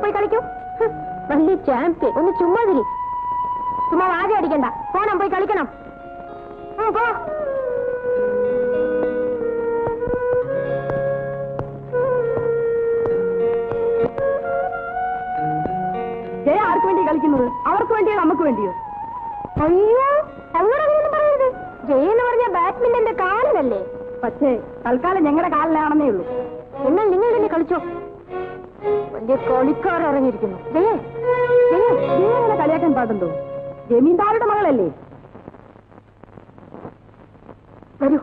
പോയി കളിക്കൂ ഹ്, വലിയ ചാമ്പ്യൻ ഒന്ന് ചുമ്മാതിരി ചുമ്മാ വാച അടിക്കണ്ട പോണം പോയി കളിക്കണം ഉം, പോ ജയ ആർക്ക് വേണ്ടി കളിക്കുന്നത് അവർക്ക് വേണ്ടിയോ നമുക്ക് വേണ്ടിയോ അയ്യോ അങ്ങനെ അങ്ങനെയൊന്നും പറയരുത് ജയ എന്ന് പറഞ്ഞ ബാഡ്മിന്റന്റെ കാലനല്ലേ പക്ഷേ തൽക്കാലം ഞങ്ങളുടെ കാലിലാണെന്നേ ഉള്ളൂ എന്നാൽ നിങ്ങൾ തന്നെ കളിച്ചോ വലിയ കളിക്കാർ ഇറങ്ങിയിരിക്കുന്നു ജയേ ജയേ ജയ അങ്ങനെ കളിയാക്കാൻ പാടുണ്ടോ ജമീന്ദാരുടെ മകളല്ലേ വരൂ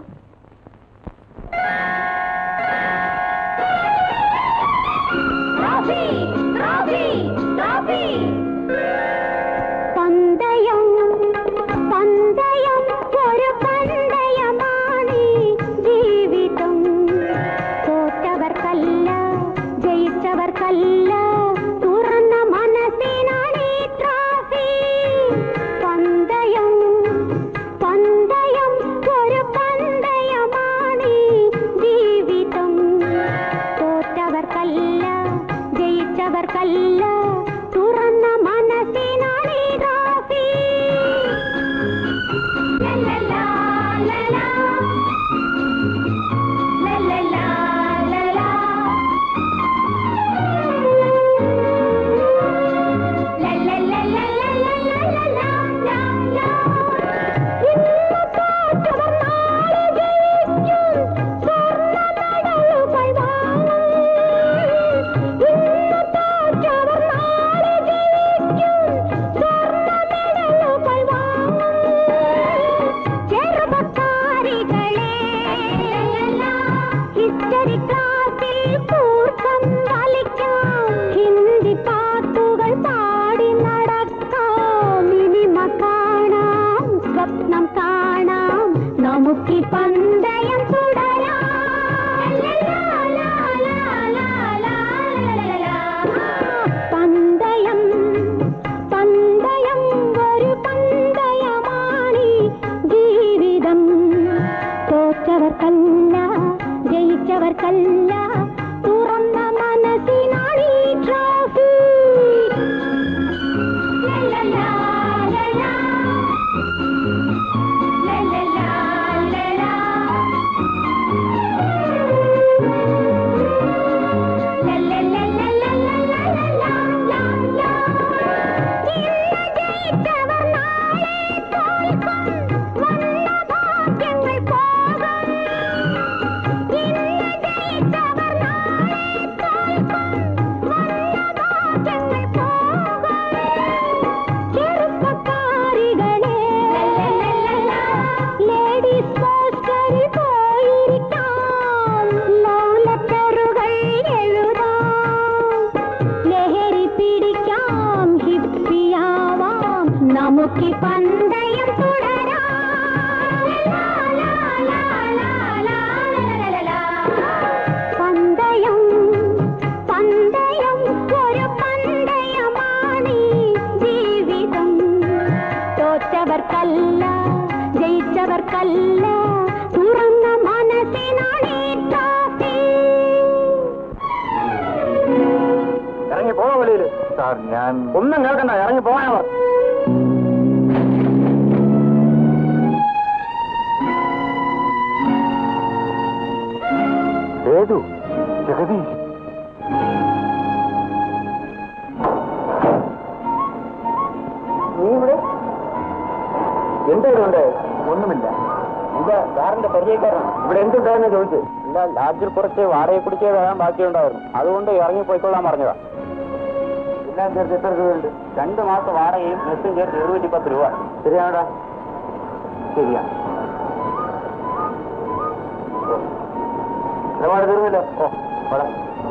പന്തയം പന്തയം ഒരു പന്തയമാണ് ജീവിതം തോറ്റവർക്കല്ല ജയിച്ചവർക്കല്ല തുറന്ന മനസ്സിനാണ് ഈ ട്രോഫി പന്തയം പന്തയം ഒരു പന്തയമാണ് ജീവിതം തോറ്റവർക്കല്ല ജയിച്ചവർക്കല്ല തുറന്ന മനസ്സിനാണ് ഈ ട്രോഫി ലല്ലലാ, ലലാ. ലല്ലലാ, ലലാ. ഹിസ്റ്ററി ക്ലാസ്സിൽ കൂർക്കം വലിക്കാം ഹിന്ദി പാട്ടുകൾ പാടി നടക്കാം ഇനിമ കാണാം സ്വപ്നം കാണാം നമുക്ക് പന്തയം തുടരാം പന്തയം പന്തയം ഒരു പന്തയമാണ് ജീവിതം തോറ്റവർക്കല്ല ജയിച്ചവർക്കല്ല തുറന്ന മനസ്സിനാണ് ഈ ട്രോഫി ലല്ലലാ, ലലാ. ലല്ലലാ, ലലാ. ലേഡീസ് പോസ്റ്ററിൽ പോയിരിക്കാം ലവ് ലെറ്ററുകൾ എഴുതാം ലഹരി പിടിക്കാം ഹിപ്പിയാവാം നമുക്ക് പന്തയം തുടരാം പന്തയം പന്തയം ഒരു പന്തയമാണ് ജീവിതം തോറ്റവർക്കല്ല ജയിച്ചവർക്കല്ല തുറന്ന മനസ്സിനാണ് ഈ ട്രോഫി ഇറങ്ങി പോവാ വെളിയില് സാർ ഞാൻ ഒന്നും കേൾക്കണ്ട ഇറങ്ങി പോകാനവർ ഏതു ജഗദീഷ് നീ ഇവിടെ എന്തുണ്ട് ഒന്നുമില്ല ഇത് സാറിന്റെ പരിചയക്കാരാണ് ഇവിടെ എന്തുണ്ടായിരുന്നു ചോദിച്ചു ഇല്ല ലാഡ്ജിൽ കുറച്ച് വാടകയെ കുടിച്ചേ വരാൻ ബാക്കിയുണ്ടായിരുന്നു അതുകൊണ്ട് ഇറങ്ങി പോയിക്കൊള്ളാൻ പറഞ്ഞതാ എല്ലാം ചേർത്ത് എത്ര രൂപയുണ്ട് രണ്ട് മാസം വാടകയും മെസ്സും ചേർത്ത് എഴുന്നൂറ്റി പത്ത് രൂപ ശരിയാണോടാ ശരിയാ ഓ. ഇടപാട് തീർന്നില്ല ഓ അവിടെ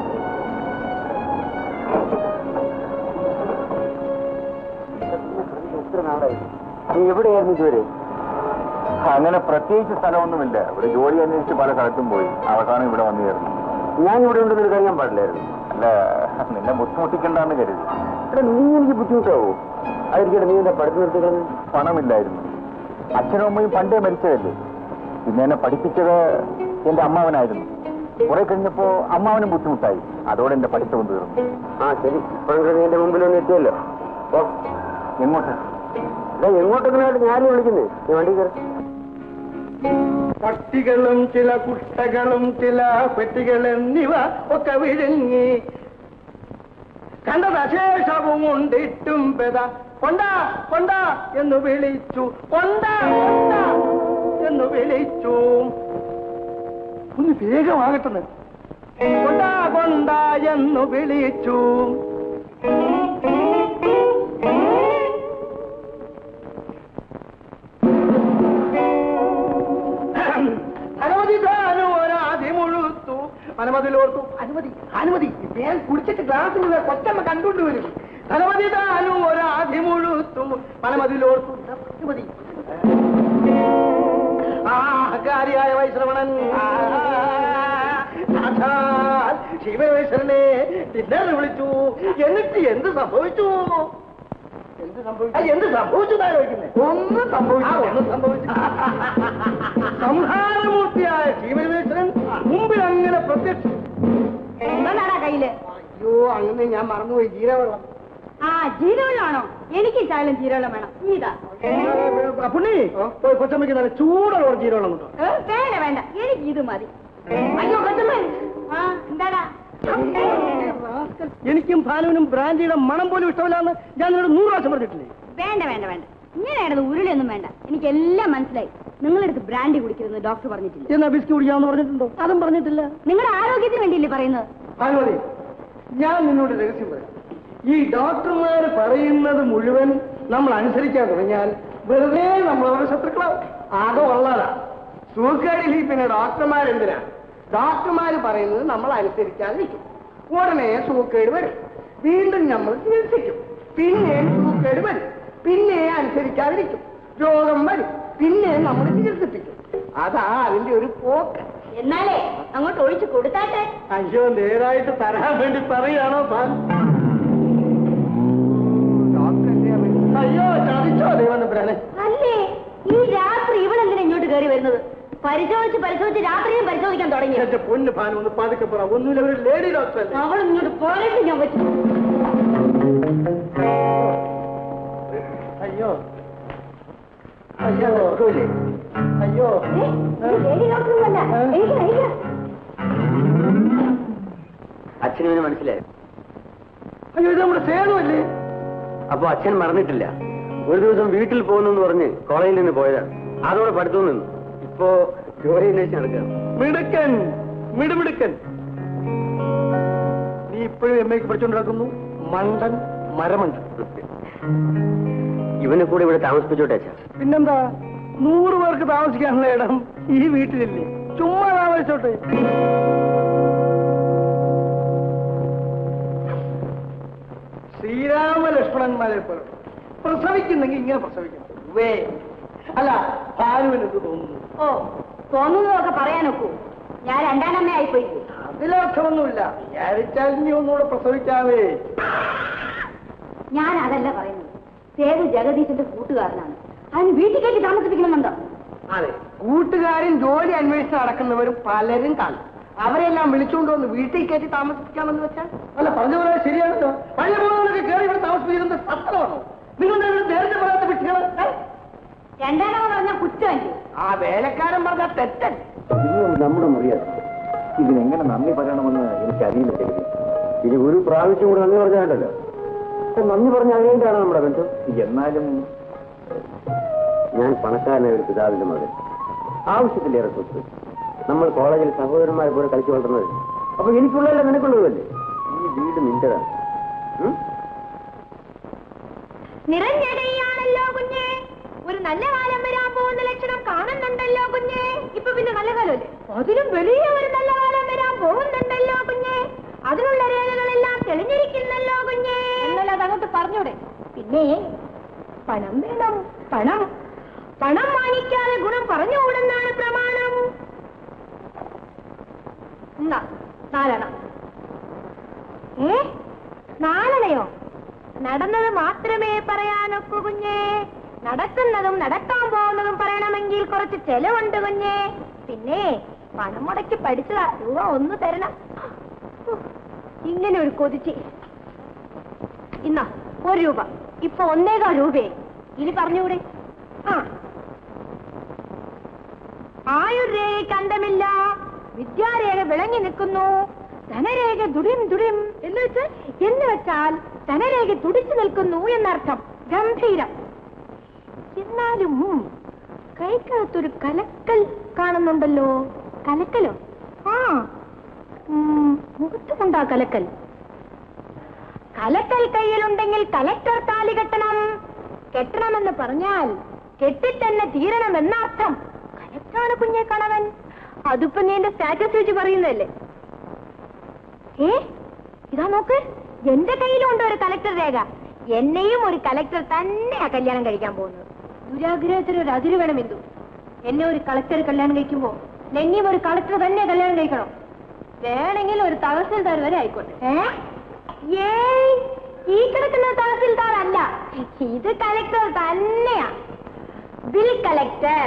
നീ എവിടെയായിരുന്നു ഇതുവരെ അങ്ങനെ പ്രത്യേകിച്ച് സ്ഥലമൊന്നുമില്ല ഇവിടെ ജോലി അന്വേഷിച്ച് പല സ്ഥലത്തും പോയി അവസാനം ഇവിടെ വന്നു ചേർന്നു ഞാൻ ഇവിടെ ഉണ്ടെന്ന് കഴിയാൻ പാടില്ലായിരുന്നു അല്ല നിന്നെ ബുദ്ധിമുട്ടിക്കണ്ടെന്ന് കരുതി എടാ നീ എനിക്ക് ബുദ്ധിമുട്ടാവോ അതായിരിക്കട്ടെ നീ എന്റെ പഠിത്തം നിർത്തിക്കളഞ്ഞു പണമില്ലായിരുന്നു അച്ഛനും അമ്മയും പണ്ടേ മരിച്ചതല്ലേ പിന്നെ എന്നെ പഠിപ്പിച്ചത് എന്റെ അമ്മാവനായിരുന്നു കുറെ കഴിഞ്ഞപ്പോ അമ്മാവനും ബുദ്ധിമുട്ടായി അതോടെ എന്റെ പഠിത്തം തീർന്നു ആ ശരി ഇപ്പോഴെങ്കിലും നീ എന്റെ മുമ്പിൽ ഒന്ന് എത്തിയല്ലോ ഓ എങ്ങോട്ട് എങ്ങോട്ടെങ്കിലായിട്ട് ഞാനും വിളിക്കുന്നേ നീ വണ്ടി കയറി പട്ടികളും ചില കുട്ടകളും ചില പെട്ടികൾ എന്നിവ ഒക്കെ വിഴുങ്ങി കണ്ടത് അശേഷവും ഉണ്ടിട്ടും പെത കൊണ്ട കൊണ്ട എന്ന് വിളിച്ചു കൊണ്ട കൊണ്ട എന്ന് വിളിച്ചു ഒന്ന് വേഗമാകട്ടെന്ന് കൊണ്ട കൊണ്ട എന്ന് വിളിച്ചു അനുമതി താനും ഒരാതി മുഴുത്തു അനുമതിലോർത്തു അനുമതി അനുമതി ഞാൻ കുടിച്ചിട്ട് ഗ്ലാസ്സിൽ കൊച്ചമ്മ കണ്ടുകൊണ്ട് വരും അനുമതി താനും ഒരാതി മുഴുത്തു അനുമതിലോർത്തു അനുമതി ആ കാര്യായ വൈശ്രവണൻ സാക്ഷാൽ ശിവവേശ്വരനെ ഡിന്നറിന് വിളിച്ചു എന്നിട്ട് എന്ത് സംഭവിച്ചു എന്ത് സംഭവിച്ചു എന്ത് സംഭവിച്ചു ചോദിക്കുന്നത് ഒന്നും സംഭവിച്ചു ഒന്നും സംഭവിച്ചു സംഹാരമൂർത്തിയായ ശിവവേശ്വരൻ മുമ്പിൽ അങ്ങനെ പ്രത്യക്ഷം എന്താടാ കയ്യില് അയ്യോ അങ്ങനെ ഞാൻ മറന്നുപോയി ജീരവെള്ളം ആ ജീരവെള്ളമാണോ എനിക്ക് ചായലും ജീരവെള്ളം വേണം ഇതാ പുണ്ണി പോയി കൊച്ചമ്മയ്ക്ക് നല്ല ചൂടുള്ള ജീരവെള്ളം കൊണ്ടോ വേണ്ട വേണ്ട എനിക്ക് ഇത് മതി അയ്യോ കൊച്ചമ്മേ ആ എന്താടാ എനിക്കും ഭാനുവിനും ബ്രാൻഡിയുടെ മണം പോലും ഇഷ്ടമില്ലാന്ന് ഞാൻ നിന്നോട് നൂറ് പ്രാവശ്യം പറഞ്ഞിട്ടില്ലേ വേണ്ട വേണ്ട വേണ്ട ഇങ്ങനെയാണത് ഉരുളിയൊന്നും വേണ്ട എനിക്ക് എല്ലാം മനസ്സിലായി നിങ്ങളെടുത്ത് ബ്രാൻഡി കുടിക്കരുതെന്ന് ഡോക്ടർ പറഞ്ഞിട്ടില്ല എന്നാ ബിസ്കി കുടിക്കാമെന്ന് പറഞ്ഞിട്ടുണ്ടോ അതും പറഞ്ഞിട്ടില്ല നിങ്ങളുടെ ആരോഗ്യത്തിന് വേണ്ടിയില്ലേ പറയുന്നത് ഭാനുമതി ഞാൻ നിന്നോട് രഹസ്യം പറയാം ഈ ഡോക്ടർമാർ പറയുന്നത് മുഴുവൻ നമ്മൾ അനുസരിക്കാൻ തുടങ്ങിയാൽ വെറുതെ നമ്മളവരുടെ ശത്രുക്കളാവും ആകെ ഉള്ളതാ സൂക്കേടിൽ പിന്നെ ഡോക്ടർമാരെന്തിനാ ഡോക്ടർമാർ പറയുന്നത് നമ്മൾ അനുസരിക്കാതിരിക്കും ഉടനെ സൂക്കേട് വരും വീണ്ടും നമ്മൾ ചികിത്സിക്കും പിന്നെ സൂക്കേട് വരും പിന്നെ അനുസരിക്കാതിരിക്കും രോഗം വരും പിന്നെ നമ്മൾ ചികിത്സിപ്പിക്കും അതാ അതിന്റെ ഒരു പോക്ക് എന്നാലേ അങ്ങോട്ട് ഒഴിച്ചു കൊടുത്താട്ടെ അയ്യോ നേരായിട്ട് തരാൻ വേണ്ടി പറയാണോ താൻ അയ്യോ ചതിച്ചോ ദൈവനമ്പുരാനെ അല്ലേ ഈ രാത്രി ഇവളെന്തിനാ ഇങ്ങോട്ട് കയറി വരുന്നത് പരിശോധിച്ച് പരിശോധിച്ച് രാത്രിയും പരിശോധിക്കാൻ തുടങ്ങി എന്റെ പൊന്ന് ഭാനു ഒന്ന് പതുക്കെ പറ ഒന്നുമില്ല ഒരു ലേഡി ഡോക്ടർ അല്ലേ അവൾ ഇങ്ങോട്ട് പോയിട്ട് ഞാൻ പറ്റും അയ്യോ അയ്യോ അയ്യോ അച്ഛനു മനസ്സിലായി അയ്യോ ഇത് നമ്മുടെ സേതുവല്ലേ അപ്പൊ അച്ഛൻ മറന്നിട്ടില്ല ഒരു ദിവസം വീട്ടിൽ പോകുന്നെന്ന് പറഞ്ഞ് കോളേജിൽ നിന്ന് പോയതാണ് അതോടെ പഠിത്തം നിന്നു ഇപ്പോ ജോലി അന്വേഷിച്ച് നടക്കുകയാണ് മിടുക്കൻ മിടുമിടുക്കൻ നീ ഇപ്പോഴും എം എക്ക് പഠിച്ചുകൊണ്ട് നടക്കുന്നു മണ്ടൻ മരമണ്ടൻ ഇവനെ കൂടെ ഇവിടെ താമസിപ്പിച്ചോട്ടെ അച്ഛാ പിന്നെന്താ നൂറ് പേർക്ക് താമസിക്കാനുള്ള ഇടം ഈ വീട്ടിലില്ലേ ചുമ്മാ താമസിച്ചോട്ടെ ശ്രീരാമ ലക്ഷ്മണന്മാരെ പോലെ പ്രസവിക്കുന്നെങ്കിൽ ഇങ്ങനെ പ്രസവിക്കണം വേ അല്ല ഭാനുവിന് എന്ത് തോന്നുന്നു ഓ തോന്നുന്നതൊക്കെ പറയാനൊക്കൂ ഞാൻ രണ്ടാനമ്മയായി പോയി അതിലർത്ഥമൊന്നുമില്ല വിചാരിച്ചാൽ ഇനി ഒന്നുകൂടെ പ്രസവിക്കാവേ ഞാൻ അതല്ല പറയുന്നത് സേതു ജഗദീശന്റെ കൂട്ടുകാരനാണ് അതിന് വീട്ടിൽ കയറ്റി താമസിപ്പിക്കണമെന്നുണ്ടോ അതെ കൂട്ടുകാരും ജോലി അന്വേഷിച്ച് നടക്കുന്നവരും പലരും കാണും അവരെല്ലാം വിളിച്ചുകൊണ്ട് വന്ന് വീട്ടിൽ കയറ്റി താമസിപ്പിക്കാമെന്ന് വെച്ചാൽ അല്ല പറഞ്ഞ പോലെ ശരിയാണല്ലോ പഴയ പോകുന്നവരൊക്കെ കയറി ഇവിടെ താമസിപ്പിക്കുന്നത് സത്രമാണോ നിങ്ങളുടെ ഇവിടെ നേരത്തെ പറയാത്ത വിട്ടികൾ രണ്ടാനമ്മ പറഞ്ഞ കുറ്റമല്ലേ ആ വേലക്കാരൻ പറഞ്ഞ തെറ്റൻ നമ്മുടെ മുറിയാണ് ഇതിനെങ്ങനെ നന്ദി പറയണമെന്ന് എനിക്കറിയില്ല ശരി ഇനി ഒരു പ്രാവശ്യം കൂടെ നന്ദി പറഞ്ഞാലല്ലോ നന്ദി പറഞ്ഞ അറിയേണ്ടതാണ് നമ്മുടെ ബന്ധം എന്നാലും ഞാൻ പണക്കാരനായ ഒരു പിതാവിന്റെ മകൻ ആവശ്യത്തിലേറെ സ്വത്ത് നമ്മൾ കോളേജിൽ സഹോദരന്മാരെ പോലെ കളിച്ചു വളർന്നത് അപ്പൊ എനിക്കുള്ളതല്ല നിനക്കുള്ളതല്ലേ ഈ വീട് നിന്റേതാണ് ഉം? നിറഞ്ഞടയാണല്ലോ കുഞ്ഞെ ഒരു നല്ല കാലം വരാൻ പോകുന്ന ലക്ഷണം കാണുന്നുണ്ടല്ലോ കുഞ്ഞെ ഇപ്പൊ പിന്നെ നല്ല കാലമല്ലേ അതിലും വലിയ ഒരു നല്ല കാലം വരാൻ പോകുന്നുണ്ടല്ലോ കുഞ്ഞെ അതിനുള്ള രേഖകളെല്ലാം തെളിഞ്ഞിരിക്കുന്നല്ലോ കുഞ്ഞെ എന്നല്ല അതങ്ങോട്ട് പറഞ്ഞൂടെ പിന്നെ പണം വേണം പണം പണം വാങ്ങിക്കാതെ ഗുണം പറഞ്ഞുകൂടെന്നാണ് പ്രമാണം എന്നാ നാലെണ്ണം ഏ നാലെണ്ണയോ നടന്നത് മാത്രമേ പറയാനൊക്കൂ കുഞ്ഞേ നടക്കുന്നതും നടക്കാൻ പോകുന്നതും പറയണമെങ്കിൽ കുറച്ച് ചെലവുണ്ട് കുഞ്ഞേ പിന്നെ പണം മുടക്കി പഠിച്ചതാ രൂപ ഒന്ന് തരണം ഇങ്ങനെ ഒരു കൊതിച്ച് ഇന്നാ ഒരു രൂപ ഇപ്പൊ ഒന്നേകാൽ രൂപയെ ഇനി പറഞ്ഞുകൂടെ ആ ആയുർരേഖയ്ക്ക് അന്തമില്ല വിദ്യാരേഖ വിളങ്ങി നിൽക്കുന്നു ധനരേഖ ദുടിം ദുടിം എന്ന് വെച്ചാൽ എന്ന് വെച്ചാൽ ധനരേഖ തുടിച്ചു നിൽക്കുന്നു എന്നർത്ഥം ഗംഭീരം എന്നാലും കൈക്കകത്തൊരു കലക്കൽ കാണുന്നുണ്ടല്ലോ കലക്കലോ ആ ഉം, മുഖത്തുകൊണ്ടാ കലക്കൽ കലക്കൽ കയ്യിലുണ്ടെങ്കിൽ കലക്ടർ താലി കെട്ടണം കെട്ടണമെന്ന് പറഞ്ഞാൽ കെട്ടിത്തന്നെ തീരണം എന്നർത്ഥം കലക്ടറാണ് കുഞ്ഞെ കണവൻ അതിപ്പോ നീ എന്റെ സ്റ്റാറ്റസ് വെച്ച് പറയുന്നതല്ലേ ഏ ഇതാ നോക്ക് എന്റെ കയ്യിലുണ്ട് ഒരു കലക്ടർ രേഖ എന്നെയും ഒരു കലക്ടർ തന്നെയാ കല്യാണം കഴിക്കാൻ പോകുന്നത് ദുരാഗ്രഹത്തിന് ഒരു അതിര് വേണം എന്തു എന്നെ ഒരു കളക്ടർ കല്യാണം കഴിക്കുമ്പോ എന്നെയും ഒരു കളക്ടർ തന്നെ കല്യാണം കഴിക്കണം വേണമെങ്കിൽ ഒരു തഹസിൽദാർ വരെ ആയിക്കോട്ടെ ഏ ഏയ് ഈ കിടക്കുന്ന തഹസിൽദാർ അല്ല ഇത് കലക്ടർ തന്നെയാ ബിൽ കലക്ടർ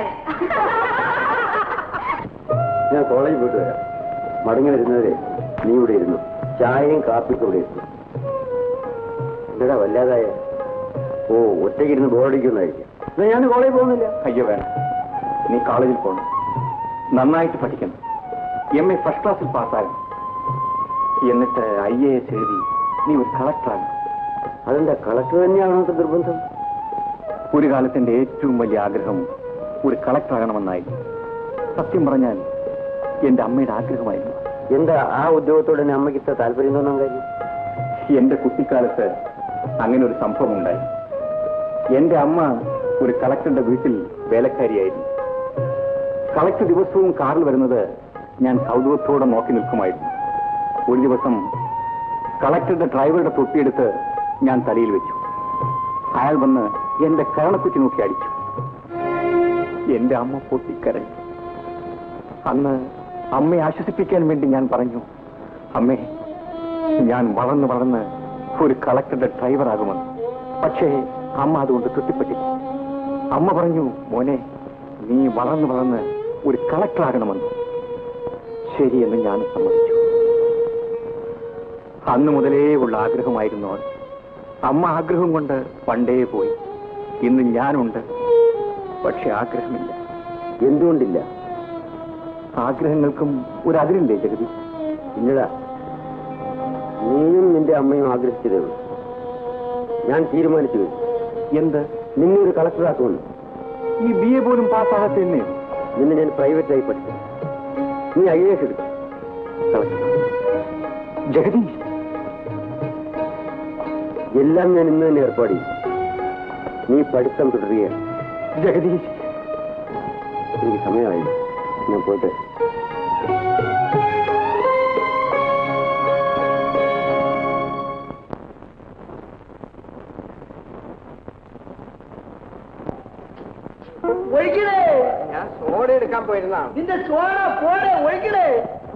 ഞാൻ കോളേജിൽ പോയിട്ട് വരാം മടങ്ങി വരുന്നവരെ നീ ഇവിടെ ഇരുന്നു ചായയും കാപ്പിക്കും ഇവിടെ ഇരുന്നു എന്താ വല്ലാതായ ഓ ഒറ്റയ്ക്ക് ഇരുന്ന് ബോറടിക്കുന്നതായിരിക്കും എന്നാ ഞാൻ കോളേജിൽ പോകുന്നില്ല അയ്യോ വേണം നീ കോളേജിൽ പോകണം നന്നായിട്ട് പഠിക്കണം എം എ ഫസ്റ്റ് ക്ലാസ്സിൽ പാസ്സാകണം എന്നിട്ട് ഐ എ എസ് എഴുതി നീ ഒരു കളക്ടറാകണം അതെന്താ കളക്ടർ തന്നെയാണോ ഇത്ര നിർബന്ധം ഒരു കാലത്ത് എന്റെ ഏറ്റവും വലിയ ആഗ്രഹം ഒരു കളക്ടറാകണമെന്നായിരുന്നു സത്യം പറഞ്ഞാൽ എന്റെ അമ്മയുടെ ആഗ്രഹമായിരുന്നു എന്താ ആ ഉദ്യോഗത്തോടെ എന്നെ അമ്മയ്ക്ക് ഇത്ര താല്പര്യം തോന്നാൻ കാര്യം എന്റെ കുട്ടിക്കാലത്ത് അങ്ങനെ ഒരു സംഭവം ഉണ്ടായി എന്റെ അമ്മ ഒരു കളക്ടറുടെ വീട്ടിൽ വേലക്കാരിയായിരുന്നു കളക്ടർ ദിവസവും കാറിൽ വരുന്നത് ഞാൻ കൗതുകത്തോടെ നോക്കി നിൽക്കുമായിരുന്നു ഒരു ദിവസം കളക്ടറുടെ ഡ്രൈവറുടെ തൊപ്പിയെടുത്ത് ഞാൻ തലയിൽ വെച്ചു അയാൾ വന്ന് എന്റെ കരണക്കുറ്റി നോക്കി അടിച്ചു എന്റെ അമ്മ പൊട്ടിക്കരഞ്ഞു അന്ന് അമ്മയെ ആശ്വസിപ്പിക്കാൻ വേണ്ടി ഞാൻ പറഞ്ഞു അമ്മേ ഞാൻ വളർന്ന് വളർന്ന് ഒരു കളക്ടറുടെ ഡ്രൈവറാകുമെന്ന് പക്ഷേ അമ്മ അതുകൊണ്ട് തൃപ്തിപ്പെട്ടില്ല അമ്മ പറഞ്ഞു മോനെ നീ വളർന്ന് വളർന്ന് ഒരു കളക്ടറാകണമെന്ന് ശരിയെന്ന് ഞാൻ സമ്മതിച്ചു അന്ന് മുതലേ ഉള്ള ആഗ്രഹമായിരുന്നു അത് അമ്മ ആഗ്രഹം കൊണ്ട് പണ്ടേ പോയി ഇന്ന് ഞാനുണ്ട് പക്ഷെ ആഗ്രഹമില്ല എന്തുകൊണ്ടില്ല ആഗ്രഹങ്ങൾക്കും ഒരു അതിരില്ലേ ജഗതി ഇല്ലടാ നീയും നിന്റെ അമ്മയും ആഗ്രഹിച്ചതേ ഉള്ളൂ ഞാൻ തീരുമാനിച്ചു കഴിഞ്ഞു. എന്ത് നിന്നെ ഒരു കളക്ടറാക്കുമെന്ന് ഈ ബി എ പോലും പാസ്സാകാത്ത എന്നെ നിന്നെ ഞാൻ പ്രൈവറ്റായി പഠിച്ചു നീ ഐ എസ് എടുക്കും കളക്ടർ ജഗദീഷ് എല്ലാം ഞാൻ ഇന്ന് തന്നെ ഏർപ്പാട് ചെയ്യും നീ പഠിത്തം തുടരുകയാണ് ജഗദീഷ് എനിക്ക് സമയമായി ഞാൻ പോയിട്ട് ഒഴിക്കണേ ഞാൻ സോഡ എടുക്കാൻ പോയിരുന്ന നിന്റെ സോഡ പോടെ ഒഴിക്കണേ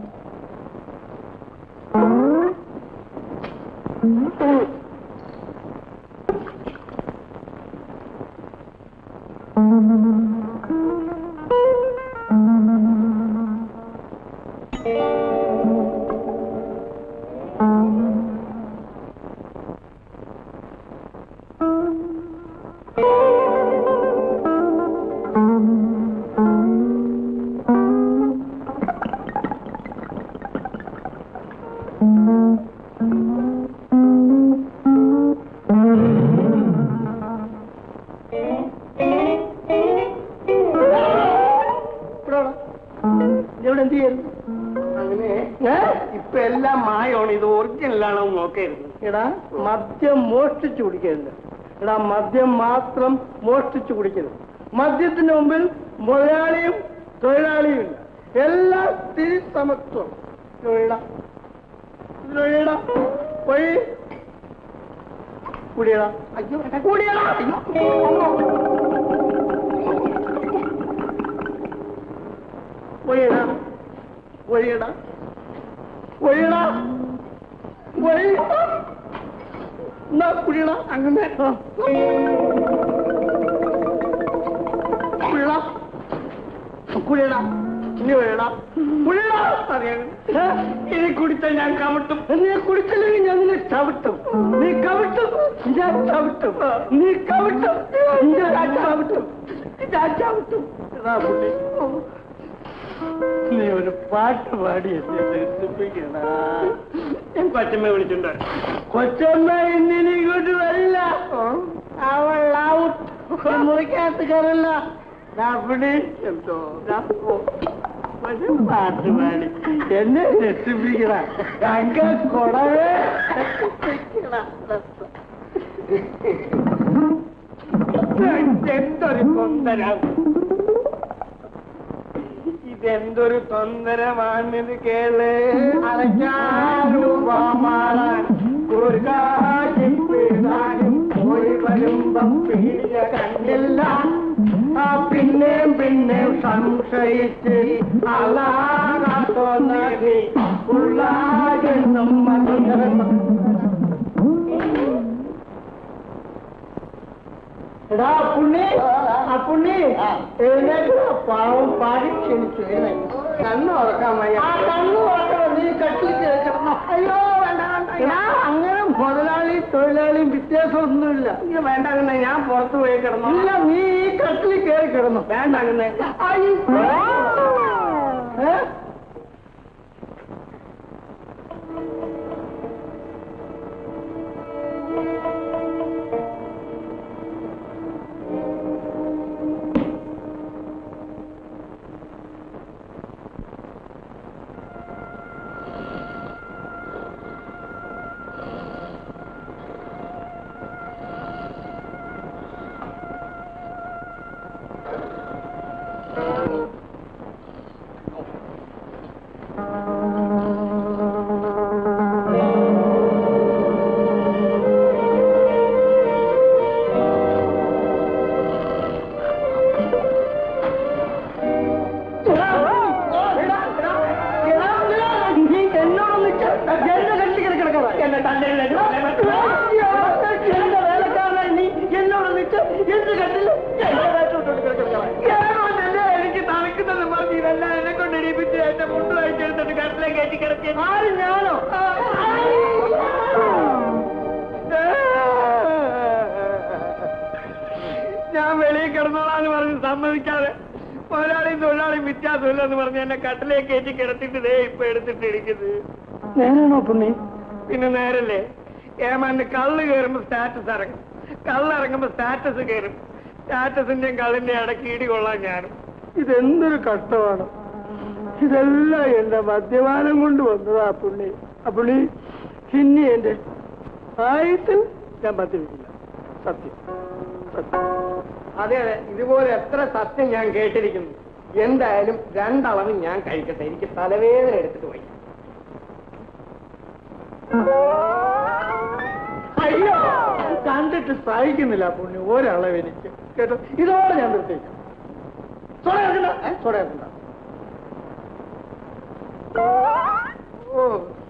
ഇവിടെടാ. ഇവിടെ എന്ത് ചെയ്യുന്നു അങ്ങനെ ഏ? ഇപ്പൊ എല്ലാം മായമാണ് ഇത് ഒറിജിനലാണോ നോക്കരുത് എടാ മദ്യം മോഷ്ടിച്ചു കുടിക്കരുത് എടാ മദ്യം മാത്രം മോഷ്ടിച്ചു കുടിക്കരുത് മദ്യത്തിന് മുമ്പിൽ മുതലാളിയും തൊഴിലാളിയും ഇല്ല എല്ലാം തിരി സമത്വം തൊഴിലാ തൊഴിലാ പോയി കുടിയടാ അയ്യോ കുടിയടാ അയ്യോ ഒഴിയടാ ഒഴിയടാ ഒഴിയടാ ഒഴിയടാ എന്നാ കുടിയടാ അങ്ങനെ കുടിയടാ കുടിയടാ ഇനി വേണ ഇനി കുടിച്ച ഞാൻ കവിട്ടും നീ കുടിച്ചില്ലെങ്കിൽ ഞാൻ നിന്നെ ചവിട്ടും നീ കവിട്ടും ഞാൻ ചവിട്ടും നീ കവിട്ടും ഞാൻ ചവിട്ടും ഞാൻ ചവിട്ടും എടാ പുള്ളി നീ ഒരു പാട്ട് പാടി എന്നെ രസിപ്പിക്കണ ഞാൻ കൊച്ചമ്മ വിളിച്ചിട്ടുണ്ട് കൊച്ചമ്മ ഇന്നിനി ഇങ്ങോട്ട് വരില്ല അവൾ ഔട്ട് മുറിക്കകത്ത് കയറില്ല അവിടെ എന്തോ ദാ പോ. ഒരു പാട്ട് പാടി എന്നെ രസിപ്പിക്കണ ഞങ്ങ കുടവേ രസിപ്പിക്കണ എന്തൊരു കൊന്തരം ഇതെന്തൊരു തൊന്തരമാണിത് കേള് അരക്കാരൂപമാറാൻ ഒരു കാശിപ്പിടാനും പോയി വരുമ്പം പീഡിയ കണ്ടില്ല ആ പിന്നെയും പിന്നെയും സംശയിച്ച് അലാകാത്തോ നദി ഉള്ളാകെന്നും മധുരം എടാ പുണ്ണി ആ പുണ്ണി എഴുന്നേറ്റ് പാവം പാടി ക്ഷണിച്ചു എഴുന്നേറ്റ് കണ്ണു ഉറക്കാൻ വയ്യ കണ്ണു ഉറക്കണം നീ കട്ടിൽ കിടക്കണം അയ്യോ വേണ്ട വേണ്ട അങ്ങനെ മുതലാളി തൊഴിലാളിയും വ്യത്യാസമൊന്നുമില്ല ഇല്ല വേണ്ട അങ്ങനെ ഞാൻ പുറത്തു പോയി കിടന്നു ഇല്ല നീ ഈ കട്ടിൽ കയറി കിടന്നു വേണ്ട അങ്ങനെ ഏ എനിക്ക് തണുക്കുന്നത് പറഞ്ഞ് ഇതെല്ലാം എന്നെ കൊണ്ട് ഇടിപ്പിച്ച് എന്റെ മുണ്ട് വായിച്ചെടുത്തിട്ട് കട്ടിലെ കയറ്റി കിടത്തി ആര് ഞാനോ ഞാൻ വെളിയിൽ കിടന്നോളാന്ന് പറഞ്ഞ് സമ്മതിക്കാതെ മുതലാളിയും തൊഴിലാളിയും വ്യത്യാസമില്ലെന്ന് പറഞ്ഞ് എന്നെ കട്ടിലേ കയറ്റി കിടത്തിട്ട് ദേ ഇപ്പൊ എടുത്തിട്ട് ഇരിക്കുന്നത് നേരാണോ പുണ്ണി പിന്നെ നേരല്ലേ ഏമാന്റെ കള്ള് കയറുമ്പോ സ്റ്റാറ്റസ് ഇറങ്ങും കള്ള് ഇറങ്ങുമ്പോ സ്റ്റാറ്റസ് കയറും സ്റ്റാറ്റസിന്റെയും കള്ളിന്റെ ഇടയ്ക്ക് ഇടി കൊള്ളാൻ ഞാനും ഇതെന്തൊരു കഷ്ടമാണ് ഇതെല്ലാം എന്റെ മദ്യപാനം കൊണ്ട് വന്നതാ പുണ്ണി ആ പുള്ളി ഇനി എന്റെ ആയത്തിൽ ഞാൻ മദ്യപിക്കില്ല സത്യം സത്യം അതെ അതെ ഇതുപോലെ എത്ര സത്യം ഞാൻ കേട്ടിരിക്കുന്നു എന്തായാലും രണ്ടളവ് ഞാൻ കഴിക്കട്ടെ എനിക്ക് തലവേദന എടുത്തിട്ട് പോയി അയ്യോ കണ്ടിട്ട് സഹിക്കുന്നില്ല പുണ്യ ഒരളവ് എനിക്ക് കേട്ടോ ഇതോടെ ഞാൻ നിർത്തിക്കാം സോഡ ഇറക്കണ്ട ഏ? സോഡ ഇറക്കണ്ട ഓ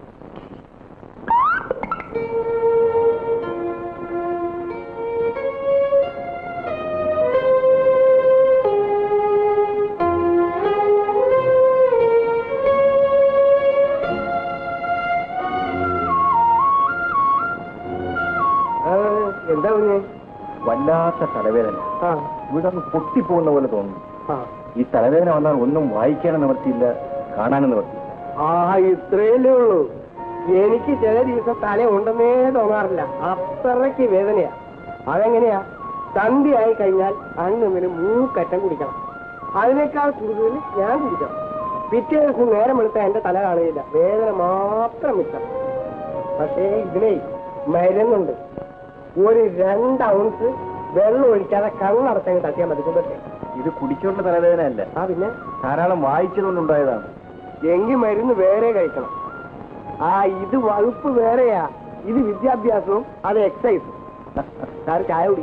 എന്താ കുഞ്ഞേ വല്ലാത്ത തലവേദന ആ ഇവിടെ ഒന്ന് പൊട്ടിപ്പോകുന്ന പോലെ തോന്നുന്നു ആ ഈ തലവേദന വന്നാൽ ഒന്നും വായിക്കാനും നിവർത്തിയില്ല കാണാനും നിവർത്തിയില്ല ആ ഇത്രയല്ലേ ഉള്ളൂ എനിക്ക് ചില ദിവസം തല ഉണ്ടെന്നേ തോന്നാറില്ല അത്രയ്ക്ക് വേദനയാ അതെങ്ങനെയാ സന്ധ്യയായി കഴിഞ്ഞാൽ അന്നിന് മൂക്കറ്റം കുടിക്കണം അതിനേക്കാൾ കൂടുതൽ ഞാൻ കുടിക്കണം പിറ്റേ ദിവസം നേരം വെളുത്താൽ എന്റെ തല കാണുകയില്ല വേദന മാത്രം മിച്ചം പക്ഷേ ഇതിനെ മരുന്നുണ്ട് ഒരു രണ്ട് ഔൺസ് വെള്ളം ഒഴിക്കാതെ കണ്ണടച്ചങ്ങ് തട്ടിയാൽ മതി കുമ്പത്തെ ഇത് കുടിച്ചുകൊണ്ട് തലവേദന അല്ല ആ പിന്നെ ധാരാളം വായിച്ചതുകൊണ്ടുണ്ടായതാണ് എങ്കിൽ മരുന്ന് വേറെ കഴിക്കണം ആ ഇത് വകുപ്പ് വേറെയാ ഇത് വിദ്യാഭ്യാസവും അത് എക്സസൈസും സാർ ചായ കുടി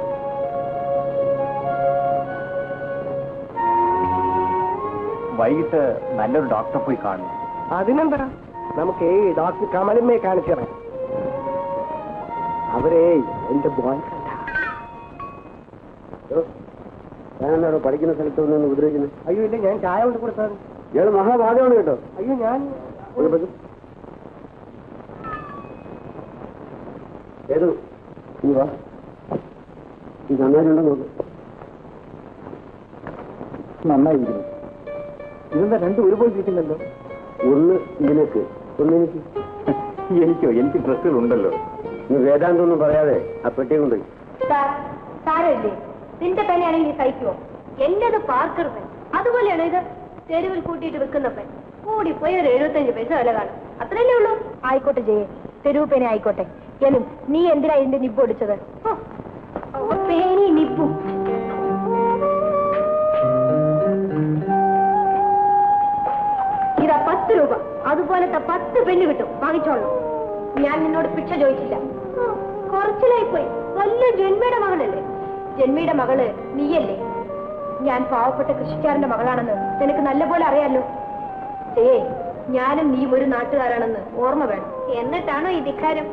വൈകിട്ട് നല്ലൊരു ഡോക്ടറെ പോയി കാണും അതിനെന്താ നമുക്ക് ഈ ഡോക്ടർ കമലമ്മയെ കാണിച്ചു തരാം അവരേ എന്റെ ബോയ് ഞാനെന്താണോ പഠിക്കുന്ന സ്ഥലത്ത് നിന്ന് ഉപദ്രവിക്കുന്നത് അയ്യോ ഇല്ല ഞാൻ ചായ കൊണ്ട് കൊടുത്താണ് ഇയാൾ മഹാഭാഗമാണ് കേട്ടോ അയ്യോ ഞാൻ ഒന്ന് പറ്റും ഏതു നീ വാ ഈ നന്നായിട്ടുണ്ടോ നോക്ക് നന്നായിരിക്കുന്നു ഇതെന്താ രണ്ടും ഒരുപോലെ ഇരിക്കുന്നല്ലോ ഒന്ന് നിനക്ക് ഒന്ന് എനിക്ക് എനിക്കോ എനിക്ക് ഡ്രസ്സുകൾ ഉണ്ടല്ലോ നീ വേദാന്തമൊന്നും പറയാതെ ആ പെട്ടി കൊണ്ട് സാർ സാരമില്ലേ നിന്റെ തന്നെയാണെങ്കിൽ സഹിക്കുമോ എന്റേത് പാർക്കർ പെൻ അതുപോലെയാണ് ഇത് തെരുവിൽ കൂട്ടിയിട്ട് വെക്കുന്ന പെൻ കൂടിപ്പോയി ഒരു എഴുപത്തഞ്ച് പൈസ വില കാണും അത്രയല്ലേ ഉള്ളൂ ആയിക്കോട്ടെ ജയെ തെരുവ് പേന ആയിക്കോട്ടെ എലും നീ എന്തിനാ ഇതിന്റെ നിബ് ഒടിച്ചത് ഹോ, പേനയും നിബും ഇതാ പത്ത് രൂപ അതുപോലത്തെ പത്ത് പെണ്ണ് കിട്ടും വാങ്ങിച്ചോളൂ ഞാൻ നിന്നോട് പിക്ഷ ചോദിച്ചില്ല ഓ, കുറച്ചിലായി പോയി വലിയ ജന്മയുടെ മകളല്ലേ ജന്മയുടെ മകള് നീയല്ലേ ഞാൻ പാവപ്പെട്ട കൃഷിക്കാരന്റെ മകളാണെന്ന് നിനക്ക് നല്ലപോലെ അറിയാലോ ഏ ഞാനും നീ ഒരു നാട്ടുകാരാണെന്ന് ഓർമ്മ വേണം എന്നിട്ടാണോ ഈ ധിക്കാരം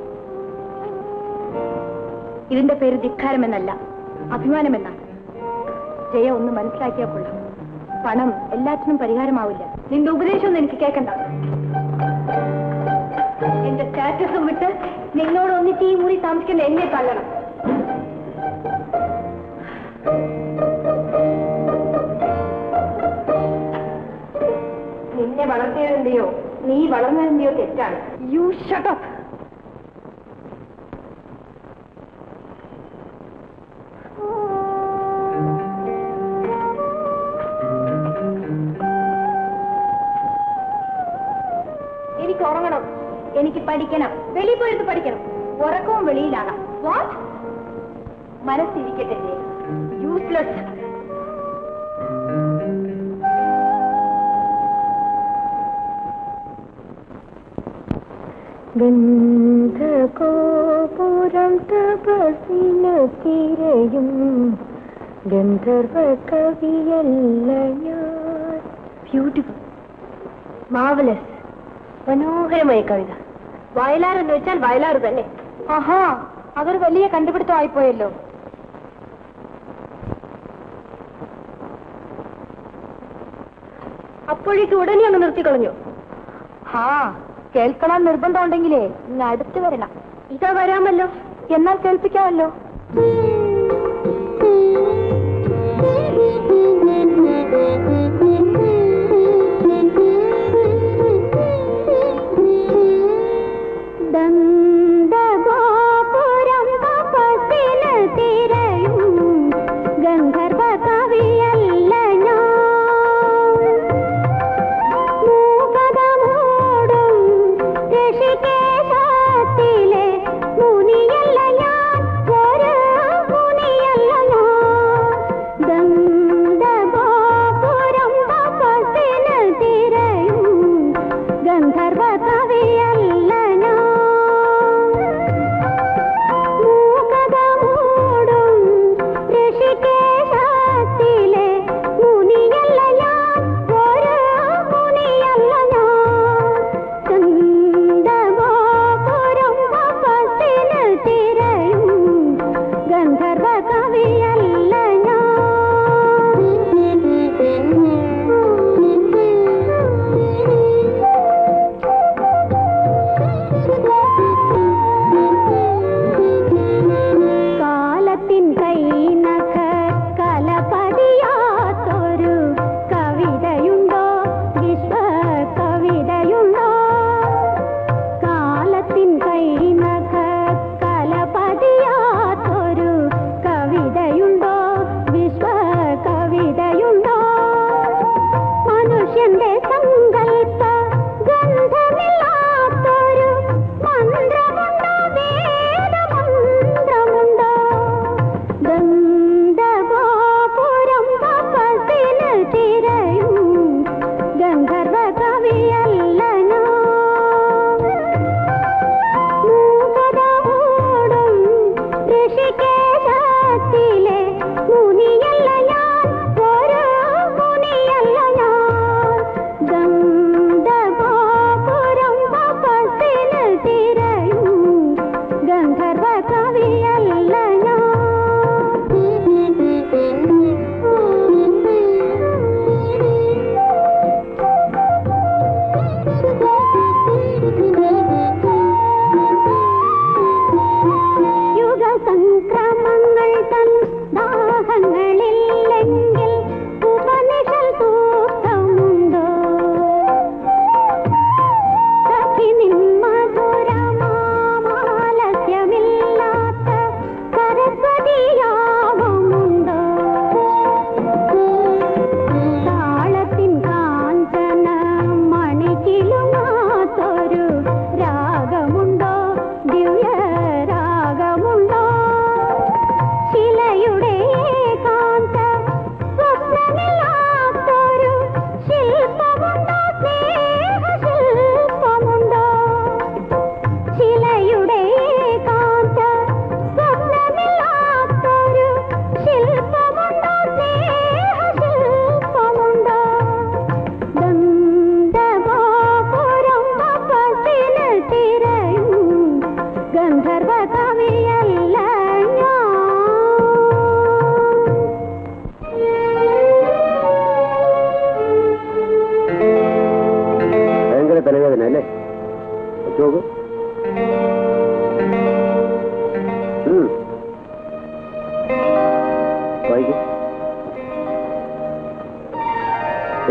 ഇതിന്റെ പേര് ധിക്കാരം എന്നല്ല അഭിമാനമെന്നാണ് ജയ ഒന്ന് മനസ്സിലാക്കിയാൽ കൊള്ളാം പണം എല്ലാത്തിനും പരിഹാരമാവില്ല നിന്റെ ഉപദേശമൊന്നും എനിക്ക് കേൾക്കണ്ട എന്റെ സ്റ്റാറ്റസും വിട്ട് നിന്നോട് ഒന്നിച്ച് ഈ മുറി താമസിക്കുന്ന എന്നെ തള്ളണം നിന്നെ വളർത്തിയതെന്റെയോ നീ വളർന്നതിന്റെയോ തെറ്റാണ് യു ഷട്ടപ്പ് എനിക്ക് ഉറങ്ങണം എനിക്ക് പഠിക്കണം വെളിയിൽ പോയിട്ട് പഠിക്കണം ഉറക്കവും വെളിയിലാണ് വാട്ട് മനസ്സിരിക്കട്ടെ യൂസ്ലെസ് ഗന്ധകോപുരം തപസിന തിരയും ഗന്ധർവ കവിയല്ല ഞാൻ ബ്യൂട്ടിഫുൾ മാവലസ് മനോഹരമായ കവിത വയലാർ എന്ന് വെച്ചാൽ വയലാർ തന്നെ ആഹാ അതൊരു വലിയ കണ്ടുപിടുത്തമായിപ്പോയല്ലോ അപ്പോഴേക്ക് ഉടനെ അങ്ങ് നിർത്തിക്കളഞ്ഞു ഹാ കേൾക്കണം നിർബന്ധം ഉണ്ടെങ്കിലേ ഇങ്ങ് അടുത്ത് വരണം ഇതാ വരാമല്ലോ എന്നാൽ കേൾപ്പിക്കാമല്ലോ ദന്തഗോപുരം തപസ്സിന് തിരയും ഗന്ധർവ കവിയല്ല ഞാൻ മൂകതമോടും ഋഷികേശത്തിലെ മുനിയല്ല ഞാൻ ഒരു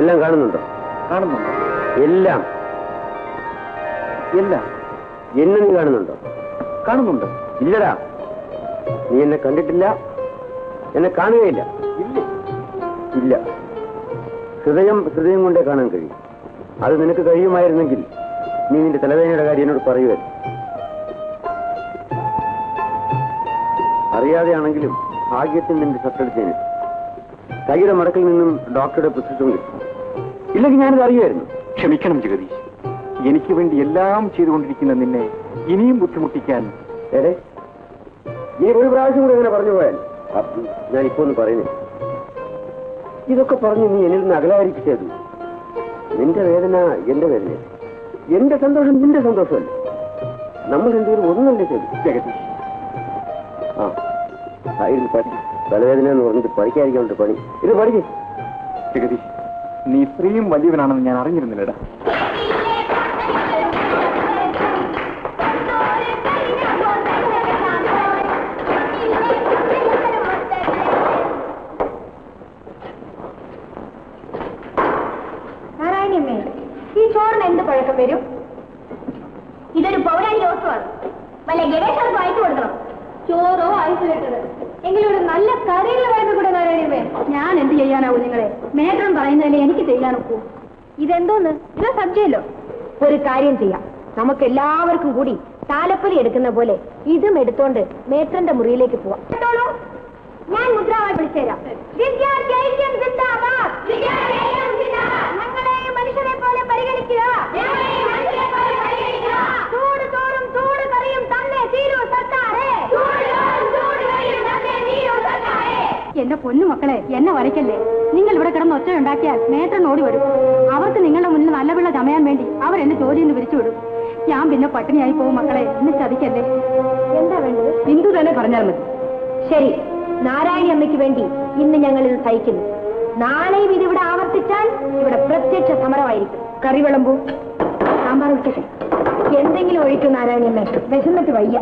എല്ലാം കാണുന്നുണ്ടോ കാണുന്നുണ്ട് എല്ലാം എല്ലാം എന്നെ നീ കാണുന്നുണ്ടോ കാണുന്നുണ്ട് ഇല്ലടാ നീ എന്നെ കണ്ടിട്ടില്ല എന്നെ കാണുകയില്ല ഇല്ലേ ഇല്ല ഹൃദയം ഹൃദയം കൊണ്ടേ കാണാൻ കഴിയും അത് നിനക്ക് കഴിയുമായിരുന്നെങ്കിൽ നീ നിന്റെ തലവേദനയുടെ കാര്യം എന്നോട് പറയുമായിരുന്നു അറിയാതെയാണെങ്കിലും ഭാഗ്യത്തിൽ നിന്റെ ഷർട്ടെടുത്തതിന് കൈയുടെ മടക്കിൽ നിന്നും ഡോക്ടറുടെ പ്രിസ്ക്രിപ്ഷൻ കിട്ടും ഇല്ലെങ്കിൽ ഞാനിത് അറിയുമായിരുന്നു ക്ഷമിക്കണം ജഗദീഷ് എനിക്ക് വേണ്ടി എല്ലാം ചെയ്തുകൊണ്ടിരിക്കുന്ന നിന്നെ ഇനിയും ബുദ്ധിമുട്ടിക്കാൻ ഏടെ ഇനി ഒരു പ്രാവശ്യം കൂടി അങ്ങനെ പറഞ്ഞു പോയാൽ അപ്പൊ ഞാൻ ഇപ്പൊ ഒന്ന് പറയുന്നേ ഇതൊക്കെ പറഞ്ഞ് നീ എന്നിൽ നിന്ന് അകലായിരിക്കും ചെയ്തു നിന്റെ വേദന എന്റെ വേദന എന്റെ സന്തോഷം നിന്റെ സന്തോഷമല്ല നമ്മൾ രണ്ടുപേരും ഒന്നല്ലേ ചെയ്തു ജഗദീഷ് ആ ആ, ഇരുന്ന് പഠി തലവേദന എന്ന് പറഞ്ഞിട്ട് പഠിക്കാതിരിക്കാണ്ട് പണി ഇത് പഠിക്കേ ജഗദീഷ് നീ ഇത്രയും വലിയവനാണെന്ന് ഞാൻ അറിഞ്ഞിരുന്നില്ലടാ നാരായണിയമ്മേ ഈ ചോറിന് എന്ത് പഴക്കം വരും ഇതൊരു പൗരാണിക വസ്തുവാണ് വല്ല ഗവേഷകർക്ക് വായിച്ചു കൊടുക്കണം ചോറോ ഐസ് കെട്ടത് എങ്കിലും ഒരു നല്ല കറിയുള്ള വഴക്കം കൂടെ നാരായണിയമ്മേ ഞാൻ എന്ത് ചെയ്യാനാവും നിങ്ങളെ മേട്ടൻ പറയുന്നതല്ലേ എനിക്ക് ചെയ്യാനൊക്കൂ ഇതെന്തോന്ന് ഇത് സബ്ജയല്ലോ ഒരു കാര്യം ചെയ്യാം നമുക്ക് എല്ലാവർക്കും കൂടി താലപ്പൊലി എടുക്കുന്ന പോലെ ഇതും എടുത്തോണ്ട് മേത്രന്റെ മുറിയിലേക്ക് പോവാം കേട്ടോളൂ ഞാൻ മുദ്രാവായി വിളിച്ചുതരാം വിദ്യാർത്ഥി ഐക്യം സിന്ദാബാദ് ഞങ്ങളെയും മനുഷ്യരെ പോലെ പരിഗണിക്കുക ചൂട് ചോറും ചൂട് കറിയും തന്നെ തീരൂ സർക്കാരേ എന്റെ പൊന്നു മക്കളെ എന്നെ വരയ്ക്കല്ലേ നിങ്ങൾ ഇവിടെ കിടന്ന് ഒച്ച ഉണ്ടാക്കിയാൽ മേട്ടൻ ഓടി വരും അവർക്ക് നിങ്ങളുടെ മുന്നിൽ നല്ല പിള്ള ചമയാൻ വേണ്ടി അവർ എന്നെ ജോലിയിൽ നിന്ന് പിരിച്ചു വിടും ഞാൻ പിന്നെ പട്ടിണിയായി പോകും മക്കളെ എന്നെ ചതിക്കല്ലേ എന്താ വേണ്ടത് ബിന്ദു തന്നെ പറഞ്ഞാൽ മതി ശരി നാരായണി അമ്മയ്ക്ക് വേണ്ടി ഇന്ന് ഞങ്ങൾ ഇത് സഹിക്കുന്നു നാളെയും ഇതിവിടെ ആവർത്തിച്ചാൽ ഇവിടെ പ്രത്യക്ഷ സമരമായിരിക്കും കറി വിളമ്പൂ സാമ്പാർ ഒഴിക്കട്ടെ എന്തെങ്കിലും ഒഴിക്കും നാരായണി അമ്മ വിശന്നിട്ട് വയ്യ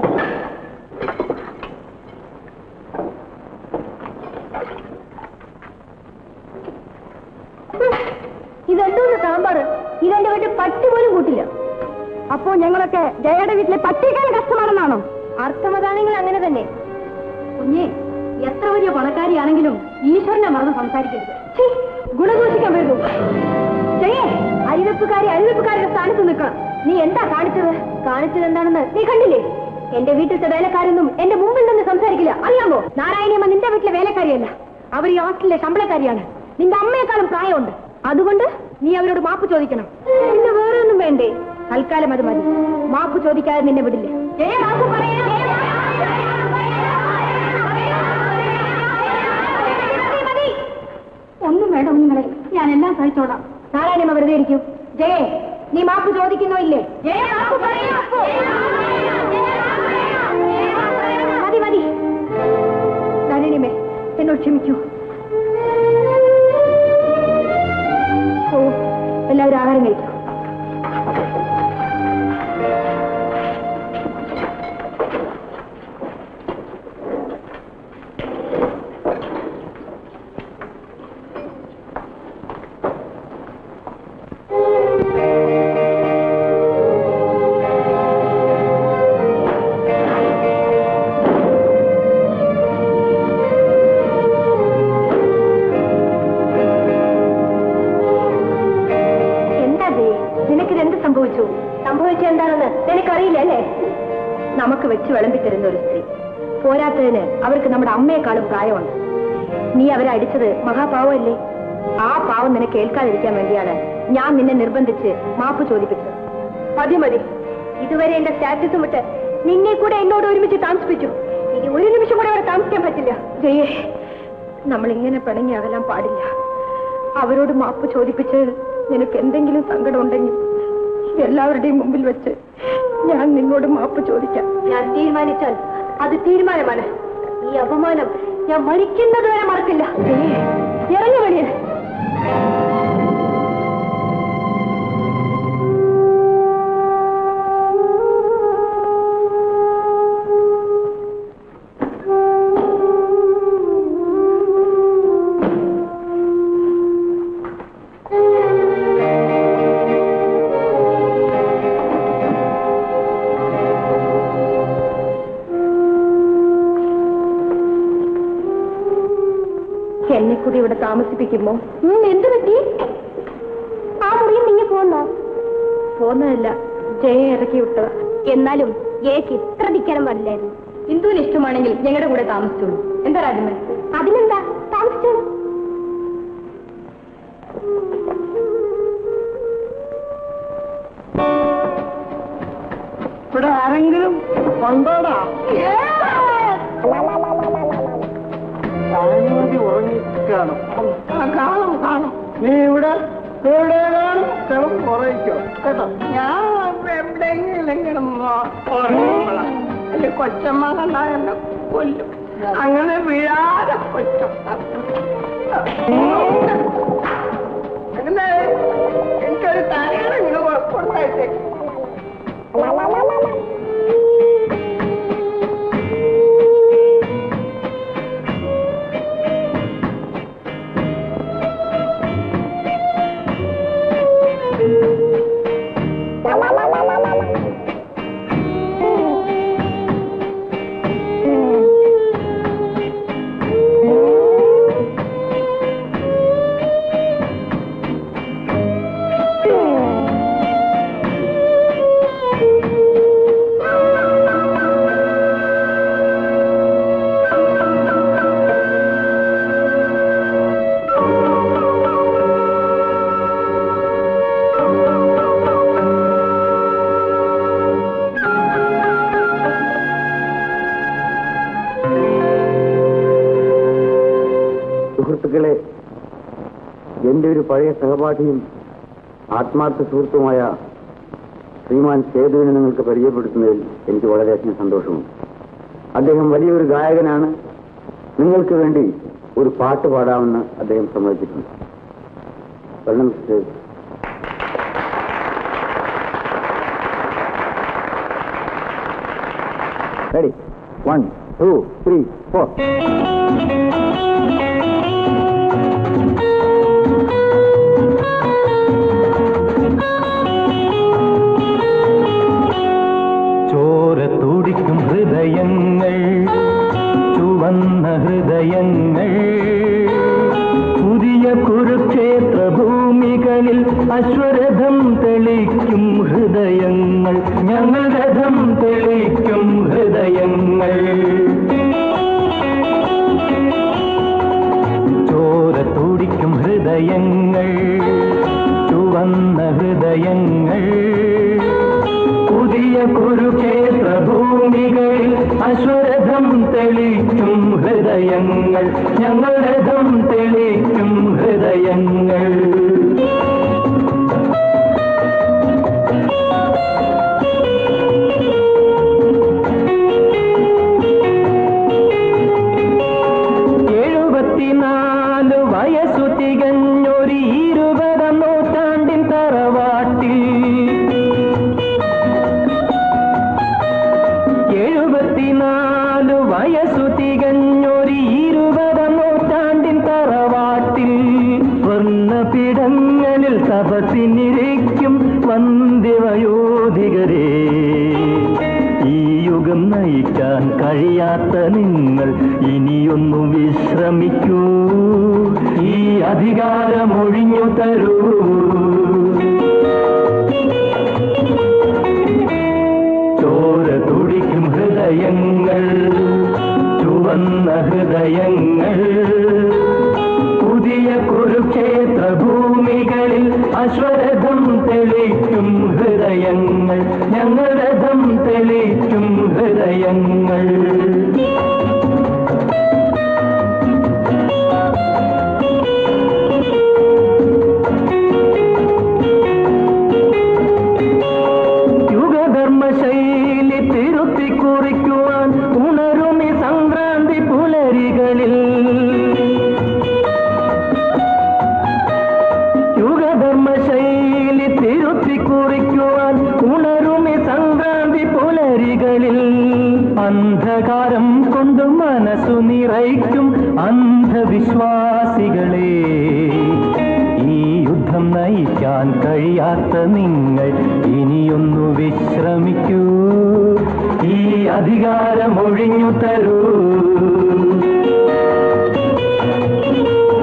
ഇതെന്തോന്ന് സാമ്പാർ ഇതെന്റെ വീട്ടിൽ പട്ടി പോലും കൂട്ടില്ല അപ്പോ ഞങ്ങളൊക്കെ ജയയുടെ വീട്ടിലെ പട്ടിയേക്കാൾ കഷ്ടമാണെന്നാണോ അർത്ഥമതാണെങ്കിൽ അങ്ങനെ തന്നെ കുഞ്ഞേ എത്ര വലിയ പണക്കാരിയാണെങ്കിലും ഈശ്വരനെ മറന്ന് സംസാരിക്കരുത് ഛീ, ഗുണദോഷിക്കാൻ വരുന്നു ചെയ്യേ അരിവെപ്പുകാരി അരിവെപ്പുകാരുടെ സ്ഥാനത്ത് നിൽക്കണം നീ എന്താ കാണിച്ചത് കാണിച്ചത് എന്താണെന്ന് നീ കണ്ടില്ലേ എന്റെ വീട്ടിലത്തെ വേലക്കാരൊന്നും എന്റെ മുമ്പിൽ നിന്ന് സംസാരിക്കില്ല അറിയാമോ നാരായണിയമ്മ നിന്റെ വീട്ടിലെ വേലക്കാരിയല്ല അവർ ഈ ഹോസ്റ്റലിലെ ശമ്പളക്കാരിയാണ് നിന്റെ അമ്മയെക്കാളും പ്രായമുണ്ട് അതുകൊണ്ട് നീ അവരോട് മാപ്പ് ചോദിക്കണം പിന്നെ വേറെ ഒന്നും വേണ്ടേ തൽക്കാലം അത് മതി മാപ്പ് ചോദിക്കാതെ നിന്നെ വിടില്ല ജയ മാപ്പ് പറയണം. മതി, മതി. ഒന്നും വേണ്ട കുഞ്ഞുങ്ങളെ ഞാൻ എല്ലാം സഹിച്ചോളാം നാരായണമ്മ വെറുതെ ഇരിക്കും ജയേ നീ മാപ്പ് ചോദിക്കുന്നോ ഇല്ലേ മതി മതി നാരായണിയമ്മേ എന്നോട് ക്ഷമിക്കൂ ഓ എല്ലാവരും ആഹാരം കഴിക്കും എന്താ ദേ നിനക്ക് എന്ത് സംഭവിച്ചു സംഭവിച്ചത് എന്താണെന്ന് നിനക്കറിയില്ല അല്ലേ നമുക്ക് വെച്ച് വിളമ്പി തരുന്ന ഒരു സ്ത്രീ പോരാത്തതിന് അവർക്ക് നമ്മുടെ അമ്മയെക്കാളും പ്രായമുണ്ട് നീ അവരെ അടിച്ചത് മഹാപാവമല്ലേ ആ പാവം നിനക്ക് കേൾക്കാതിരിക്കാൻ വേണ്ടിയാണ് ഞാൻ നിന്നെ നിർബന്ധിച്ച് മാപ്പ് ചോദിപ്പിച്ചത് മതി മതി ഇതുവരെ എന്റെ സ്റ്റാറ്റസും വിട്ട് നിന്നെ കൂടെ എന്നോട് ഒരുമിച്ച് താമസിപ്പിച്ചു ഇനി ഒരു നിമിഷം കൂടെ അവിടെ താമസിക്കാൻ പറ്റില്ല ജയേ നമ്മൾ ഇങ്ങനെ പിണങ്ങി അകലാൻ പാടില്ല അവരോട് മാപ്പ് ചോദിപ്പിച്ച് നിനക്ക് എന്തെങ്കിലും സങ്കടം ഉണ്ടെങ്കിൽ എല്ലാവരുടെയും മുമ്പിൽ വെച്ച് ഞാൻ നിന്നോട് മാപ്പ് ചോദിക്കാം ഞാൻ തീരുമാനിച്ചാൽ അത് തീരുമാനമാണ് ഈ അപമാനം ഞാൻ മരിക്കുന്നത് വരെ മറക്കില്ല ഇറങ്ങി വഴിയ എന്നെ കൂടി ഇവിടെ താമസിപ്പിക്കുമോ എന്ത് പറ്റി ആ മുറിയിൽ നീ പോന്നോ പോന്നതല്ല ജയ ഇറക്കി വിട്ടതാ എന്നാലും ഏക്ക് ഇത്ര ധിക്കാരം പാടില്ലായിരുന്നു ഇന്ദുവിന് ഇഷ്ടമാണെങ്കിൽ ഞങ്ങളുടെ കൂടെ താമസിച്ചോളൂ എന്താ രാജമൻ അതിനെന്താ താമസിച്ചോളൂ ഇവിടെ ആരെങ്കിലും കൊണ്ടോടാ അനുമതി ഉറങ്ങിക്കാണും ആ, കാണും കാണും നീ ഇവിടെ എവിടെ കാണും കിടം കുറയിക്കോ കേട്ടോ ഞാൻ എവിടെയെങ്കിലും കിടന്നോ ഉറങ്ങുമ്പോഴാ അല്ലെ കൊച്ചമ്മ കണ്ടാ എന്നെ കൊല്ലും അങ്ങനെ വീഴാതെ കൊച്ചും അങ്ങനെ എനിക്കൊരു തലയാണ് ഇങ്ങനെ കൊടുത്തയച്ചേക്കും സുഹൃത്തുക്കളെ എന്റെ ഒരു പഴയ സഹപാഠിയും ആത്മാർത്ഥ സുഹൃത്തുമായ ശ്രീമാൻ സേതുവിനെ നിങ്ങൾക്ക് പരിചയപ്പെടുത്തുന്നതിൽ എനിക്ക് വളരെയധികം സന്തോഷമുണ്ട് അദ്ദേഹം വലിയൊരു ഗായകനാണ് നിങ്ങൾക്ക് വേണ്ടി ഒരു പാട്ട് പാടാമെന്ന് അദ്ദേഹം സമ്മതിച്ചിട്ടുണ്ട് വെള്ളം Sethu ready one two three four ചോര തുടിക്കും ഹൃദയങ്ങൾ ചുവന്ന ഹൃദയങ്ങൾ പുതിയ കുരുക്ഷേത്ര ഭൂമികളിൽ അശ്വരഥം തെളിക്കും ഹൃദയങ്ങൾ ഞങ്ങൾ രഥം തെളിക്കും ഹൃദയങ്ങൾ ചോര തുടിക്കും ഹൃദയങ്ങൾ ചുവന്ന ഹൃദയങ്ങൾ പുതിയ കുരുക്ഷേത്ര ഭൂമികളിൽ അശ്വരഥം തെളിക്കും ഹൃദയങ്ങൾ ഞങ്ങൾ രഥം തെളിക്കും ഹൃദയങ്ങൾ എഴുപത്തിനാല് വയസ്സു തികഞ്ഞൊരു ഇരുപതാം നൂറ്റാണ്ടിൻ തറവാട്ടിൽ എഴുപത്തിനാല് വയസ്സു തികഞ്ഞൊരു ഇരുപതാം നൂറ്റാണ്ടിൻ തറവാട്ടിൽ സ്വർണ്ണപിടങ്ങളിൽ തപസിനിരിക്കും വന്ധ്യവയോധികരേ ഈ യുഗം നയിക്കാൻ കഴിയാത്ത നിങ്ങൾ ഇനിയൊന്നു വിശ്രമിക്കൂ ഈ അധികാരമൊഴിഞ്ഞു തരൂ ചോര തുടിക്കും ഹൃദയങ്ങൾ ചുവന്ന ഹൃദയങ്ങൾ പുതിയ കുരുക്ഷേത്ര ഭൂമികളിൽ അശ്വരഥം തെളിക്കും ഹൃദയങ്ങൾ ഞങ്ങൾ രഥം തെളിക്കും ഹൃദയങ്ങൾ യുഗധർമ്മശൈലി തിരുത്തി കുറിക്കുവാൻ ഉണരുമി സംക്രാന്തി പുലരികളിൽ യുഗധർമ്മശൈലി തിരുത്തി കുറിക്കുവാൻ ഉണരുമി സംക്രാന്തി പുലരികളിൽ അന്ധകാരം കൊണ്ട് മനസ്സു നിറയ്ക്കും അന്ധവിശ്വാസികളെ ഈ യുദ്ധം നയിക്കാൻ കഴിയാത്ത നിങ്ങൾ ഇനിയൊന്നു വിശ്രമിക്കൂ ഈ അധികാരം ഒഴിഞ്ഞു തരൂ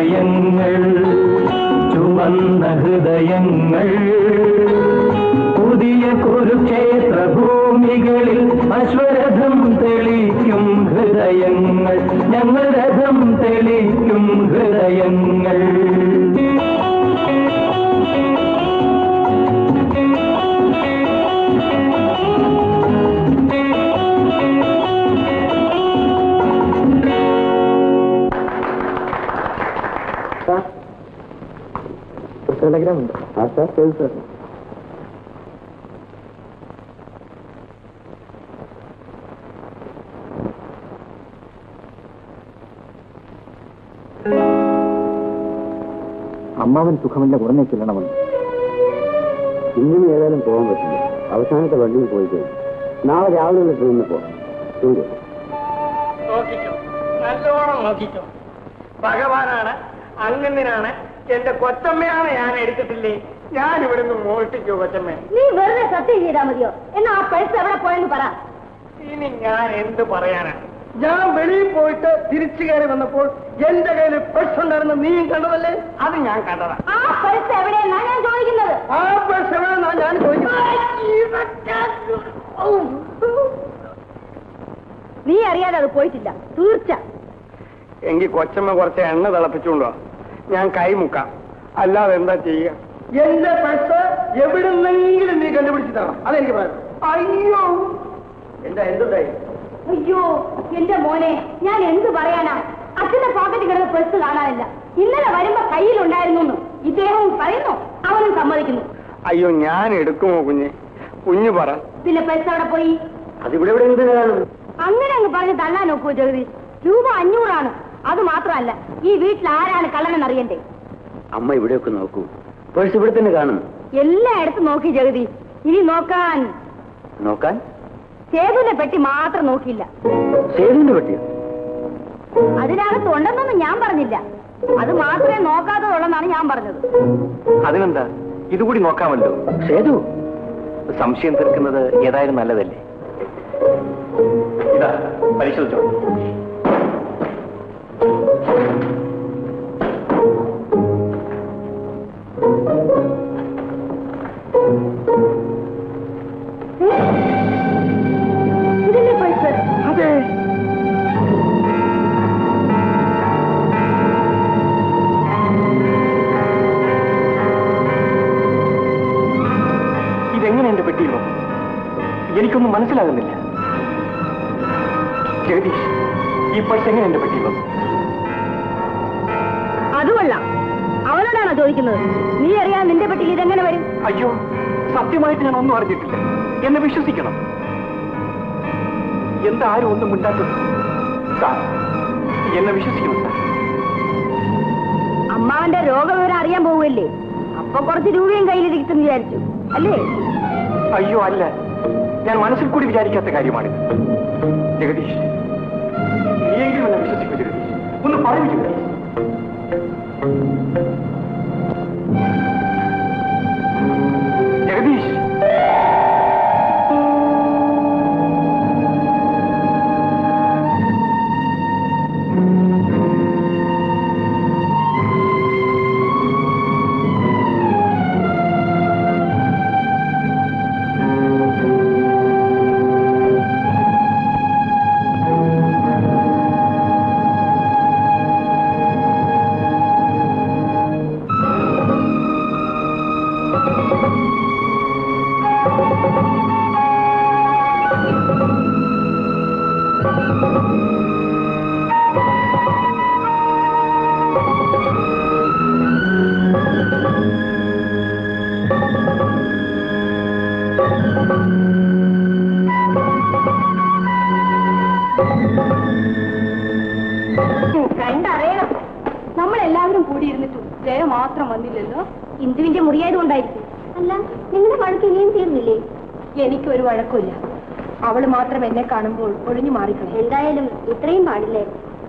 ഹൃദയങ്ങൾ ചുവന്ന ഹൃദയങ്ങൾ പുതിയ കുരുക്ഷേത്ര ഭൂമികളിൽ അശ്വരഥം തെളിക്കും ഹൃദയങ്ങൾ ഞങ്ങൾ രഥം തെളിക്കും ഹൃദയങ്ങൾ ടെലഗ്രാം ഉണ്ട് ആ സാർ ശരി സാർ അമ്മാവൻ സുഖമില്ല ഉടനെ ചെല്ലണമെന്ന് ഇന്നും ഏതായാലും പോകാൻ പറ്റില്ല അവസാനത്തെ വണ്ടിയിൽ പോയി കഴിഞ്ഞു നാളെ രാവിലെ ട്രെയിനിൽ പോകാം ശരി നോക്കിക്കോ നല്ലോണം നോക്കിക്കോ ഭഗവാനാണ് അങ്ങനാണ് എന്റെ കൊച്ചമ്മയാണ് ഞാൻ എടുത്തിട്ടില്ലേ ഞാൻ ഇവിടുന്ന് മോഷ്ടിക്കോ കൊച്ചമ്മ നീ വെറുതെ സത്യം ചെയ്താൽ മതിയോ എന്നാ ആ പൈസ എവിടെ പോയെന്ന് പറ ഇനി ഞാൻ എന്ത് പറയാനാ ഞാൻ വെളിയിൽ പോയിട്ട് തിരിച്ചു കയറി വന്നപ്പോൾ എന്റെ കയ്യിൽ പെർസ് ഉണ്ടായിരുന്ന നീയും കണ്ടതല്ലേ അത് ഞാൻ കണ്ടതാ ആ പൈസ എവിടെയെന്നാ ഞാൻ ചോദിക്കുന്നത് ആ പെർസ് എവിടെന്നാ ഞാൻ നീ അറിയാതെ അത് പോയിട്ടില്ല തീർച്ച എങ്കിൽ കൊച്ചമ്മ കുറച്ച് എണ്ണ തിളപ്പിച്ചുകൊണ്ടോ ഞാൻ കൈമുക്കാം അല്ലാതെ എന്താ ചെയ്യുക എന്റെ പൈസ എവിടുന്നെങ്കിലും നീ കണ്ടുപിടിച്ച് തരണം അതെനിക്ക് പറയാം അയ്യോ എന്താ എന്തുണ്ടായി അയ്യോ എന്റെ മോനെ ഞാൻ എന്ത് പറയാനാ അച്ഛന്റെ പോക്കറ്റിൽ കിടന്ന പെർസ് കാണാനില്ല ഇന്നലെ വരുമ്പോ കയ്യിലുണ്ടായിരുന്നു ഇദ്ദേഹവും പറയുന്നു അവനും സമ്മതിക്കുന്നു അയ്യോ ഞാൻ എടുക്കുമോ കുഞ്ഞ് കുഞ്ഞു പറ പിന്നെ പൈസ അവിടെ പോയി അതിവിടെ ഇവിടെ എന്ത് കാണും അങ്ങനെ അങ്ങ് പറഞ്ഞ് തള്ളാൻ നോക്കൂ ജഗദീഷ് രൂപ അഞ്ഞൂറാണ് അത് മാത്രമല്ല ഈ വീട്ടിൽ ആരാണ് കള്ളനെന്ന് അറിയണ്ടേ അമ്മ ഇവിടെയൊക്കെ നോക്കൂ പേഴ്സ് ഇവിടെ തന്നെ കാണും എല്ലായിടത്തും നോക്കി ജഗദീഷ് ഇനി നോക്കാൻ നോക്കാൻ സേതുവിന്റെ പെട്ടി മാത്രം നോക്കിയില്ല സേതുവിന്റെ പറ്റിയോ അതിനകത്ത് ഉണ്ടെന്നൊന്നും ഞാൻ പറഞ്ഞില്ല അത് മാത്രമേ നോക്കാത്തതുള്ളെന്നാണ് ഞാൻ പറഞ്ഞത് അതിനെന്താ ഇതുകൂടി നോക്കാമല്ലോ സേതു സംശയം തീർക്കുന്നത് ഏതായാലും നല്ലതല്ലേ ഇതാ പരിശോധിച്ചോ ഇതില്ലേ പൈസ അതെ ഇതെങ്ങനെ എന്റെ പെട്ടിയിൽ വന്നു എനിക്കൊന്നും മനസ്സിലാകുന്നില്ല ജഗദീഷ് ഈ പൈസ എങ്ങനെ എന്റെ പെട്ടിയിൽ വന്നു അതുകൊള്ള അവനോടാണോ ചോദിക്കുന്നത് നീ അറിയാൻ നിന്റെ പെട്ടിയിൽ ഇതെങ്ങനെ വരും അയ്യോ സത്യമായിട്ട് ഞാൻ ഒന്നും അറിഞ്ഞിട്ടില്ല എന്നെ വിശ്വസിക്കണം എന്താ ആരും ഒന്നും മിണ്ടാത്തത് സാർ എന്നെ വിശ്വസിക്കണം സാർ അമ്മാവന്റെ രോഗവിവരം അറിയാൻ പോവുകയല്ലേ അപ്പൊ കുറച്ച് രൂപയും കയ്യിലിരിക്കുന്നു വിചാരിച്ചു അല്ലേ അയ്യോ അല്ല ഞാൻ മനസ്സിൽ കൂടി വിചാരിക്കാത്ത കാര്യമാണിത് ജഗദീഷ് നീയെങ്കിലും എന്നെ വിശ്വസിക്കൂ ജഗദീഷ് ഒന്ന് പറയൂ ജഗദീഷ് ജഗദീഷ് കണ്ടറിയണം നമ്മളെല്ലാവരും കൂടിയിരുന്നിട്ടും ജയ മാത്രം വന്നില്ലല്ലോ ഇന്ദുവിന്റെ മുറിയായത് കൊണ്ടായിരിക്കും അല്ല നിങ്ങളുടെ വഴക്ക് ഇനിയും തീർന്നില്ലേ എനിക്കൊരു വഴക്കില്ല അവള് മാത്രം എന്നെ കാണുമ്പോൾ ഒഴിഞ്ഞു മാറിക്കളെ എന്തായാലും ഇത്രയും പാടില്ലേ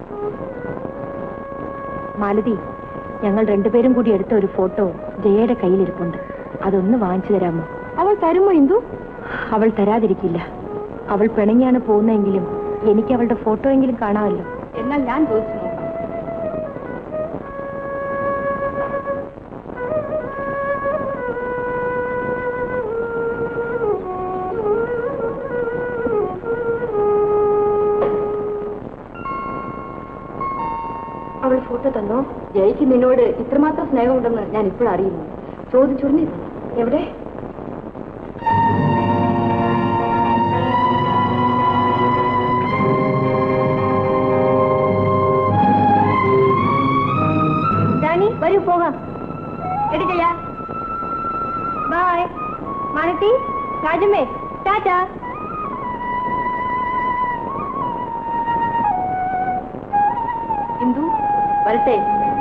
മാലതി ഞങ്ങൾ രണ്ടുപേരും കൂടി എടുത്ത ഒരു ഫോട്ടോ ജയയുടെ കയ്യിലിരിപ്പുണ്ട് അതൊന്ന് വാങ്ങിച്ചു തരാമോ അവൾ തരുമോ ഇന്ദു അവൾ തരാതിരിക്കില്ല അവൾ പിണങ്ങിയാണ് പോകുന്നതെങ്കിലും എനിക്ക് അവളുടെ ഫോട്ടോ എങ്കിലും കാണാമല്ലോ എന്നാൽ ഞാൻ ചോദിച്ചു നോക്കാം പൈസ തന്നോ ജയിക്ക് നിന്നോട് ഇത്രമാത്രം സ്നേഹമുണ്ടെന്ന് ഞാൻ ഇപ്പോഴും അറിയുന്നു ചോദിച്ചുടനെ എവിടെ ഡാനി വരൂ പോകാം എടുക്കയ്യ ബായ് മാനത്തി രാജമ്മേ ടാറ്റ ഇന്ദു വരട്ടെ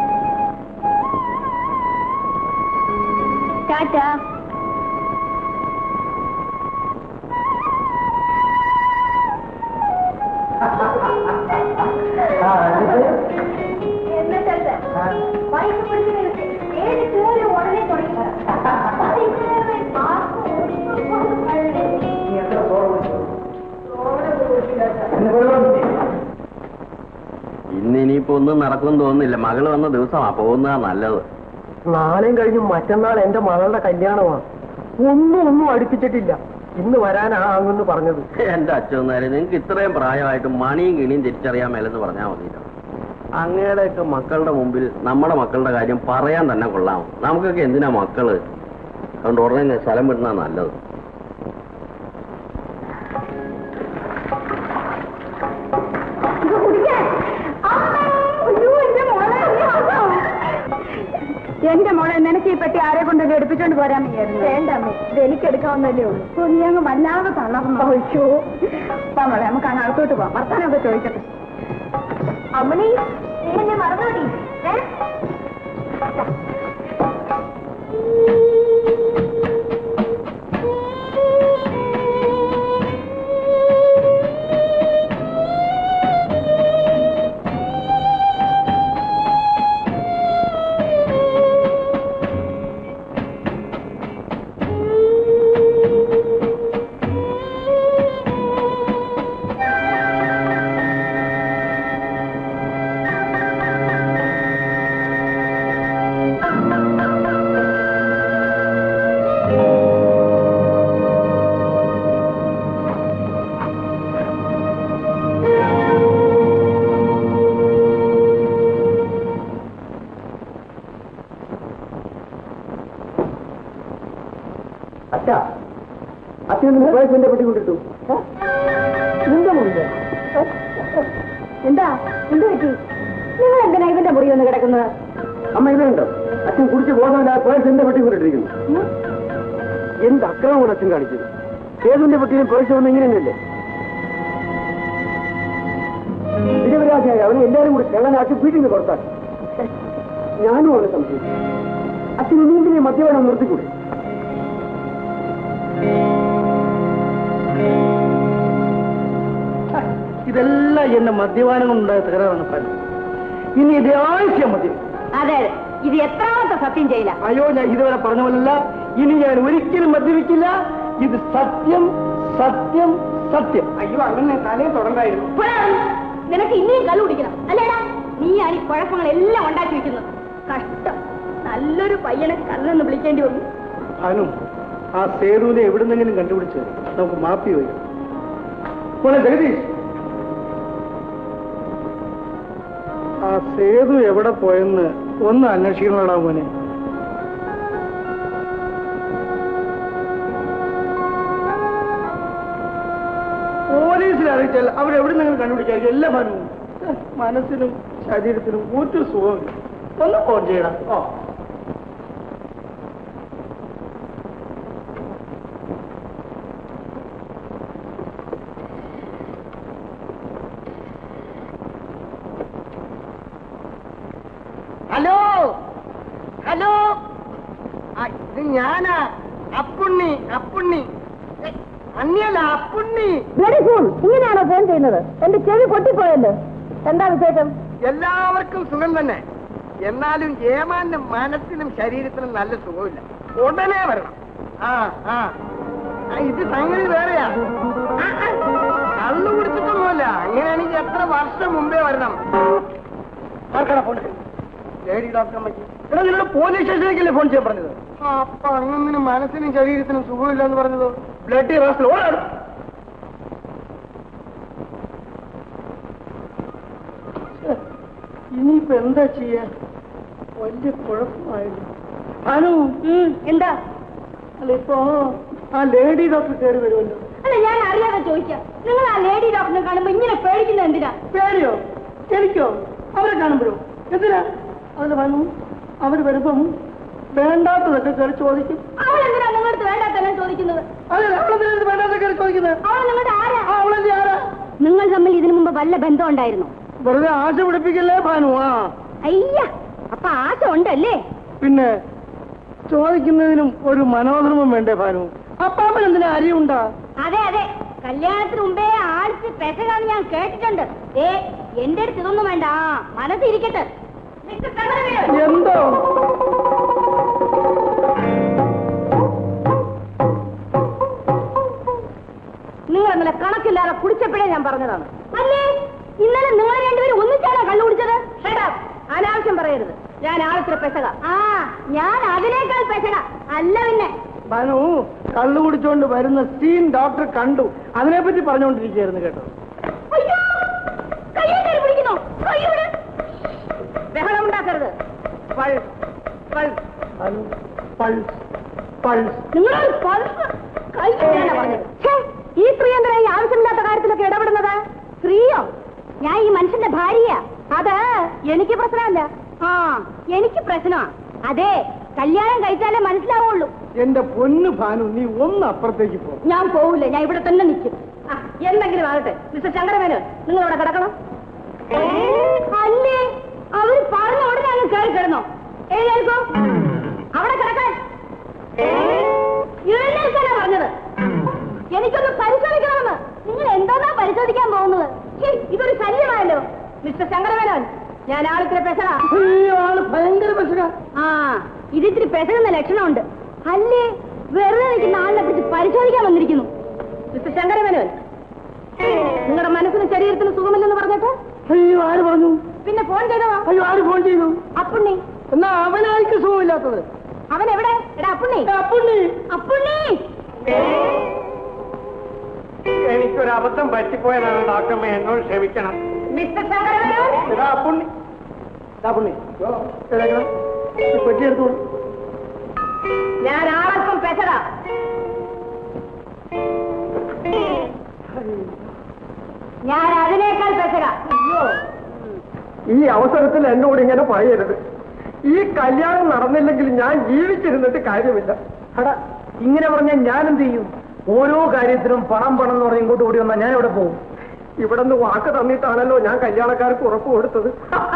ടാറ്റ என்ன சொல்ற பைக்கு பிடிச்சிருக்கு ஏழு பேரு உடனே தொடங்கி ഇന്ന് ഇനിയിപ്പോ ഒന്നും നടക്കുമെന്ന് തോന്നുന്നില്ല മകള് വന്ന ദിവസമാ പോകുന്നതാ നല്ലത് നാളെയും കഴിഞ്ഞ് മറ്റന്നാൾ എന്റെ മകളുടെ കല്യാണമാണ് ഒന്നും ഒന്നും അടുപ്പിച്ചിട്ടില്ല ഇന്ന് വരാനാകുമെന്ന് പറഞ്ഞത് എന്റെ അച്ഛനാര് നിങ്ങക്ക് ഇത്രയും പ്രായമായിട്ട് മണിയും കിണിയും തിരിച്ചറിയാൻ മേലെന്ന് പറഞ്ഞാൽ മതിയല്ലോ അങ്ങയുടെയൊക്കെ മക്കളുടെ മുമ്പിൽ നമ്മുടെ മക്കളുടെ കാര്യം പറയാൻ തന്നെ കൊള്ളാം നമുക്കൊക്കെ എന്തിനാ മക്കള് അതുകൊണ്ട് ഉടനെ സ്ഥലം വിടുന്ന നല്ലത് എന്റെ മോളെ നിനക്ക് ഈ പെട്ടി ആരെ കൊണ്ട് എടുപ്പിച്ചോണ്ട് പോരാൻ വയ്യായിരുന്നു വേണ്ട അമ്മേ ഇത് എനിക്ക് എടുക്കാവുന്നല്ലേ ഉള്ളൂ നീ അങ്ങ് വല്ലാതെ തളർന്നു ചോദിച്ചു മോളെ നമുക്ക് അങ്ങ് അകത്തോട്ട് പോവാം വർത്താനമൊക്കെ ചോദിക്കട്ടെ അമ്മണി നീ എന്നെ മറന്നോടി ഏ? അച്ഛ അച്ഛൻ മൊബൈൽ എന്റെ പെട്ടി കൊണ്ടിട്ടു നിന്റെ മുന്നിൽ എന്താ എന്ത് പറ്റി നിങ്ങൾ എന്തിനാ ഇവന്റെ മുറി ഒന്ന് കിടക്കുന്നത് അമ്മ ഇതുണ്ടോ അച്ഛൻ കുടിച്ച് ബോധമില്ലാതെ പേഴ്സ് എന്റെ പെട്ടി കൊണ്ടിട്ടിരിക്കുന്നു എന്ത് അക്രമമാണ് അച്ഛൻ കാണിച്ചത് ഏതിന്റെ പെട്ടിയിലും പേഴ്സ് വന്ന് ഇങ്ങനെയല്ലേ നിരപരാധിയായ അവനെ എല്ലാവരും കൂടി കള്ളനാക്കി വീട്ടിൽ നിന്ന് പുറത്താക്കി ഞാനും അവനെ സംശയിച്ചു അച്ഛൻ ഇനിയെങ്കിലും മദ്യപാനം നിർത്തിക്കൂടെ ഇതെല്ലാം എന്റെ മദ്യപാനം കൊണ്ടുണ്ടായ തകരാറാണ് ഫലം ഇനി ഇത് ആവശ്യം മദ്യം അതെ അതെ ഇത് എത്രാമത്തെ സത്യം ചെയ്യില്ല അയ്യോ ഞാൻ ഇതുവരെ പറഞ്ഞ പോലല്ല ഇനി ഞാൻ ഒരിക്കലും മദ്യപിക്കില്ല ഇത് സത്യം സത്യം സത്യം അയ്യോ അങ്ങനെ തലയും തുടങ്ങായിരുന്നു നിനക്ക് ഇനിയും കള്ളു കുടിക്കണം അല്ലേടാ നീയാണ് ഈ കുഴപ്പങ്ങളെല്ലാം ഉണ്ടാക്കി വെക്കുന്നത് കഷ്ടം നല്ലൊരു പയ്യനെ കല്ലെന്ന് വിളിക്കേണ്ടി വന്നു അനു ആ സേതുവിനെ എവിടുന്നെങ്കിലും കണ്ടുപിടിച്ച് നമുക്ക് മാപ്പി വരും മോനെ ജഗദീഷ് ആ സേതു എവിടെ പോയെന്ന് ഒന്ന് അന്വേഷിക്കണോടാ മോനെ പോലീസിൽ അറിയിച്ചാൽ അവരെവിടെ നിങ്ങൾ കണ്ടുപിടിക്കായിരിക്കും എല്ലാ ഫലവും മനസ്സിനും ശരീരത്തിനും ഒരു സുഖമില്ല ഒന്ന് ഫോൺ ചെയ്യണം ഓ ഹലോ ഹലോ ആ, ഇത് ഞാനാ അപ്പുണ്ണി അപ്പുണ്ണി ഏ, അന്യല്ല അപ്പുണ്ണി വെരി കൂൾ ഇങ്ങനെയാണോ ഫോൺ ചെയ്യുന്നത് എന്റെ ചെവി പൊട്ടിപ്പോയല്ലോ എന്താ വിശേഷം എല്ലാവർക്കും സുഖം തന്നെ എന്നാലും ഏമാന്റെ മനസ്സിനും ശരീരത്തിനും നല്ല സുഖമില്ല ഉടനെ വരണം ആ ആ ആ, ഇത് സംഗതി വേറെയാ ആ, ആ, കള്ളു കുടിച്ചിട്ടൊന്നുമല്ല അങ്ങനെയാണെങ്കിൽ എത്ര വർഷം മുമ്പേ വരണം ആർക്കാണ് ഫോൺ ലേഡി ഡോക്ടർ എടാ നിന്നോട് പോലീസ് സ്റ്റേഷനിലേക്കല്ലേ ഫോൺ ചെയ്യാൻ പറഞ്ഞത് അപ്പൊ അങ്ങനെ മനസ്സിനും ശരീരത്തിനും സുഖമില്ല എന്ന് പറഞ്ഞതോ ബ്ലഡ് റാസിൽ ഓടാണ് ഇനിയിപ്പോ എന്താ ചെയ്യാ വലിയ കുഴപ്പമായില്ല അനു എന്താ അല്ല ഇപ്പൊ ആ ലേഡി ഡോക്ടർ കയറി വരുമല്ലോ അല്ല ഞാൻ അറിയാതെ ചോദിക്കാം നിങ്ങൾ ആ ലേഡി ഡോക്ടറിനെ കാണുമ്പോ ഇങ്ങനെ പേടിക്കുന്നത് എന്തിനാ പേടിയോ എനിക്കോ അവരെ കാണുമ്പോഴോ എന്തിനാ അതിന് വന്നു അവർ വരുമ്പം വേണ്ടാത്തതൊക്കെ കയറി ചോദിക്കും അവൾ എന്തിനാ നിങ്ങളുടെ വേണ്ടാത്തെല്ലാം ചോദിക്കുന്നത് അതെ അവളെന്തിനാ ഇത് വേണ്ടാത്ത കയറി ചോദിക്കുന്നത് അവൾ നിങ്ങളുടെ ആരാ ആ അവളെന്തി ആരാ നിങ്ങൾ തമ്മിൽ ഇതിനു മുമ്പ് വല്ല ബന്ധം ഉണ്ടായിരുന്നു വെറുതെ ആശ പിടിപ്പിക്കല്ലേ ഭാനു ആ അയ്യ അപ്പൊ ആശ ഉണ്ടല്ലേ പിന്നെ ചോദിക്കുന്നതിനും ഒരു മനോധർമ്മം വേണ്ടേ ഭാനു അപ്പാപ്പൻ എന്തിനാ അരിയുണ്ടാ അതെ അതെ കല്യാണത്തിന് മുമ്പേ ആഴ്ച പെസകാന്ന് ഞാൻ കേട്ടിട്ടുണ്ട് ഏ എന്റെ അടുത്ത് ഇതൊന്നും വേണ്ട ആ മനസ്സിരിക്കട്ടെ മിസ്റ്റർ ചന്ദ്രവേലു, എന്തോ നിങ്ങൾ ഇന്നലെ കണക്കില്ലാതെ കുടിച്ചപ്പോഴേ ഞാൻ പറഞ്ഞതാണ് അല്ലേ ഇന്നലെ നിങ്ങൾ രണ്ടുപേരും ഒന്നിച്ചാണോ കള്ളു കുടിച്ചത് Shut up. അനാവശ്യം പറയരുത് ഞാൻ ആളിത്ര പെസക ആ ഞാൻ അതിനേക്കാൾ പെസക അല്ല പിന്നെ ഭാനു കള്ളു കുടിച്ചോണ്ട് വരുന്ന സീൻ ഡോക്ടർ കണ്ടു അതിനെപ്പറ്റി പറഞ്ഞുകൊണ്ടിരിക്കുകയായിരുന്നു കേട്ടോ അയ്യോ കയ്യിൽ കയറി പിടിക്കുന്നു കൈ വിട് ബഹളം ഉണ്ടാക്കരുത് pulse pulse Bhanu pulse pulse നിങ്ങളൊരു പൾസ് കൈ കിട്ടാനാ പറഞ്ഞത് ഛേ, ഈ സ്ത്രീ എന്തിനാ ഈ ആവശ്യമില്ലാത്ത കാര്യത്തിലൊക്കെ ഇടപെടുന്നത് സ്ത്രീയോ ഞാൻ ഈ മനുഷ്യന്റെ ഭാര്യയാ അത് എനിക്ക് പ്രശ്നമല്ല ആ എനിക്ക് പ്രശ്നമാ അതെ കല്യാണം കഴിച്ചാലേ മനസ്സിലാവുള്ളൂ എന്റെ പൊന്നു ഭാനു നീ ഒന്ന് അപ്പുറത്തേക്ക് പോ ഞാൻ പോവില്ല ഞാൻ ഇവിടെ തന്നെ നിൽക്കും ആ, എന്തെങ്കിലും ആകട്ടെ മിസ്റ്റർ ശങ്കരമേനോൻ നിങ്ങൾ അവിടെ കിടക്കണം അല്ലേ അവര് പറഞ്ഞ ഉടനെ അങ്ങ് കയറി കിടന്നോ എഴുന്നേൽക്കോ അവിടെ കിടക്കാൻ എഴുന്നേൽക്കാനാ പറഞ്ഞത് എനിക്കൊന്ന് പരിശോധിക്കണമെന്ന് നിങ്ങൾ എന്തോന്നാ പരിശോധിക്കാൻ പോകുന്നത് ഛീ, ഇതൊരു ശല്യമായല്ലോ മിസ്റ്റർ ശങ്കരമേനോൻ ഞാൻ ആളിത്തിരി പെസക അയ്യോ ആള് ഭയങ്കര പശക ആ ഇതിത്തിരി പെസകുന്ന ലക്ഷണമുണ്ട് അല്ലേ വെറുതെ നിൽക്കുന്ന ആളിനെ പിടിച്ച് പരിശോധിക്കാൻ വന്നിരിക്കുന്നു മിസ്റ്റർ ശങ്കരമേനോൻ നിങ്ങളുടെ മനസ്സിന് ശരീരത്തിന് സുഖമില്ലെന്ന് പറഞ്ഞിട്ട് അയ്യോ ആര് പറഞ്ഞു പിന്നെ ഫോൺ ചെയ്തോ അയ്യോ ആര് ഫോൺ ചെയ്തു അപ്പുണ്ണി എന്നാ അവനായിരിക്കും സുഖമില്ലാത്തത് അവൻ എവിടെ എടാ അപ്പുണ്ണി അപ്പുണ്ണി അപ്പുണ്ണി എനിക്കൊരു അബദ്ധം പറ്റിപ്പോയതാണ് ഡോക്ടർ എന്നോട് ക്ഷമിക്കണം മിസ്റ്റർ ശങ്കരമേനോൻ എടാ അപ്പുണ്ണി എടാ അപ്പുണ്ണി എടാ, ഈ പെട്ടി എടുത്തോളൂ ഞാൻ ആളൽപ്പം പെസക ഞാൻ അതിനേക്കാൾ പെസക ഈ അവസരത്തിൽ എന്നോട് ഇങ്ങനെ പറയരുത് ഈ കല്യാണം നടന്നില്ലെങ്കിൽ ഞാൻ ജീവിച്ചിരുന്നിട്ട് കാര്യമില്ല എടാ ഇങ്ങനെ പറഞ്ഞാൽ ഞാൻ എന്ത് ചെയ്യും ഓരോ കാര്യത്തിനും പണം പണം എന്ന് പറഞ്ഞ് ഇങ്ങോട്ട് ഓടി വന്നാൽ ഞാൻ എവിടെ പോകും ഇവിടെ നിന്ന് വാക്ക് തന്നിട്ടാണല്ലോ ഞാൻ കല്യാണക്കാർക്ക് ഉറപ്പ് കൊടുത്തത്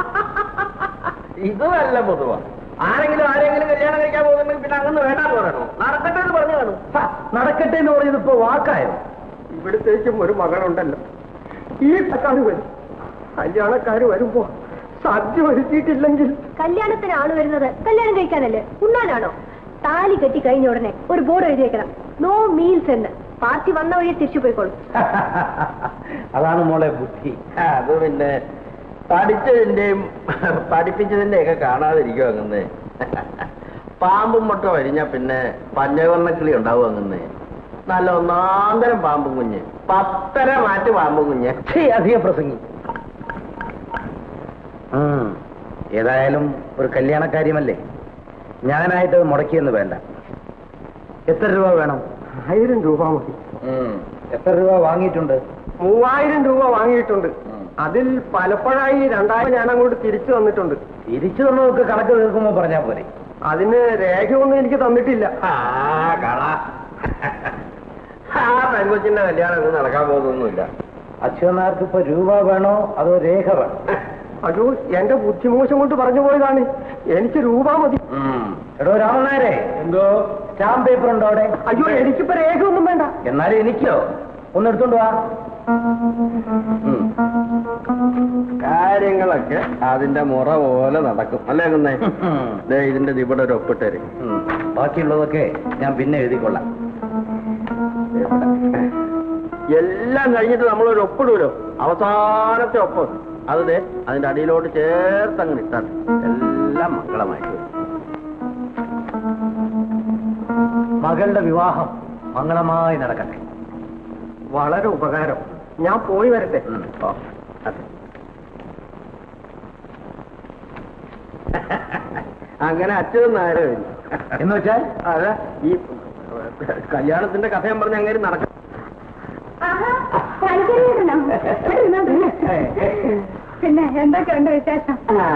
ഇതല്ല പൊതുവ ആരെങ്കിലും ആരെങ്കിലും കല്യാണം കഴിക്കാൻ പോകുന്നുണ്ടെങ്കിൽ പിന്നെ അങ്ങനെ വേണ്ടാന്ന് പറയണോ നടക്കട്ടെ എന്ന് പറഞ്ഞു കാണും ഹ, നടക്കട്ടെ എന്ന് പറഞ്ഞത് ഇപ്പൊ വാക്കായോ ഇവിടത്തേക്കും ഒരു മകളുണ്ടല്ലോ ഈ കക്കാർ വരും കല്യാണക്കാർ വരുമ്പോ സദ്യ ഒരുക്കിയിട്ടില്ലെങ്കിൽ കല്യാണത്തിന് ആള് വരുന്നത് കല്യാണം കഴിക്കാനല്ലേ ഉണ്ണാനാണോ താലി കെട്ടി കഴിഞ്ഞ ഉടനെ ഒരു ബോർഡ് എഴുതി വെക്കണം നോ മീൽസ് എന്ന് പാർട്ടി വന്ന വഴി തിരിച്ചു പോയിക്കോളും അതാണ് മോളെ ബുദ്ധി അത് പിന്നെ പഠിച്ചതിന്റെയും പഠിപ്പിച്ചതിന്റെ ഒക്കെ കാണാതിരിക്കും അങ്ങനെ പാമ്പും മുട്ട വരിഞ്ഞ പിന്നെ പഞ്ചവർണ്ണക്കിളി ഉണ്ടാവും അങ്ങനെ നല്ല ഒന്നാന്തരം പാമ്പും കുഞ്ഞ് പത്തര മാറ്റ് പാമ്പും കുഞ്ഞ് ഛേ, അധിക പ്രസംഗി ഉം, ഏതായാലും ഒരു കല്യാണക്കാര്യമല്ലേ ഞാനായിട്ട് മുടക്കിയെന്ന് വേണ്ട എത്ര രൂപ വേണം ആയിരം രൂപ മതി ഉം. എത്ര രൂപ വാങ്ങിയിട്ടുണ്ട് മൂവായിരം രൂപ വാങ്ങിയിട്ടുണ്ട് അതിൽ പലപ്പോഴായി രണ്ടായിരം ഞാൻ അങ്ങോട്ട് തിരിച്ചു തന്നിട്ടുണ്ട് തിരിച്ചു തന്നതൊക്കെ കണക്ക് തീർക്കുമ്പോ പറഞ്ഞാൽ പോരെ അതിന് രേഖയൊന്നും എനിക്ക് തന്നിട്ടില്ല ആ കള ആ പെൺകൊച്ചിന്റെ കല്യാണം ഒന്നും നടക്കാൻ പോകുന്നൊന്നുമില്ല അച്യുതനാർക്ക് ഇപ്പൊ രൂപ വേണോ അതോ രേഖ വേണോ അയ്യോ എന്റെ ബുദ്ധിമോശം കൊണ്ട് പറഞ്ഞു പോയതാണ് എനിക്ക് രൂപ മതി ഉം. എടോ രാമനാരെ എന്തോ സ്റ്റാമ്പ് പേപ്പർ ഉണ്ടോ അവിടെ അയ്യോ എനിക്കിപ്പോ രേഖയൊന്നും വേണ്ട എന്നാലും എനിക്കോ ഒന്ന് എടുത്തോണ്ട് വാ ഉം. കാര്യങ്ങളൊക്കെ അതിന്റെ മുറ പോലെ നടക്കും അല്ലേ കുന്നേ ദേ ഇതിന്റെ ഇവിടെ ഒരു ഒപ്പിട്ടേര് ഉം. ബാക്കിയുള്ളതൊക്കെ ഞാൻ പിന്നെ എഴുതിക്കൊള്ളാം എല്ലാം കഴിഞ്ഞിട്ട് നമ്മളൊരു ഒപ്പിടൂലോ അവസാനത്തെ ഒപ്പ് അത് ദേ അതിന്റെ അടിയിലോട്ട് ചേർത്ത് അങ്ങ് ഇട്ടാൽ എല്ലാം മംഗളമായിട്ട് വരും. മകളുടെ വിവാഹം മംഗളമായി നടക്കട്ടെ വളരെ ഉപകാരം ഞാൻ പോയി വരട്ടെ ഉം. ഓ, അതെ. അങ്ങനെ അച്ഛനും നായരെ കഴിഞ്ഞു എന്ന് വെച്ചാൽ അതെ ഈ കല്യാണത്തിന്റെ കഥയും പറഞ്ഞ് അങ്ങനെ നടക്കും പിന്നെ എന്തൊക്കെയുണ്ട് വിശേഷം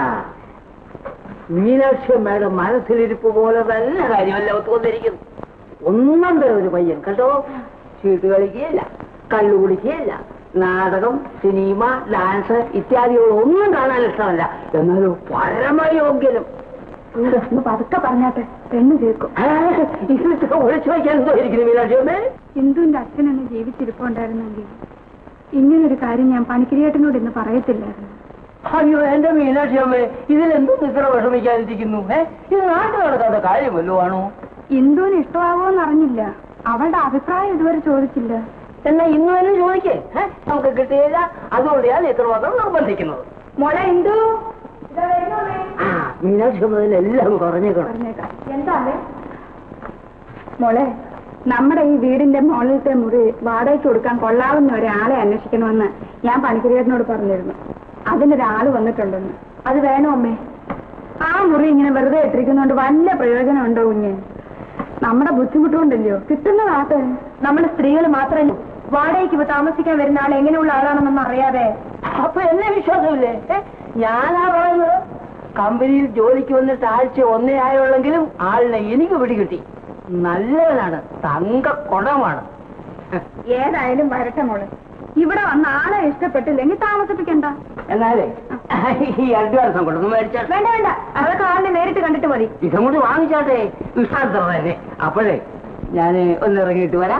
മീനാക്ഷി അമ്മയുടെ മനസ്സിലിരിപ്പ് പോലെ തന്നെ കാര്യമല്ല ഒത്തുകൊണ്ടിരിക്കുന്നു ഒന്നാം തരം ഒരു പയ്യൻ കേട്ടോ ചീട്ട് കളിക്കുകയില്ല കള്ളു കുടിക്കുകയില്ല നാടകം സിനിമ ഡാൻസ് ഇത്യാദികളൊന്നും കാണാൻ ഇഷ്ടമല്ല എന്നാലും പരമയോഗ്യനും ഒന്ന് പതുക്കെ പറഞ്ഞാട്ടെ പെണ്ണ് കേൾക്കും ആ, ഇത് ഒളിച്ചു വയ്ക്കാൻ എന്തോ ഇരിക്കുന്നു മീനാക്ഷി അമ്മേ ഇന്ദുവിന്റെ അച്ഛൻ എന്നെ ജീവിച്ചിരിപ്പുണ്ടായിരുന്നെങ്കിൽ ഇങ്ങനൊരു കാര്യം ഞാൻ പണിക്കരിയേട്ടനോട് ഇന്ന് പറയത്തില്ലായിരുന്നു അയ്യോ എന്റെ മീനാക്ഷി അമ്മേ ഇതിലെന്തോ ഇത്ര വിഷമിക്കാതിരിക്കുന്നു ഏ ഇത് നാട്ടിൽ നടക്കാത്ത കാര്യമല്ലോ ആണോ ഇന്ദുവിന് ഇഷ്ടമാവോന്ന് അറിഞ്ഞില്ല അവളുടെ അഭിപ്രായം ഇതുവരെ ചോദിച്ചില്ല എന്നാ ഇന്ന് തന്നെ ചോദിക്കേ ഏ? നമുക്ക് കിട്ടുകയില്ല അതുകൊണ്ട് ഞാൻ ഇത്രമാത്രം നിർബന്ധിക്കുന്നത് മോളെ ഇന്ദു ആ മീനാക്ഷി അമ്മതിനെല്ലാം കുറഞ്ഞേക്കണം പറഞ്ഞേക്കാം എന്താണ് മോളെ നമ്മുടെ ഈ വീടിന്റെ മുകളിലത്തെ മുറി വാടകയ്ക്ക് കൊടുക്കാൻ കൊള്ളാവുന്ന ഒരാളെ അന്വേഷിക്കണമെന്ന് ഞാൻ പണിക്കരിയേട്ടനോട് പറഞ്ഞിരുന്നു അതിനൊരാള് വന്നിട്ടുണ്ടെന്ന് അത് വേണോ അമ്മേ ആ മുറി ഇങ്ങനെ വെറുതെ ഇട്ടിരിക്കുന്നോണ്ട് വല്ല പ്രയോജനം ഉണ്ടോ കുഞ്ഞ് നമ്മുടെ ബുദ്ധിമുട്ടുകൊണ്ടല്ലോ കിട്ടുന്നതാട്ടെ നമ്മൾ സ്ത്രീകൾ മാത്രമല്ല വാടകയ്ക്ക് ഇപ്പൊ താമസിക്കാൻ വരുന്ന ആൾ എങ്ങനെയുള്ള ആളാണെന്നൊന്നും അറിയാതെ അപ്പൊ എന്നെ വിശ്വാസമില്ലേ ഏ? ഞാനാ പറയുന്നത് കമ്പനിയിൽ ജോലിക്ക് വന്നിട്ട് ആഴ്ച ഒന്നേ ആയുള്ളെങ്കിലും ആളിനെ എനിക്ക് പിടികിട്ടി നല്ലവനാണ് തങ്ക കുടമാണ് ഏതായാലും വരട്ടെ മോള് ഇവിടെ വന്ന ആളെ ഇഷ്ടപ്പെട്ടില്ലെങ്കിൽ താമസിപ്പിക്കണ്ട എന്നാലേ ഈ അഡ്വാൻസം കൊണ്ടൊന്ന് മേടിച്ചാൽ വേണ്ട വേണ്ട അതൊക്കെ ആളിനെ നേരിട്ട് കണ്ടിട്ട് മതി ഇതും കൂടി വാങ്ങിച്ചാട്ടെ ഇഷ്ടത്ര തന്നെ അപ്പോഴേ ഞാൻ ഒന്ന് ഇറങ്ങിയിട്ട് വരാം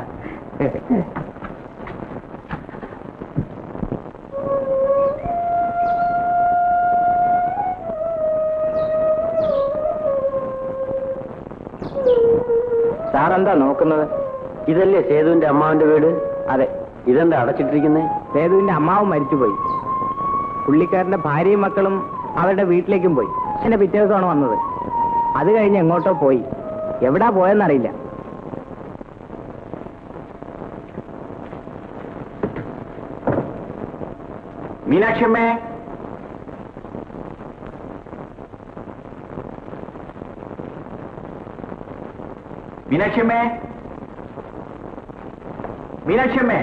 സാറെന്താ നോക്കുന്നത് ഇതല്ലേ സേതുവിന്റെ അമ്മാവന്റെ വീട് അതെ ഇതെന്താ അടച്ചിട്ടിരിക്കുന്നേ സേതുവിന്റെ അമ്മാവും മരിച്ചുപോയി പുള്ളിക്കാരന്റെ ഭാര്യയും മക്കളും അവരുടെ വീട്ടിലേക്കും പോയി എന്റെ പിറ്റേ ദിവസമാണ് വന്നത് അത് കഴിഞ്ഞ് എങ്ങോട്ടോ പോയി എവിടാ പോയെന്നറിയില്ല മീനാക്ഷമ്മേ മീനാക്ഷമ്മേ മീനാക്ഷമ്മേ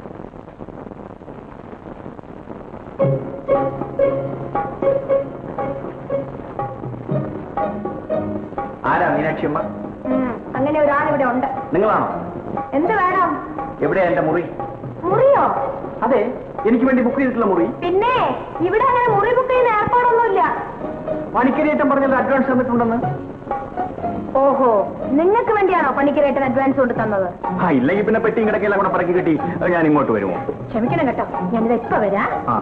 ആരാ മീനാക്ഷിയമ്മ അങ്ങനെ ഒരാൾ ഇവിടെ ഉണ്ട് നിങ്ങളാണോ എന്ത് വേണം എവിടെയാ എന്റെ മുറി മുറിയോ അതെ എനിക്ക് വേണ്ടി ബുക്ക് ചെയ്തിട്ടുള്ള മുറി പിന്നെ ഇവിടെ അങ്ങനെ മുറി ബുക്ക് ചെയ്യുന്ന ഏർപ്പാടൊന്നുമില്ല പണിക്കരിയേറ്റം പറഞ്ഞത് അഡ്വാൻസ് തന്നിട്ടുണ്ടെന്ന് ഓഹോ നിങ്ങൾക്ക് വേണ്ടിയാണോ പണിക്കരേട്ടൻ അഡ്വാൻസ് കൊണ്ട് തന്നത് ആ ഇല്ലെങ്കിൽ പിന്നെ പെട്ടിയും കിടക്കെല്ലാം കൂടെ പറക്കി കിട്ടി ഞാൻ ഇങ്ങോട്ട് വരുമോ ക്ഷമിക്കണം കേട്ടോ ഞാനിത് എപ്പ വരാ ആ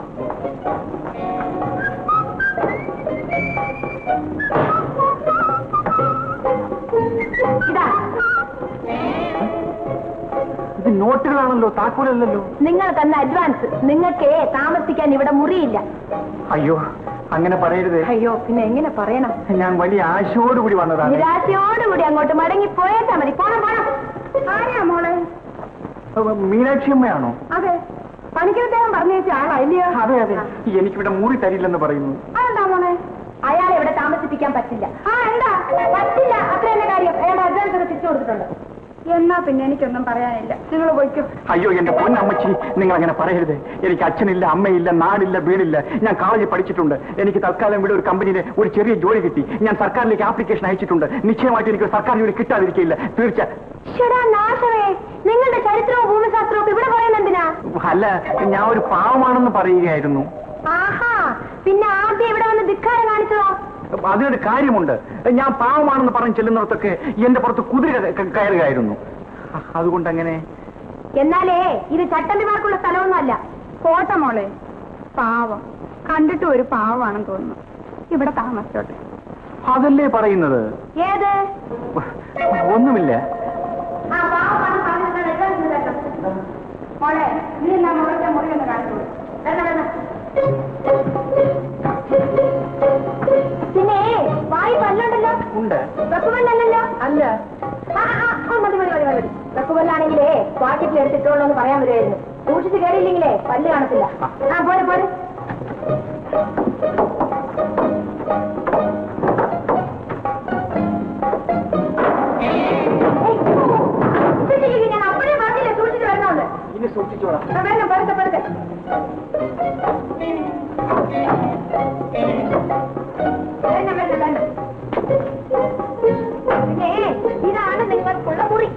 ഇതാ ഇത് നോട്ടുകളാണല്ലോ താക്കോലല്ലല്ലോ നിങ്ങൾ തന്ന അഡ്വാൻസ് നിങ്ങൾക്ക് താമസിക്കാൻ ഇവിടെ മുറിയില്ല അയ്യോ അങ്ങനെ പറയരുത് അയ്യോ പിന്നെ എങ്ങനെ പറയണം ഞാൻ വലിയ ആശയോടുകൂടി വന്നതാണ് നിരാശയോടുകൂടി അങ്ങോട്ട് മടങ്ങി പോയേച്ചാ മതി പോണം പോണം ആരാ മോളെ അപ്പൊ മീനാക്ഷിയമ്മയാണോ അതെ പണിക്കരദ്ദേഹം പറഞ്ഞേച്ച ആളാ ഇല്ലയോ അതെ അതെ എനിക്കിവിടെ മുറി തരില്ലെന്ന് പറയുന്നു അതെന്താ മോളെ അയാളെ ഇവിടെ താമസിപ്പിക്കാൻ പറ്റില്ല ആ എന്താ പറ്റില്ല അത്ര തന്നെ കാര്യം അയാളുടെ അഡ്വാൻസ് ഒക്കെ തിരിച്ചു കൊടുത്തിട്ടുണ്ട് എന്നാ പിന്നെ എനിക്കൊന്നും പറയാനില്ല നിങ്ങൾ പോയിക്കോ അയ്യോ എന്റെ പൊന്നമ്മച്ചി നിങ്ങൾ അങ്ങനെ പറയരുത് എനിക്ക് അച്ഛനില്ല അമ്മയില്ല നാടില്ല വീടില്ല ഞാൻ കോളേജിൽ പഠിച്ചിട്ടുണ്ട് എനിക്ക് തൽക്കാലം ഇവിടെ ഒരു കമ്പനിയിൽ ഒരു ചെറിയ ജോലി കിട്ടി ഞാൻ സർക്കാരിലേക്ക് ആപ്ലിക്കേഷൻ അയച്ചിട്ടുണ്ട് നിശ്ചയമായിട്ട് എനിക്ക് ഒരു സർക്കാർ ജോലി കിട്ടാതിരിക്കില്ല തീർച്ച ഷടാ നാശമേ നിങ്ങളുടെ ചരിത്രവും ഭൂമിശാസ്ത്രവും ഒക്കെ ഇവിടെ പറയുന്നത് എന്തിനാ അല്ല ഞാൻ ഒരു പാവമാണെന്ന് പറയുകയായിരുന്നു ആഹാ പിന്നെ ആദ്യം ഇവിടെ വന്ന് ധിക്കാരം കാണിച്ചതോ അതിനൊരു കാര്യമുണ്ട് ഞാൻ പാവമാണെന്ന് പറഞ്ഞ് ചെല്ലുന്നിടത്തൊക്കെ എന്റെ പുറത്ത് കുതിര ക- കയറുകയായിരുന്നു അതുകൊണ്ട് അങ്ങനെ എന്നാലേ ഇത് ചട്ടമ്പിമാർക്കുള്ള സ്ഥലമൊന്നുമല്ല കോട്ട മോളെ പാവം കണ്ടിട്ട് ഒരു പാവമാണെന്ന് തോന്നുന്നു ഇവിടെ താമസിച്ചോട്ടെ അതല്ലേ പറയുന്നത് ഏത് ഒന്നുമില്ല ആ പാവമാണ് പറഞ്ഞിട്ട് advance തരാം. മോളെ നീ എന്നാ മോളത്തെ മുറി ഒന്ന് കാണിച്ചു കൊടുക്ക്. വരണം, വരണം. പിന്നെ വായി പല്ലുണ്ടല്ലോ ഉണ്ട് വെക്കുപല്ലല്ലോ അല്ല ആ, ആ, ആ, മതി മതി മതി മതി വെക്കുപല്ലാണെങ്കിലേ പാക്കറ്റിൽ എടുത്തിട്ടുള്ളൂ എന്ന് പറയാൻ വരുമായിരുന്നു സൂക്ഷിച്ച് കയറിയില്ലെങ്കിലേ പല്ല് കാണത്തില്ല ആ പോരെ പോരെ പിടിച്ചോളാം ആ, വേണം പതുക്കെ പതുക്കെ വേണ്ട വേണ്ട വേണ്ട പിന്നെ ഇതാണ് നിങ്ങൾക്കുള്ള മുറി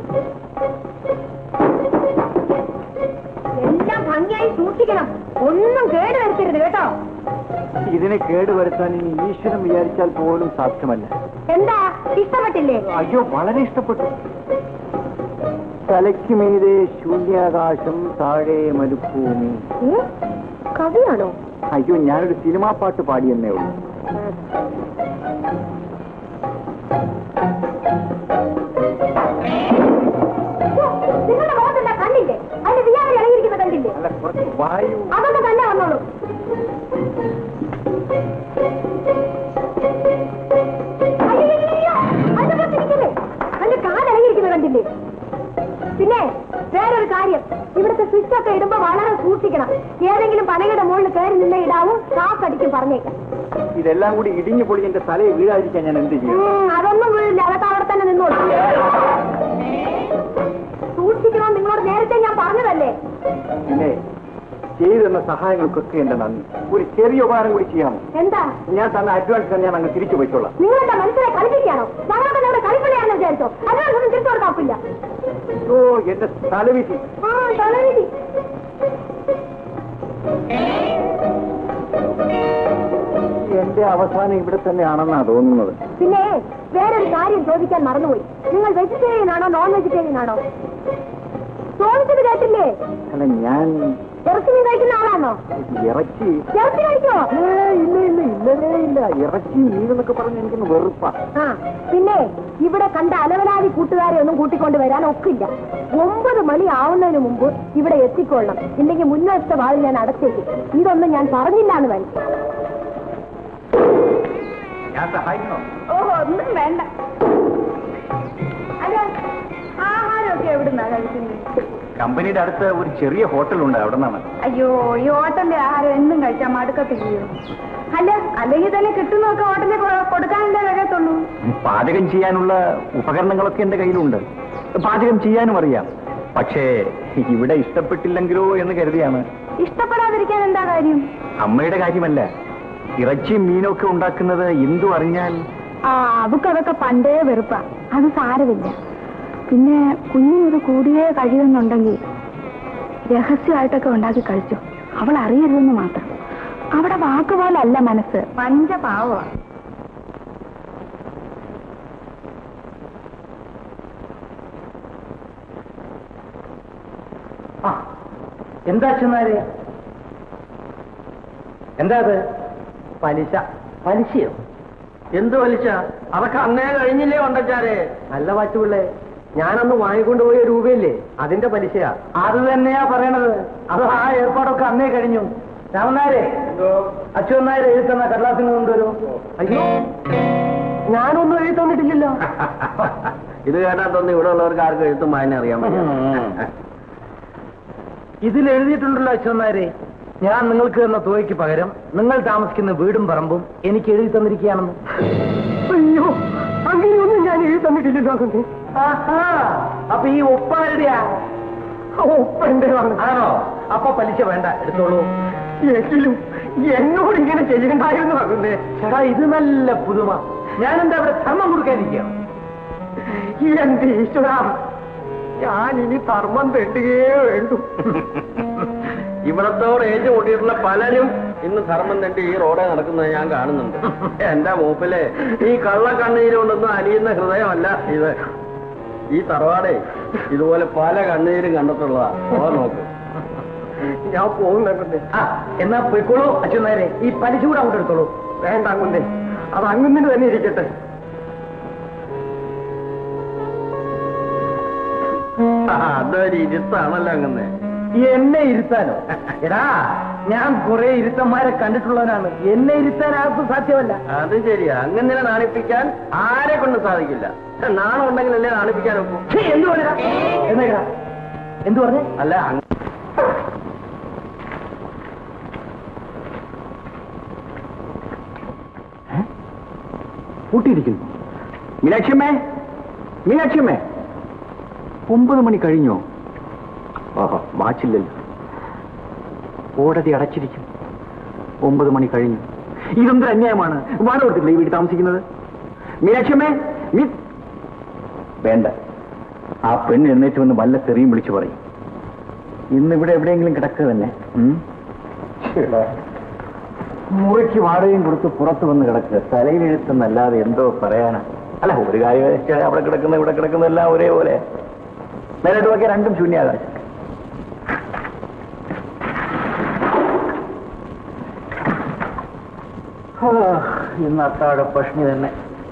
എല്ലാം ഭംഗിയായി സൂക്ഷിക്കണം ഒന്നും കേട് വരുത്തരുത് കേട്ടോ ഇതിനെ കേടുവരുത്താൻ ഇനി ഈശ്വരൻ വിചാരിച്ചാൽ പോലും സാധ്യമല്ല എന്താ ഇഷ്ടപ്പെട്ടില്ലേ അയ്യോ വളരെ ഇഷ്ടപ്പെട്ടു തലയ്ക്ക് മീതെ ശൂന്യാകാശം താഴെ മരുഭൂമി ഏ? കവിയാണോ അയ്യോ ഞാനൊരു സിനിമാ പാട്ട് പാടിയെന്നേ ഉള്ളൂ ഓ, നിങ്ങളുടെ മുഖത്തെന്താ കണ്ടില്ലേ അതിന്റെ വിയാതെ ഇളകിയിരിക്കുന്ന കണ്ടില്ലേ അല്ല കുറച്ച് വായു അതൊക്കെ തന്നെ വന്നോളൂ അയ്യയ്യയ്യോ, അതിന്റെ പുറത്തിരിക്കല്ലേ? അതിന്റെ കാലിളകിയിരിക്കുന്ന കണ്ടില്ലേ പിന്നെ വേറൊരു കാര്യം ഇവിടുത്തെ സ്വിച്ച് ഒക്കെ ഇടുമ്പോ വളരെ സൂക്ഷിക്കണം ഏതെങ്കിലും പനയുടെ മുകളിൽ കയറി നിന്ന ഇടാവും കാക്കടിക്കും പറഞ്ഞേക്കാം ഇതെല്ലാം കൂടി ഇടിഞ്ഞു പൊളി എന്റെ തലയെ വീഴാതിരിക്കാൻ ഞാൻ എന്ത് ചെയ്യും ഉം, അതൊന്നും വീഴില്ല അതൊക്കെ അവിടെ തന്നെ നിന്നോളൂ സൂക്ഷിക്കണം നിങ്ങളോട് നേരത്തെ ഞാൻ പറഞ്ഞതല്ലേ പിന്നെ ചെയ്തു തന്ന സഹായങ്ങൾക്കൊക്കെ എന്റെ നന്ദി ഒരു ചെറിയ ഉപകാരം കൂടി ചെയ്യാമോ എന്താ ഞാൻ തന്ന അഡ്വാൻസ് തന്നെ ഞാൻ അങ്ങ് തിരിച്ചു പോയിക്കോളാം നിങ്ങളെന്താ മനസ്സിലെ കളിപ്പിക്കുകയാണോ ഞങ്ങൾക്ക് നിങ്ങളുടെ കളിപ്പിള്ളിയാണെന്ന് വിചാരിച്ചോ അതിനൊന്നും തിരിച്ചു കൊടുക്കാപ്പില്ല ഓ എന്റെ തലവിധി ആ തലവിധി എന്റെ അവസാനം ഇവിടെ തന്നെയാണെന്നാ തോന്നുന്നത് പിന്നെ വേറൊരു കാര്യം ചോദിക്കാൻ മറന്നുപോയി നിങ്ങൾ വെജിറ്റേറിയൻ ആണോ നോൺ വെജിറ്റേറിയൻ ആണോ ചോദിച്ചത് കേട്ടില്ലേ അല്ല ഞാൻ ഇറച്ചി മീൻ കഴിക്കുന്ന ആളാണോ ഇറച്ചി ഇറച്ചി കഴിക്കോ ഏ, ഇല്ല ഇല്ല ഇല്ലവേ ഇല്ല ഇറച്ചി മീനെന്നൊക്കെ പറഞ്ഞ് എനിക്കൊന്ന് വെറുപ്പാ ആ പിന്നെ ഇവിടെ കണ്ട അലവലാതി കൂട്ടുകാരെ ഒന്നും കൂട്ടിക്കൊണ്ട് വരാൻ ഒക്കില്ല ഒമ്പത് മണി ആവുന്നതിന് മുമ്പ് ഇവിടെ എത്തിക്കൊള്ളണം ഇല്ലെങ്കിൽ മുന്നോട്ടത്തെ വാതിൽ ഞാൻ അടച്ചേക്കും ഇതൊന്നും ഞാൻ പറഞ്ഞില്ല എന്ന് വരും ഞാൻ സഹായിക്കണോ ഓഹോ ഒന്നും വേണ്ട അല്ല ആഹാരമൊക്കെ എവിടുന്നാ കഴിക്കുന്നത് കമ്പനിയുടെ അടുത്ത് ഒരു ചെറിയ ഹോട്ടലുണ്ട് അവിടെ നിന്നാണ് അയ്യോ ഈ ഹോട്ടലിലെ ആഹാരം എന്നും കഴിച്ചാൽ മടുക്കത്തില്ലയോ അല്ല അല്ലെങ്കിൽ തന്നെ കിട്ടുന്നൊക്കെ ഹോട്ടലിൽ കൊ- കൊടുക്കാനല്ലേ വരത്തുള്ളൂ പാചകം ചെയ്യാനുള്ള ഉപകരണങ്ങളൊക്കെ എന്റെ കയ്യിലുണ്ട് പാചകം ചെയ്യാനും അറിയാം പക്ഷേ ഇവിടെ ഇഷ്ടപ്പെട്ടില്ലെങ്കിലോ എന്ന് കരുതിയാണ് ഇഷ്ടപ്പെടാതിരിക്കാൻ എന്താ കാര്യം അമ്മയുടെ കാര്യമല്ല ഇറച്ചിയും മീനും ഒക്കെ ഉണ്ടാക്കുന്നത് എന്തു അറിഞ്ഞാൽ ആ അവക്കതൊക്കെ പണ്ടേ വെറുപ്പാ അത് സാരമില്ല പിന്നെ കുഞ്ഞിനൊരു കൂടിയേ കഴിയുന്നുണ്ടെങ്കിൽ രഹസ്യമായിട്ടൊക്കെ ഉണ്ടാക്കി കഴിച്ചു അവൾ അറിയരുതെന്ന് മാത്രം അവിടെ വാക്കുപോലല്ല മനസ്സ് പഞ്ചപാവ എന്താ ചെന്നാര് എന്താ അത് പലിശ പലിശയോ എന്ത് പലിശ അതൊക്കെ അന്നേ കഴിഞ്ഞില്ലേ ഉണ്ടച്ചാരെ നല്ല വാച്ചുപിള്ളേ ഞാനന്ന് വാങ്ങിക്കൊണ്ട് പോയ രൂപയില്ലേ അതിന്റെ പലിശയാ അത് തന്നെയാ പറയണത് അത് ആ ഏർപ്പാടൊക്കെ അന്നേ കഴിഞ്ഞു രാമനാരെ അച്ഛനാരെ എഴുത്തുന്ന കടലാസിന് കൊണ്ടുവരൂ അയ്യോ ഞാനൊന്നും എഴുതി തന്നിട്ടില്ലല്ലോ ഇത് കേട്ടാ തോന്നി ഇവിടെ ഉള്ളവർക്ക് ആർക്കും എഴുത്തും വായന അറിയാൻ ഇതിൽ എഴുതിയിട്ടുണ്ടല്ലോ അച്ഛന്മാരെ ഞാൻ നിങ്ങൾക്ക് തന്ന തുകയ്ക്ക് പകരം നിങ്ങൾ താമസിക്കുന്ന വീടും പറമ്പും എനിക്ക് എഴുതി തന്നിരിക്കുകയാണെന്ന് അയ്യോ അങ്ങനെയൊന്നും ഞാൻ എഴുതി തന്നിട്ടില്ലല്ലോ അപ്പൊ ഈ ഒപ്പാരുടെയാ ഒപ്പന്റെ ആണോ അപ്പൊ പലിശ വേണ്ട എടുത്തോളൂ എങ്കിലും എന്നോട് ഇങ്ങനെ ചെയ്യണ്ടായിരുന്നു ആകുന്നേ ചേട്ടാ ഇത് നല്ല പുതുമ ഞാനെന്താ ഇവിടെ ധർമ്മം കൊടുക്കാനിരിക്കുകയാണ് എന്റെ ഈശ്വര ഞാൻ ഇനി ധർമ്മം തെണ്ടുകയേ വേണ്ടു ഇവിടത്തോട് ഏജ് കൂട്ടിയിട്ടുള്ള പലരും ഇന്ന് ധർമ്മം തെണ്ടി ഈ റോഡെ നടക്കുന്നത് ഞാൻ കാണുന്നുണ്ട് എന്റെ മൂപ്പിലെ ഈ കള്ളക്കണ്ണീര് കൊണ്ടൊന്നും അലിയുന്ന ഹൃദയമല്ല ഇത് ഈ തറവാടേ ഇതുപോലെ പല കണ്ണീരും കണ്ടിട്ടുള്ളതാ ഓ നോക്ക് ഞാൻ പോകുന്നുണ്ട് ആ എന്നാ പോയിക്കോളൂ അച്ഛനാരെ ഈ പലിശ കൂടെ അങ്ങോട്ട് എടുത്തോളൂ വേണ്ട അങ്ങുന്നേ അത് അങ്ങുന്നിന് തന്നെ ഇരിക്കട്ടെ ആ, അതൊരു ഇരുത്താണല്ലോ അങ്ങനെ എന്നെ ഇരുത്താനോ എടാ ഞാൻ കുറെ ഇരുത്തന്മാരെ കണ്ടിട്ടുള്ളവനാണ് എന്നെ ഇരുത്താൻ ആർക്കും സാധ്യമല്ല അത് ശരിയാ അങ്ങനെ നാണിപ്പിക്കാൻ ആരെ കൊണ്ട് സാധിക്കില്ല നാണം ഉണ്ടെങ്കിലല്ലേ നാണിപ്പിക്കാൻ ഒക്കൂ ഛീ, എന്ത് പറഞ്ഞാ എന്നേക്കാ എന്തു പറഞ്ഞേ അല്ല അങ്ങ- കൂട്ടിയിരിക്കുന്നു മീനാക്ഷിയമ്മേ മീനാക്ഷിയമ്മേ ഒമ്പത് മണി കഴിഞ്ഞോ ഓഹോ വാച്ചില്ലല്ലോ കോടതി അടച്ചിരിക്കും ഒമ്പത് മണി കഴിഞ്ഞു ഇതെന്തൊരു അന്യായമാണ് വാടക കൊടുത്തില്ലേ ഈ വീട്ടിൽ താമസിക്കുന്നത് മീനാക്ഷമ്മേ മീ വേണ്ട ആ പെണ്ണ് എഴുന്നേറ്റ് വന്ന് വല്ല തെറിയും വിളിച്ചു പറയും ഇന്ന് ഇവിടെ എവിടെയെങ്കിലും കിടക്കുക തന്നെ ഉം? ശ്ശേടാ. മുറിക്ക് വാടകയും കൊടുത്ത് പുറത്ത് വന്ന് കിടക്കുക തലയിലെഴുത്തെന്നല്ലാതെ എന്തോ പറയാനാ അല്ല ഒരു കാര്യം വെച്ചാൽ അവിടെ കിടക്കുന്ന ഇവിടെ കിടക്കുന്ന എല്ലാം ഒരേപോലെ നേരിട്ട് നോക്കിയാൽ രണ്ടും ശൂന്യാകാശം ആ, ഇന്ന് അത്താഴ പഷ്ണി തന്നെ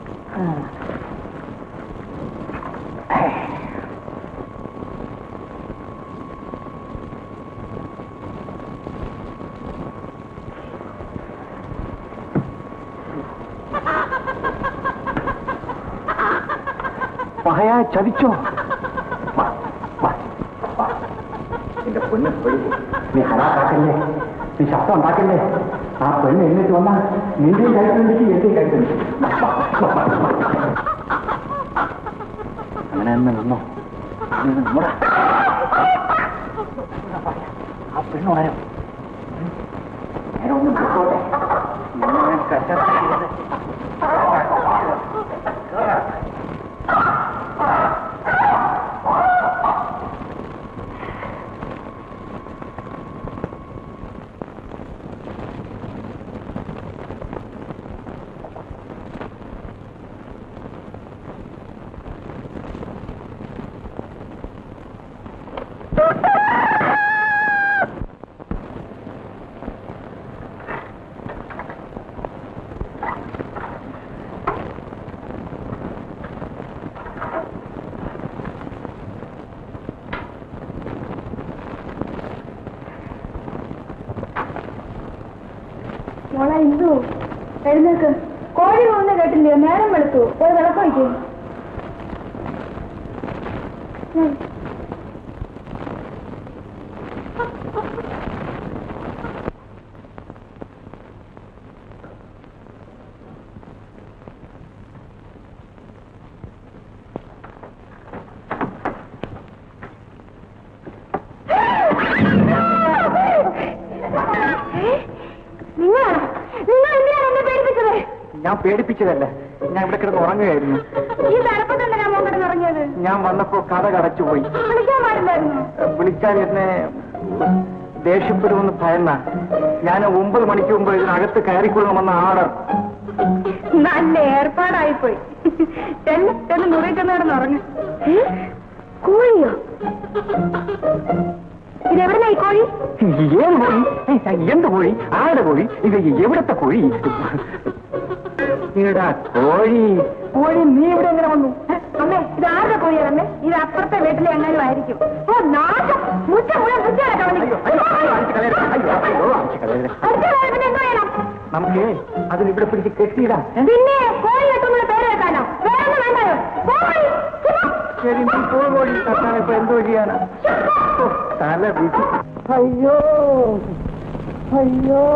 പഹയാ ചതിച്ചോ വാ, വാ, വാ. എന്റെ പെണ്ണ് പെടുകൂ നീ ഹരാക്കാക്കല്ലേ നീ ശബ്ദം ഉണ്ടാക്കല്ലേ ആ പെണ്ണ് എന്നിട്ട് വന്നാ നിന്റെയും കഴിക്കുന്നുണ്ടെങ്കിൽ എന്റെയും കഴിക്കുന്നുണ്ട് അങ്ങനെ തന്നെ നിന്നോ അങ്ങനെ നിന്നോടാ. ആ പെണ്ണ് വരാം നേരെ ഒന്ന് നോക്കോട്ടെ ഇങ്ങനെ കശാപ്പ് മോളെ ഇന്ദു എഴുന്നേക്ക് കോഴി പോകുന്ന കേട്ടില്ലയോ നേരം വെളുത്തു ഒരു വിളക്ക് വയ്ക്കേ നിങ്ങൾ നിങ്ങൾ എന്തിനാണ് എന്നെ പേടിപ്പിച്ചത് ഞാൻ പേടിപ്പിച്ചതല്ല ഞാൻ ഇവിടെ കിടന്ന് ഉറങ്ങുകയായിരുന്നു ഈ തലപ്പത്ത് എന്തിനാ മോൻ കിടന്നിറങ്ങിയത് ഞാൻ വന്നപ്പോ കഥ കടച്ചുപോയി വിളിക്കാൻ പാടില്ലായിരുന്നു വിളിക്കാൻ എന്നെ ദേഷ്യപ്പെടുമെന്ന് ഭയന്ന ഞാൻ ഒമ്പത് മണിക്ക് മുമ്പ് ഇതിനകത്ത് കയറിക്കൊള്ളണമെന്ന ആർഡർ നല്ല ഏർപ്പാടായിപ്പോയി ചെല്ല് ചെല്ല് മുറി ചെന്ന് കിടന്നുറങ്ങ് കോഴിയോ ഇതെവിടുന്ന ഈ കോഴി ഏത് കോഴി ഏയ്, എന്ത് കോഴി ആരുടെ കോഴി ഇത് എവിടത്തെ കോഴി ഈടാ കോഴി കോഴി നീ ഇവിടെ എങ്ങനെ വന്നു അമ്മേ ഇത് ആരുടെ കോഴിയാണ് അമ്മേ ഇത് അപ്പുറത്തെ വീട്ടിലെ എങ്ങനെയും ആയിരിക്കും ഓ നാശം മുറ്റം മുഴുവൻ വൃത്തിയായിട്ടാ അയ്യോ അയ്യോ അയ്യോ അടിച്ച് കളയരുത്. അയ്യോ അയ്യോ അടിച്ച് കളയരുത്. പിന്നെ എന്തോ ചെയ്യണം നമുക്ക് അതിനിവിടെ പിടിച്ച് കെട്ടിയിടാം ഏ? പിന്നെ കോഴി കെട്ടുമ്പോൾ പേര് വെക്കാനോ വേറെ വേണ്ടയോ കോഴി ചുമ്മാ. ശരി നീ പോ കോഴി കത്താൻ ഇപ്പൊ എന്തോ ചെയ്യാനാ ഓ, തല വിധി അയ്യോ അയ്യോ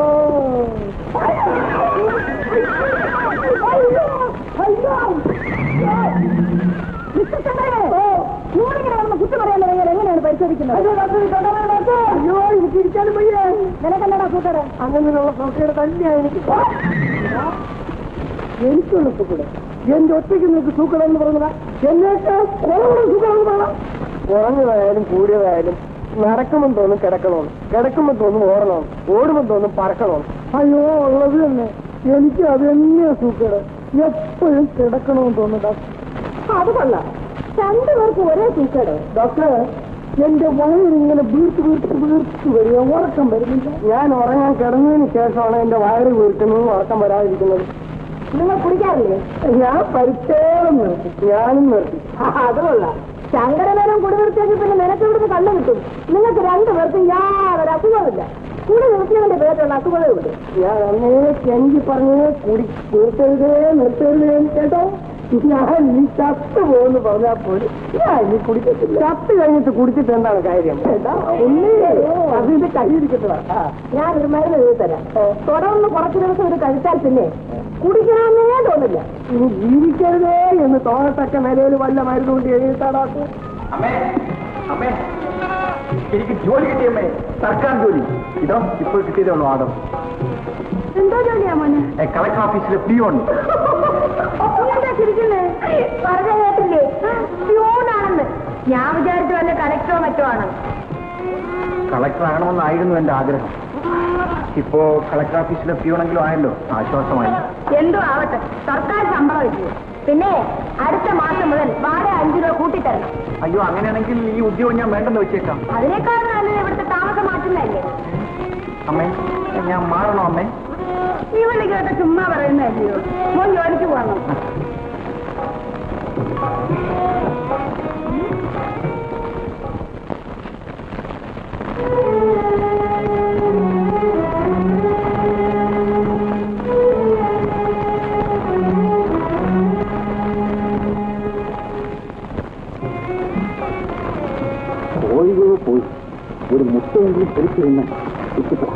മിസ്റ്റർ ചന്ദ്രനെ, നിങ്ങളിങ്ങനെ വന്ന് കുറ്റം പറയാൻ തുടങ്ങിയാൽ എങ്ങനെയാണ് പരിശോധിക്കുന്നത് അയ്യോ എനിക്ക് ഇരിക്കാനും വയ്യ നിനക്കല്ലടാ കൂട്ടരെ അങ്ങനെയുള്ള സൂക്കേട് തന്നെയാണ് എനിക്ക് എനിക്കുള്ള സൂക്കട് എന്റെ ഒറ്റയ്ക്ക് നിനക്ക് സൂക്കട് എന്ന് പറഞ്ഞാ എന്നേക്കാൾ കുറവുള്ള സൂക്കടെന്ന് പറയണം കുറഞ്ഞതായാലും കൂടിയതായാലും നടക്കുമ്പോൾ തോന്നും കിടക്കണമെന്ന് കിടക്കുമ്പോൾ തോന്നും ഓടണം ഓടുമ്പോൾ തോന്നും പറക്കണം അയ്യോ ഉള്ളത് തന്നെ എനിക്ക് അത് തന്നെയാ സൂക്കേട് എപ്പോഴും കിടക്കണമെന്ന് തോന്നുന്നു അത് കൊള്ളാം രണ്ടുപേർക്ക് ഒരേ സൂക്കേട് ഡോക്ടർ എന്റെ വയറിങ്ങനെ വീർത്ത് വീർത്ത് വീർത്ത് വരിക ഉറക്കം വരുന്നില്ല ഞാൻ ഉറങ്ങാൻ കിടന്നതിന് ശേഷമാണ് എന്റെ വയറ് വീർക്കുന്നതും ഉറക്കം വരാതിരിക്കുന്നത് നിങ്ങൾ കുടിക്കാറില്ലേ ഞാൻ പരിച്ചേളം നിർത്തി ഞാനും നിർത്തി അത് കൊള്ളാം ശങ്കരനേരം കുടി നിർത്തിയെങ്കിൽ പിന്നെ നിനക്ക് ഇവിടുന്ന് കണ്ണു കിട്ടും നിങ്ങൾക്ക് രണ്ടുപേർക്കും യാതൊരു അസുഖമില്ല കുടി നിർത്തിയതിന്റെ പേരിലുള്ള അസുഖമേ ഉള്ളൂ ഞാൻ അന്നേ കെഞ്ചി പറഞ്ഞത് കുടി നിർത്തരുതേ നിർത്തരുതേ എന്ന് കേട്ടോ ഞാൻ ഈ ചത്ത് പോകുന്നു പറഞ്ഞാൽ പോലും ഞാൻ ഇനി കുടിക്കത്തില്ല ചത്ത് കഴിഞ്ഞിട്ട് കുടിച്ചിട്ട് എന്താണ് കാര്യം ഒന്നേ അതിന്റെ കയ്യിരിക്കത്തില്ല ഞാനൊരു മരുന്ന് എഴുതി തരാം തുടർന്ന് കുറച്ചു ദിവസം ഇത് കഴിച്ചാൽ പിന്നെ കുടിക്കണമെന്നേ തോന്നില്ല ഇനി ജീവിക്കരുതേ എന്ന് തോന്നത്തക്ക നിലയിൽ വല്ല മരുന്നുകൊണ്ട് എഴുതിത്താടാക്കും അമ്മേ അമ്മേ എനിക്ക് ജോലി കിട്ടിയമ്മേ സർക്കാർ ജോലി ഇതോ ഇപ്പോൾ കിട്ടിയതാണോ ആദം എന്തോ ജോലിയാ മോനെ കളക്ടർ ഓഫീസിലെ പിയോൺ എന്താ ചിരിക്കുന്നേ പറഞ്ഞ കേട്ടില്ലേ പ്യൂണാണെന്ന് ഞാൻ വിചാരിച്ചു വല്ല കലക്ടറോ മറ്റോ ആണ് കളക്ടർ ആകണമെന്നായിരുന്നു എന്റെ ആഗ്രഹം ഇപ്പോ കളക്ടർ ഓഫീസിലെ പിയോണെങ്കിലും ആയല്ലോ ആശ്വാസമായി എന്തോ ആവട്ടെ സർക്കാർ ശമ്പളം ഇല്ലേ പിന്നെ അടുത്ത മാസം മുതൽ വാടക അഞ്ചു രൂപ കൂട്ടിത്തരണം അയ്യോ അങ്ങനെയാണെങ്കിൽ ഈ ഉദ്യോഗം ഞാൻ വേണ്ടെന്ന് വെച്ചേക്കാം അതിനേക്കാൾ നല്ലത് ഇവിടുത്തെ താമസം മാറ്റുന്നതല്ലേ അമ്മേ ഞാൻ മാറണോ അമ്മേ ഈ വിളി കേട്ട് ചുമ്മാ പറയുന്നതല്ലയോ മോൻ ജോലിക്ക് പോകണം പോയോ പോയി ഒരു മുട്ടെങ്കിലും തെളിച്ചു നിന്ന് ഇഷ്ടപ്പെടാം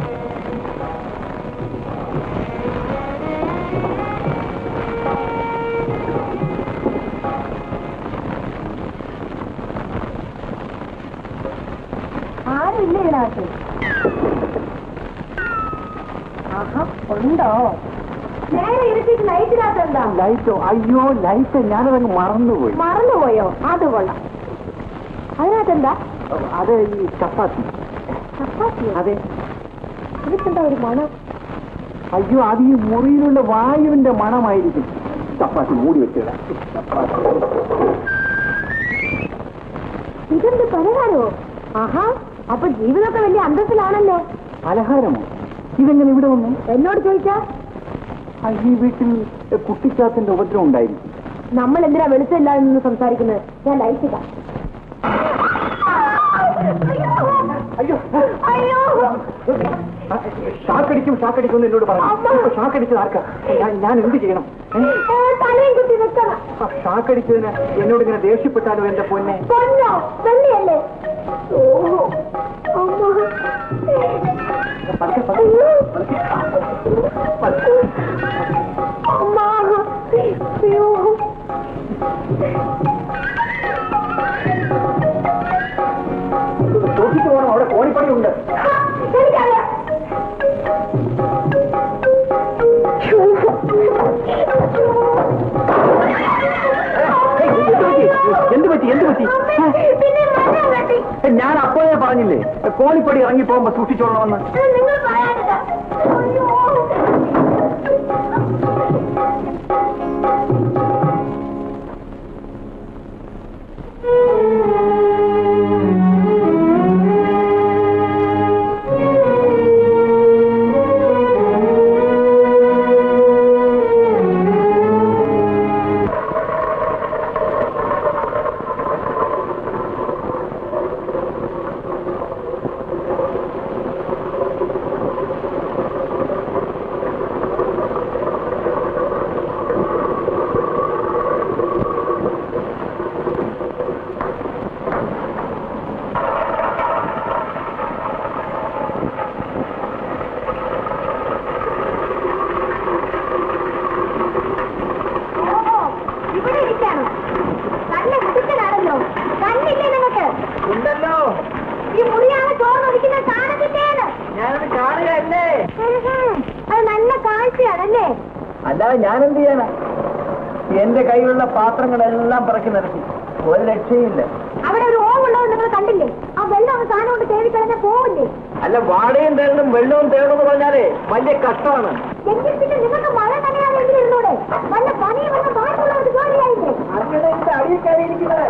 ആരുമില്ല ഇതിനകത്ത് ആഹാ ഉണ്ടോ നേരെ ഇരുട്ടിട്ട് ലൈറ്റിനകത്ത് എന്താ ലൈറ്റോ അയ്യോ ലൈറ്റ് ഞാനതങ്ങ് മറന്നുപോയി മറന്നുപോയോ അത് കൊള്ളാം അതിനകത്ത് എന്താ അത് ഈ ചപ്പാത്തി ചപ്പാത്തിയോ അതെ ഇതിക്കെന്താ ഒരു മണം അയ്യോ അത് ഈ മുറിയിലുള്ള വായുവിന്റെ മണമായിരിക്കും ചപ്പാത്തി മൂടി വെച്ചിടാം ചപ്പാത്തി ഇതെന്ത് പലഹാരമോ ആഹാ അപ്പൊ ജീവിതമൊക്കെ വലിയ അന്തസ്സിലാണല്ലോ പലഹാരമോ ഇതെങ്ങനെ ഇവിടെ വന്നു എന്നോട് ചോദിച്ചാ ആ, ഈ വീട്ടിൽ കുട്ടിച്ചാത്തിന്റെ ഉപദ്രവം ഉണ്ടായിരിക്കും നമ്മൾ എന്തിനാ വെളിച്ചമില്ലാതെ നിന്ന് സംസാരിക്കുന്നത് ഞാൻ ലൈറ്റ് ഇടാം അയ്യോ അയ്യോ ഷാക്കടിക്കും ഷാക്കടിക്കും എന്ന് എന്നോട് പറഞ്ഞു ഷാക്കടിച്ചത് ആർക്കാ ഞാൻ ഞാൻ എന്ത് ചെയ്യണം ഏ? തലയും കുത്തി നിൽക്കണം ആ ഷാക്കടിച്ചതിന് എന്നോട് ഇങ്ങനെ ദേഷ്യപ്പെട്ടാലോ എന്റെ പൊന്നെ പൊന്നോ വെള്ളിയല്ലേ ഓ അമ്മ പതുക്കെ, പതുക്കെ, പതുക്കെ. അമ്മ അയ്യോ സൂക്ഷിച്ചു പോകണം അവിടെ കോണിപ്പണിയുണ്ട് എനിക്കറിയാം എന്ത് പറ്റി എന്ത് പറ്റി പിന്നെ മരം കെട്ടി ഞാൻ അപ്പോഴേ പറഞ്ഞില്ലേ കോണിപ്പടി ഇറങ്ങി പോകുമ്പോ സൂക്ഷിച്ചോളണമെന്ന് നിങ്ങൾ പറയാനില്ല അയ്യോ ഓ, ഇവിടെ ഇരിക്കാണ് നല്ല കുട്ടികളാണല്ലോ കണ്ണില്ലേ നിങ്ങൾക്ക് ഉണ്ടല്ലോ ഈ മുറിയാണ് ചോർന്നൊലിക്കുന്നത് കാണത്തില്ലേന്ന് ഞാനത് കാണുകയല്ലേ അത് നല്ല കാഴ്ചയാണല്ലേ അല്ലാതെ ഞാൻ എന്ത് ചെയ്യാനാ എന്റെ കയ്യിലുള്ള പാത്രങ്ങളെല്ലാം പിറക്കി നിരത്തി ഒരു രക്ഷയില്ല അവിടെ ഒരു ഓവുള്ളത് നിങ്ങൾ കണ്ടില്ലേ ആ വെള്ളം അങ്ങ് സാധനം കൊണ്ട് തേടി കളഞ്ഞ പോവില്ലേ അല്ല വാടയും തേടണം വെള്ളവും തേടണം എന്ന് പറഞ്ഞാലേ വലിയ കഷ്ടമാണ് എങ്കിൽ പിന്നെ നിങ്ങൾക്ക് മഴ തന്നെയാണ് എങ്കിലിരുന്നൂടെ വല്ല പണിയും വല്ല ബാക്കിയുള്ളവർക്ക് ജോലിയായില്ലേ അങ്ങനെ എന്റെ അടിയിൽ കയറിയിരിക്കുന്നത്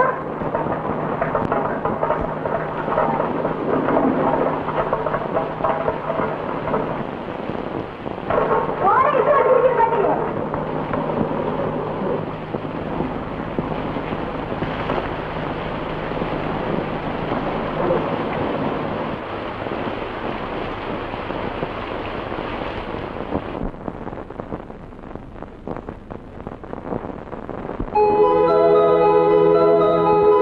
ഓടെ ഇട്ട് വെച്ചിരിക്കുന്നത് കണ്ടില്ലേ ആ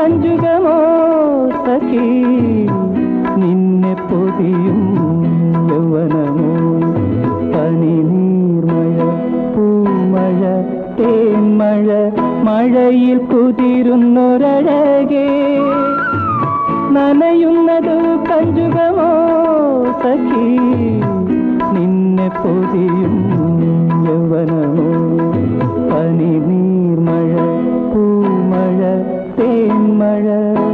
കഞ്ചുകമോ സഖി നിന്നെ പൊതിയും യൗവനമോ പനി നീർമഴ പൂമഴ തേന്മഴ മഴയിൽ കുതിരുന്നൊരഴകേ നനയുന്നത് കഞ്ചുകമോ സഖി നിന്നെ പൊതിയും യൗവനമോ പനി നീർമഴ പൂമഴ തേന്മഴ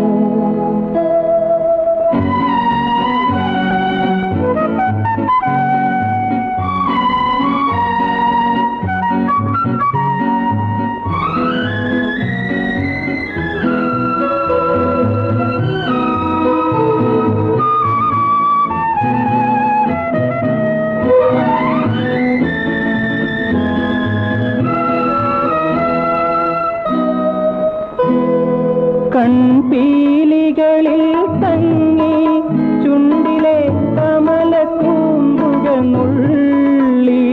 കൺപീലികളിൽ തങ്ങി ചുണ്ടിലെ കമല കൂമ്പുകൾ നുള്ളി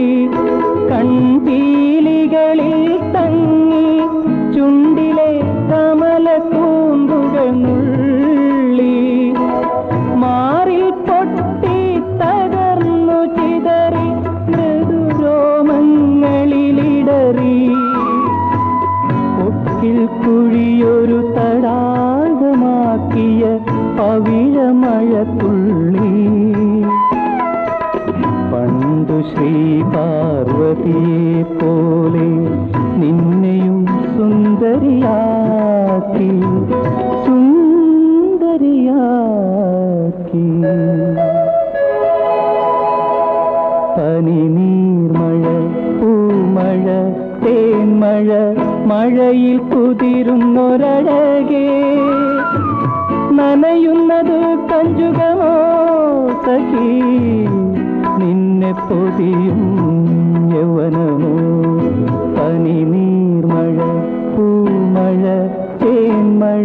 കൺപീലികളിൽ തങ്ങി ചുണ്ടിലെ കമല കൂമ്പുകൾ നുള്ളി മാറിൽ പൊട്ടി തകർന്നു ചിതറി മൃദുരോമങ്ങളിലിടറി കൊക്കിൽ കുഴിയൊരു തടാകമാക്കിയ പവിഴമഴത്തുള്ളി പണ്ടു ശ്രീ പാർവതിയെ പോലെ നിന്നെയും സുന്ദരിയാക്കി സുന്ദരിയാക്കി പനി നീർമഴ പൂമഴ തേന്മഴ മഴയിൽ കുതിരുന്നൊരഴകേ നനയുന്നത് കഞ്ചുകമോ സഖി നിന്നെ പൊതിയും യൗവനമോ പനി നീർമഴ പൂമഴ തേന്മഴ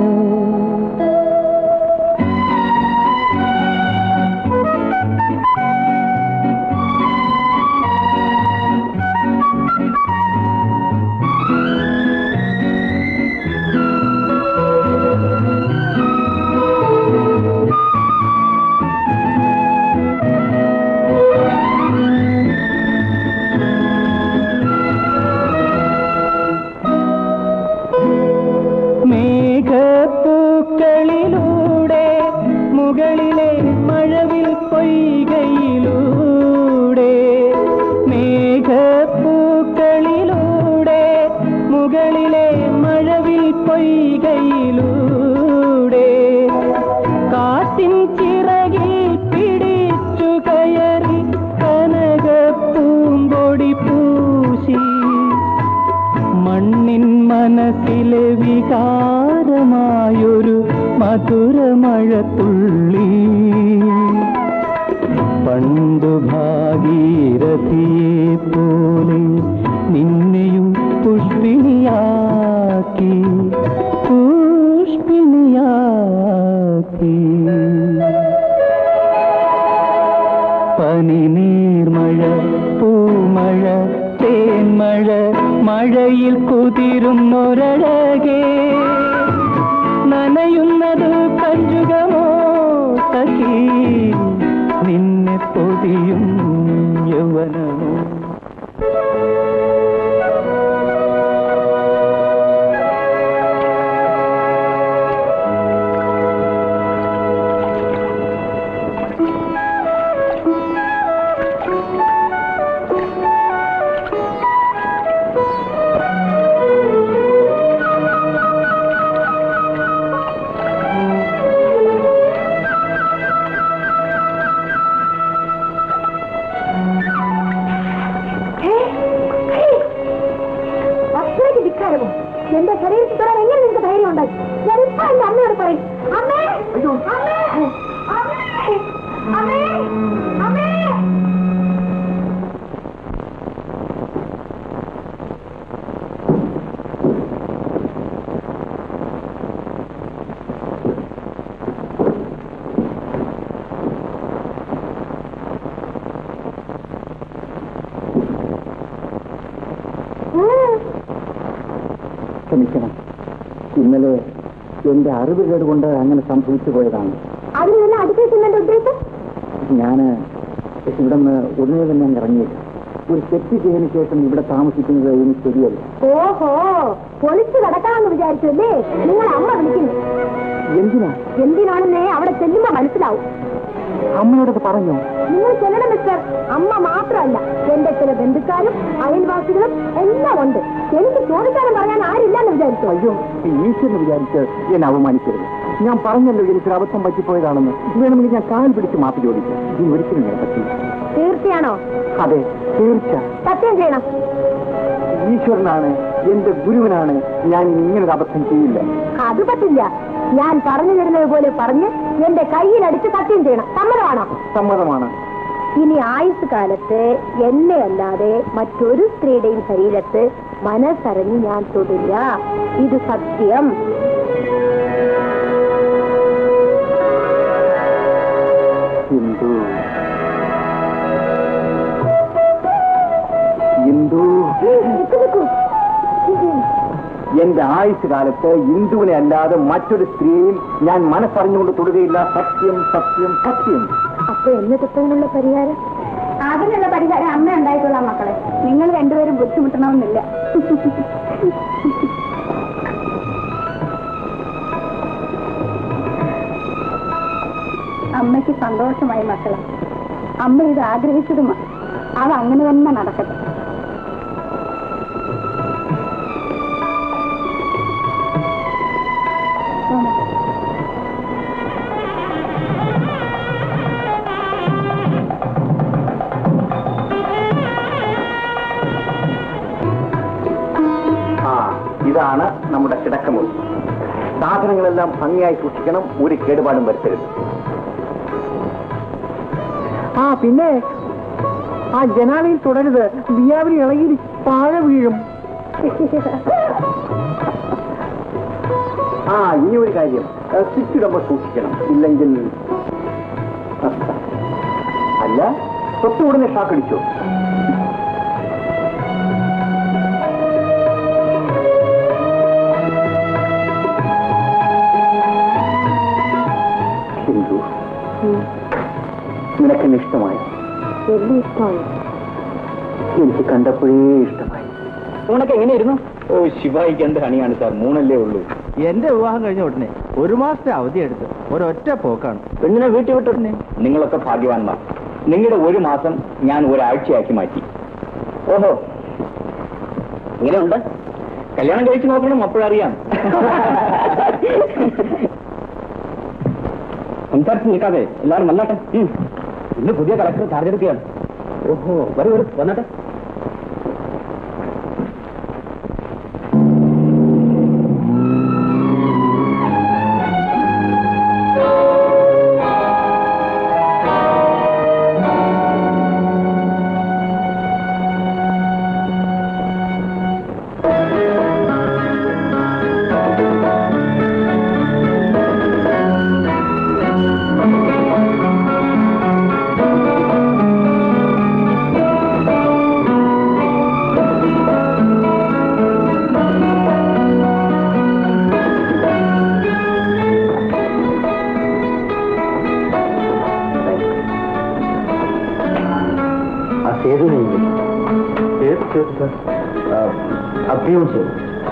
മേഘപ്പൂക്കളിലൂടെ മുകളിലെ മഴവിൽ പൊയ്കയിലൂടെ മേഘപ്പൂക്കളിലൂടെ മുകളിലെ മഴവിൽ പൊയ്കയിലൂടെ കാറ്റിൻ ചിറകിൽ പിടിച്ചു കയറി കനകപ്പൂമ്പൊടി പൂശി മണ്ണിൻ മനസ്സിലെ വികാരമായൊരു മധുരമഴത്തുള്ളി പണ്ടു ഭാഗീരഥിയെ പോലെ നിന്നെയും പുഷ്പിണിയാക്കി പുഷ്പിണിയാക്കി പനി നീർമഴ പൂമഴ തേന്മഴ മഴയിൽ കുതിരുന്നൊരഴകേ നനയുന്നത് കഞ്ചുകമോ സഖി നിന്നെ പൊതിയും യൗവനമോ അത്രയ്ക്ക് ധിക്കാരമോ എന്റെ ശരീരത്തിൽ തൊടാൻ എങ്ങനെ നിനക്ക് ധൈര്യം ഉണ്ടായി ഞാൻ ഇപ്പൊ എന്റെ അമ്മയോട് പറയും അമ്മേ അമ്മേ അമ്മേ അമ്മേ അമ്മേ ക്ഷമിക്കണം ഇന്നലെ എന്റെ അറിവ് കേടുകൊണ്ട് അങ്ങനെ സംഭവിച്ചു പോയതാണ് അതിന് തന്നെ അടുത്തേക്കുന്നതിന്റെ ഉദ്ദേശം ഞാൻ ഇവിടെ നിന്ന് ഉടനെ തന്നെ അങ്ങ് ഇറങ്ങിയില്ല ഒരു തെറ്റ് ചെയ്തതിനു ശേഷം ഇവിടെ താമസിക്കുന്നത് എനിക്ക് ശരിയല്ല ഓഹോ പൊളിച്ചു കിടക്കാമെന്ന് വിചാരിച്ചു അല്ലേ നിങ്ങൾ അമ്മ വിളിക്കുന്നു എന്തിനാ എന്തിനാണെന്നേ അവിടെ ചെല്ലുമ്പോ മനസ്സിലാവും അമ്മയോടത് പറഞ്ഞോ നിങ്ങൾ ചെല്ലണം മിസ്റ്റർ അമ്മ മാത്രമല്ല എന്റെ ചില ബന്ധുക്കാരും അയൽവാസികളും എല്ലാം ഉണ്ട് എനിക്ക് ചോദിക്കാനും പറയാൻ ആരില്ലെന്ന് വിചാരിച്ചു അയ്യോ ഈശ്വരന് വിചാരിച്ച് എന്നെ അവമാനിക്കരുത് ഞാൻ പറഞ്ഞല്ലോ എനിക്കൊരു അബദ്ധം പറ്റിപ്പോയതാണെന്ന് വേണമെങ്കിൽ ഞാൻ കാൽ പിടിച്ച് മാപ്പ് ചോദിക്കും ഇനി ഒരിക്കലും ഞാൻ പറ്റില്ല തീർച്ചയാണോ അതെ തീർച്ച സത്യം ചെയ്യണം ഈശ്വരനാണ് എന്റെ ഗുരുവിനാണ് ഞാൻ ഇനി ഇങ്ങനൊരു അബദ്ധം ചെയ്യില്ല അത് പറ്റില്ല ഞാൻ പറഞ്ഞു തരുന്നത് പോലെ പറഞ്ഞ് എന്റെ കയ്യിലടിച്ച് സത്യം ചെയ്യണം സമ്മതമാണോ സമ്മതമാണ് ഇനി ആയുസ് കാലത്ത് എന്നെ അല്ലാതെ മറ്റൊരു സ്ത്രീയുടെയും ശരീരത്ത് മനസ്സറിഞ്ഞ് ഞാൻ തൊടില്ല ഇത് സത്യം ഹിന്ദു ഹിന്ദു എന്റെ ആയുസ് കാലത്ത് ഹിന്ദുവിനെ അല്ലാതെ മറ്റൊരു സ്ത്രീയും ഞാൻ മനസ്സറിഞ്ഞുകൊണ്ട് തൊടുകയില്ല സത്യം സത്യം സത്യം അപ്പൊ എന്നെ തൊട്ടതിനുള്ള പരിഹാരം അതിനുള്ള പരിഹാരം അമ്മ ഉണ്ടായിട്ടുള്ള മക്കളെ നിങ്ങൾ രണ്ടുപേരും ബുദ്ധിമുട്ടണമെന്നില്ല അമ്മയ്ക്ക് സന്തോഷമായി മക്കളെ അമ്മ ഇത് ആഗ്രഹിച്ചതുമാ അത് അങ്ങനെ തന്നെ നടക്കട്ടെ ആ ഇതാണ് നമ്മുടെ കിടക്കമുറി സാധനങ്ങളെല്ലാം ഭംഗിയായി സൂക്ഷിക്കണം ഒരു കേടുപാടും വരുത്തരുത് ആ പിന്നെ ആ ജനാലയിൽ തുടരുത് ദിയാവിനി ഇളകി താഴെ വീഴും ആ ഇനി ഒരു കാര്യം സ്വിച്ച് ഇടുമ്പോൾ സൂക്ഷിക്കണം ഇല്ലെങ്കിൽ അല്ല തൊട്ട് ഉടനെ ഷാക്ക് അടിച്ചോ ഹിന്ദു നിനക്കെന്നെ ഇഷ്ടമായി വലിയ ഇഷ്ടമാണ് എനിക്ക് കണ്ടപ്പോഴേ ഇഷ്ടമായി ഊണൊക്കെ എങ്ങനെയായിരുന്നു ഓ ശിവായിക്ക് എന്ത് ഹണിയാണ് സാർ മൂന്നല്ലേ ഉള്ളൂ എന്റെ വിവാഹം കഴിഞ്ഞ ഉടനെ ഒരു മാസത്തെ അവധി എടുത്ത് ഒരൊറ്റ പോക്കാണ് പെണ്ണിനെ വീട്ടിൽ വിട്ടിരുന്നേ നിങ്ങളൊക്കെ ഭാഗ്യവാന്മാർ നിങ്ങളുടെ ഒരു മാസം ഞാൻ ഒരാഴ്ചയാക്കി മാറ്റി ഓഹോ ഇങ്ങനെയുണ്ട് കല്യാണം കഴിച്ച് നോക്കണം അപ്പോഴറിയാം സംസാരിച്ച് നിൽക്കാതെ എല്ലാവരും വന്നാട്ടെ ഉം. ഇന്ന് പുതിയ കളക്ടർ ചാർജ് എടുക്കുകയാണ് ഓഹോ വരൂ വരൂ വന്നാട്ടെ ആ സേതു സേതു സേതു സർ അഭ്യം സേതു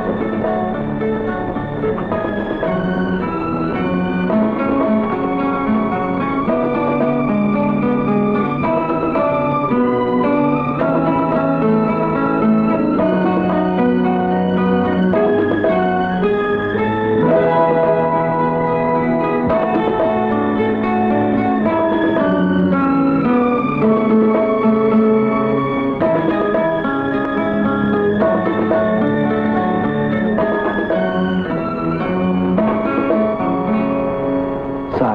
സാർ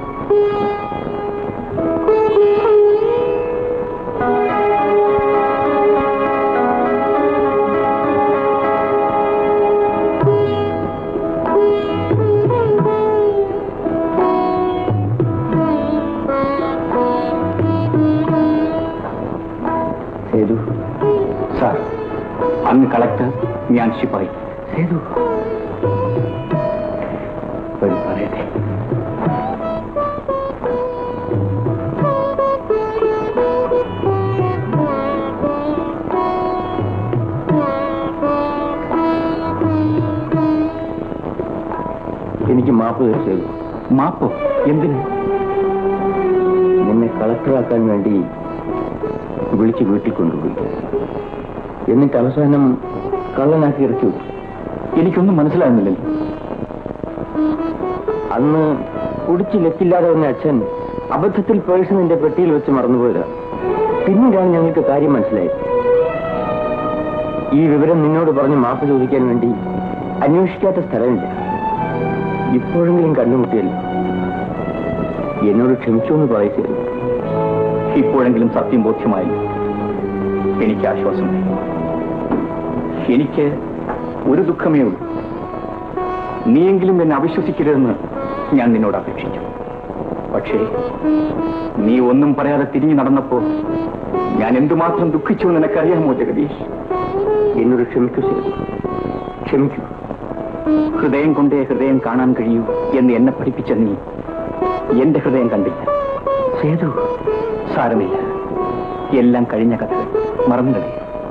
സേതു സാർ അങ്ങ് കളക്ടർ ഞാൻ ശിപ്പായി സേതു മാപ്പ് തീർച്ചയായും മാപ്പോ എന്തിന് നിന്നെ കളക്ടറാക്കാൻ വേണ്ടി വിളിച്ച് വീട്ടിൽ കൊണ്ടുപോയി എന്നിട്ട് അവസാനം കള്ളനാക്കി ഇറക്കി വിട്ടു എനിക്കൊന്നും മനസ്സിലാകുന്നില്ലല്ലോ അന്ന് കുടിച്ച് ലക്കില്ലാതെ വന്ന അച്ഛൻ അബദ്ധത്തിൽ പേഴ്സ് നിന്റെ പെട്ടിയിൽ വെച്ച് മറന്നുപോയതാ പിന്നീടാണ് ഞങ്ങൾക്ക് കാര്യം മനസ്സിലായത് ഈ വിവരം നിന്നോട് പറഞ്ഞ് മാപ്പ് ചോദിക്കാൻ വേണ്ടി അന്വേഷിക്കാത്ത സ്ഥലമില്ല ഇപ്പോഴെങ്കിലും കണ്ടുമുട്ടിയല്ലോ എന്നോട് ക്ഷമിച്ചു എന്ന് പറയുകയായിരുന്നു ഇപ്പോഴെങ്കിലും സത്യം ബോധ്യമായി എനിക്ക് ആശ്വാസമായി എനിക്ക് ഒരു ദുഃഖമേ ഉള്ളൂ നീയെങ്കിലും എന്നെ അവിശ്വസിക്കരുതെന്ന് ഞാൻ നിന്നോട് അപേക്ഷിച്ചു പക്ഷേ നീ ഒന്നും പറയാതെ തിരിഞ്ഞു നടന്നപ്പോ ഞാൻ എന്തുമാത്രം ദുഃഖിച്ചു എന്ന് നിനക്കറിയാമോ ജഗദീഷ് എന്നോട് ക്ഷമിക്കൂ ശരി ക്ഷമിക്കൂ ഹൃദയം കൊണ്ടേ ഹൃദയം കാണാൻ കഴിയൂ എന്ന് എന്നെ പഠിപ്പിച്ച നീ എന്റെ ഹൃദയം കണ്ടില്ല സേതു സാരമില്ല എല്ലാം കഴിഞ്ഞ കഥ മറന്നുകളി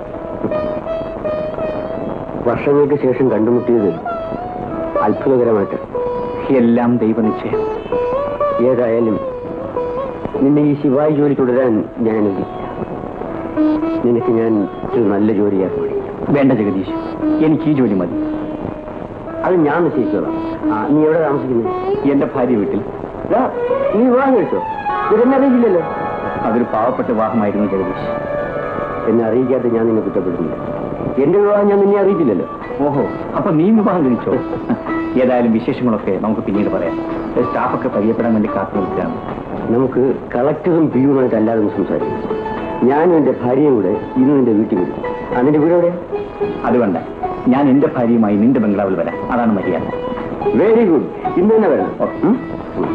വർഷങ്ങൾക്ക് ശേഷം കണ്ടുമുട്ടിയത് അത്ഭുതകരമായിട്ട് എല്ലാം ദൈവനിശ്ചയം ഏതായാലും നിന്നെ ഈ ശിവായി ജോലി തുടരാൻ ഞാൻ അനുവദിക്കില്ല നിനക്ക് ഞാൻ ഒരു നല്ല ജോലി ഏർപ്പെടും വേണ്ട ജഗദീഷ് എനിക്ക് ഈ ജോലി മതി അത് ഞാൻ നിശ്ചയിച്ചോളാം ആ നീ എവിടെ താമസിക്കുന്നത് എന്റെ ഭാര്യ വീട്ടിൽ ദാ, നീ വിവാഹം കഴിച്ചോ ഇതെന്നെ അറിയില്ലല്ലോ അതൊരു പാവപ്പെട്ട വിവാഹമായിരുന്നു ജഗദീഷ് എന്നെ അറിയിക്കാതെ ഞാൻ നിന്നെ കുറ്റപ്പെടുന്നില്ല എന്റെ വിവാഹം ഞാൻ നിന്നെ അറിയിച്ചില്ലല്ലോ ഓഹോ അപ്പൊ നീ വിവാഹം കഴിച്ചോ ഏതായാലും വിശേഷങ്ങളൊക്കെ നമുക്ക് പിന്നീട് പറയാം സ്റ്റാഫൊക്കെ പരിചയപ്പെടാൻ വേണ്ടി കാത്തു നിൽക്കുകയാണ് നമുക്ക് കളക്ടറും പിയുമായിട്ട് അല്ലാതെ ഒന്ന് സംസാരിക്കും ഞാനും എന്റെ ഭാര്യയും കൂടെ ഇന്ന് നിന്റെ വീട്ടിൽ വരും അതിന്റെ വീട് എവിടെ അത് വേണ്ട ഞാൻ എന്റെ ഭാര്യയുമായി നിന്റെ ബംഗ്ലാവിൽ വരാം അതാണ് മര്യാദ വെരി ഗുഡ് ഇന്ന് തന്നെ വരണം ഉം? ഉം.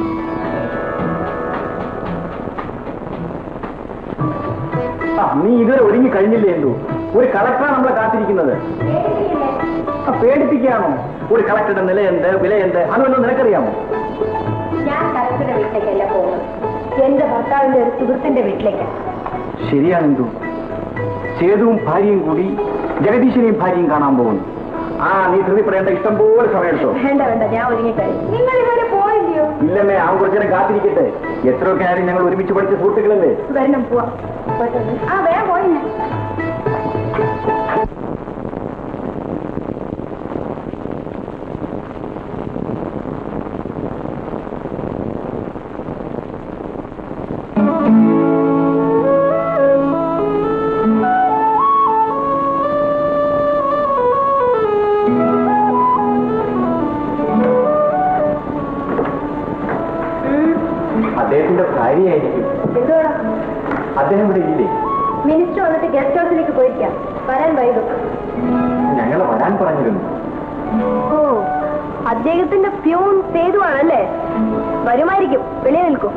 നീ ഇതുവരെ ഒരുങ്ങി കഴിഞ്ഞില്ലേ എന്തോ ഒരു കളക്ടറാണ് നമ്മളെ കാത്തിരിക്കുന്നത് ആ, പേടിപ്പിക്കുകയാണോ ഒരു കളക്ടറുടെ നിലയുണ്ട് വിലയുണ്ട് അതൊന്നും നിനക്കറിയാമോ ഞാൻ കളക്ടറുടെ വീട്ടിലേക്കല്ല പോകുന്നത് എന്റെ ഭർത്താവിന്റെ ഒരു സുഹൃത്തിന്റെ വീട്ടിലേക്ക് ശരിയാണെന്തോ സേതുവും ഭാര്യയും കൂടി ജഗദീശനെയും ഭാര്യയും കാണാൻ പോകുന്നു ആ നീ ധൃതിപ്പെടേണ്ട ഇഷ്ടം പോലെ സമയത്തോ വേണ്ട വേണ്ട ഞാൻ ഒരുങ്ങിക്കഴിഞ്ഞു നിങ്ങൾ ഇതുവരെ പോയില്ലയോ ഇല്ലമ്മേ ആ കുറച്ചു കാത്തിരിക്കട്ടെ എത്രയൊക്കെ ആയാലും ഞങ്ങൾ ഒരുമിച്ച് പഠിച്ച സുഹൃത്തുക്കളല്ലേ വരണം പോവാം പെട്ടെന്ന്. ആ വേഗം പോയിന്നെ അദ്ദേഹത്തിന്റെ ഭാര്യയായിരിക്കും എന്തോടാ അദ്ദേഹം ഇവിടെ ഇല്ലേ മിനിസ്റ്റർ വന്നിട്ട് ഗസ്റ്റ് ഹൗസിലേക്ക് പോയിരിക്കാം വരാൻ വൈകും ഞങ്ങൾ വരാൻ പറഞ്ഞിരുന്നു ഓ അദ്ദേഹത്തിന്റെ പ്യൂൺ സേതുവാണല്ലേ വരുമായിരിക്കും വെളിയിൽ നിൽക്കും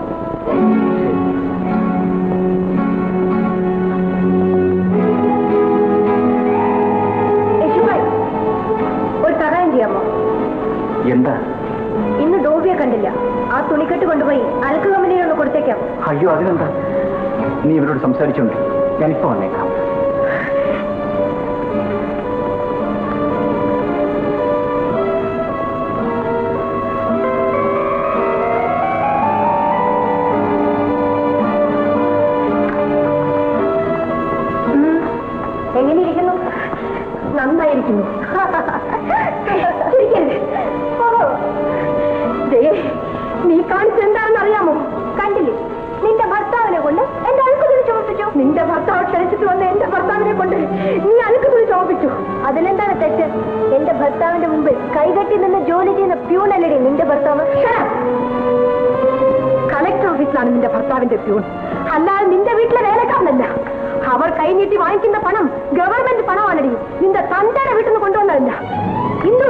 യശുഭായ്, ഒരു സഹായം ചെയ്യാമോ എന്താ ഇന്ന് ഡോബിയെ കണ്ടില്ല ആ തുണിക്കെട്ട് കൊണ്ടുപോയി അലക്ക് കമ്പനിയിൽ ഒന്ന് കൊടുത്തേക്കാം അയ്യോ അതിനെന്താ നീ ഇവരോട് സംസാരിച്ചോണ്ട് ഞാനിപ്പോ വന്നേക്കാം എങ്ങനെയിരിക്കുന്നു നന്നായിരിക്കുന്നു ചിരിക്കരുത്. ഓ. ദേ, നീ കാണിച്ചെന്താണെന്ന് അറിയാമോ കണ്ടില്ലേ നിന്റെ ഭർത്താവിനെ കൊണ്ട് എന്റെ അഴുക്ക് തുണി ചുമപ്പിച്ചു നിന്റെ ഭർത്താവ് ക്ഷണിച്ചിട്ട് വന്ന എന്റെ ഭർത്താവിനെ കൊണ്ട് നീ അഴുക്ക് തുണി ചുമപ്പിച്ചു അതിലെന്താണ് തെറ്റ് എന്റെ ഭർത്താവിന്റെ മുമ്പിൽ കൈകെട്ടി നിന്ന് ജോലി ചെയ്യുന്ന പ്യൂണല്ലടി നിന്റെ ഭർത്താവ് കളക്ടർ ഓഫീസിലാണ് നിന്റെ ഭർത്താവിന്റെ പ്യൂൺ അല്ലാതെ നിന്റെ വീട്ടിലെ വേലക്കാരനല്ല അവർ കൈനീട്ടി വാങ്ങിക്കുന്ന പണം ഗവൺമെന്റ് പണമാണടി നിന്റെ തന്തയുടെ വീട്ടിൽ നിന്ന് കൊണ്ടുവന്നതല്ല ഇന്ദു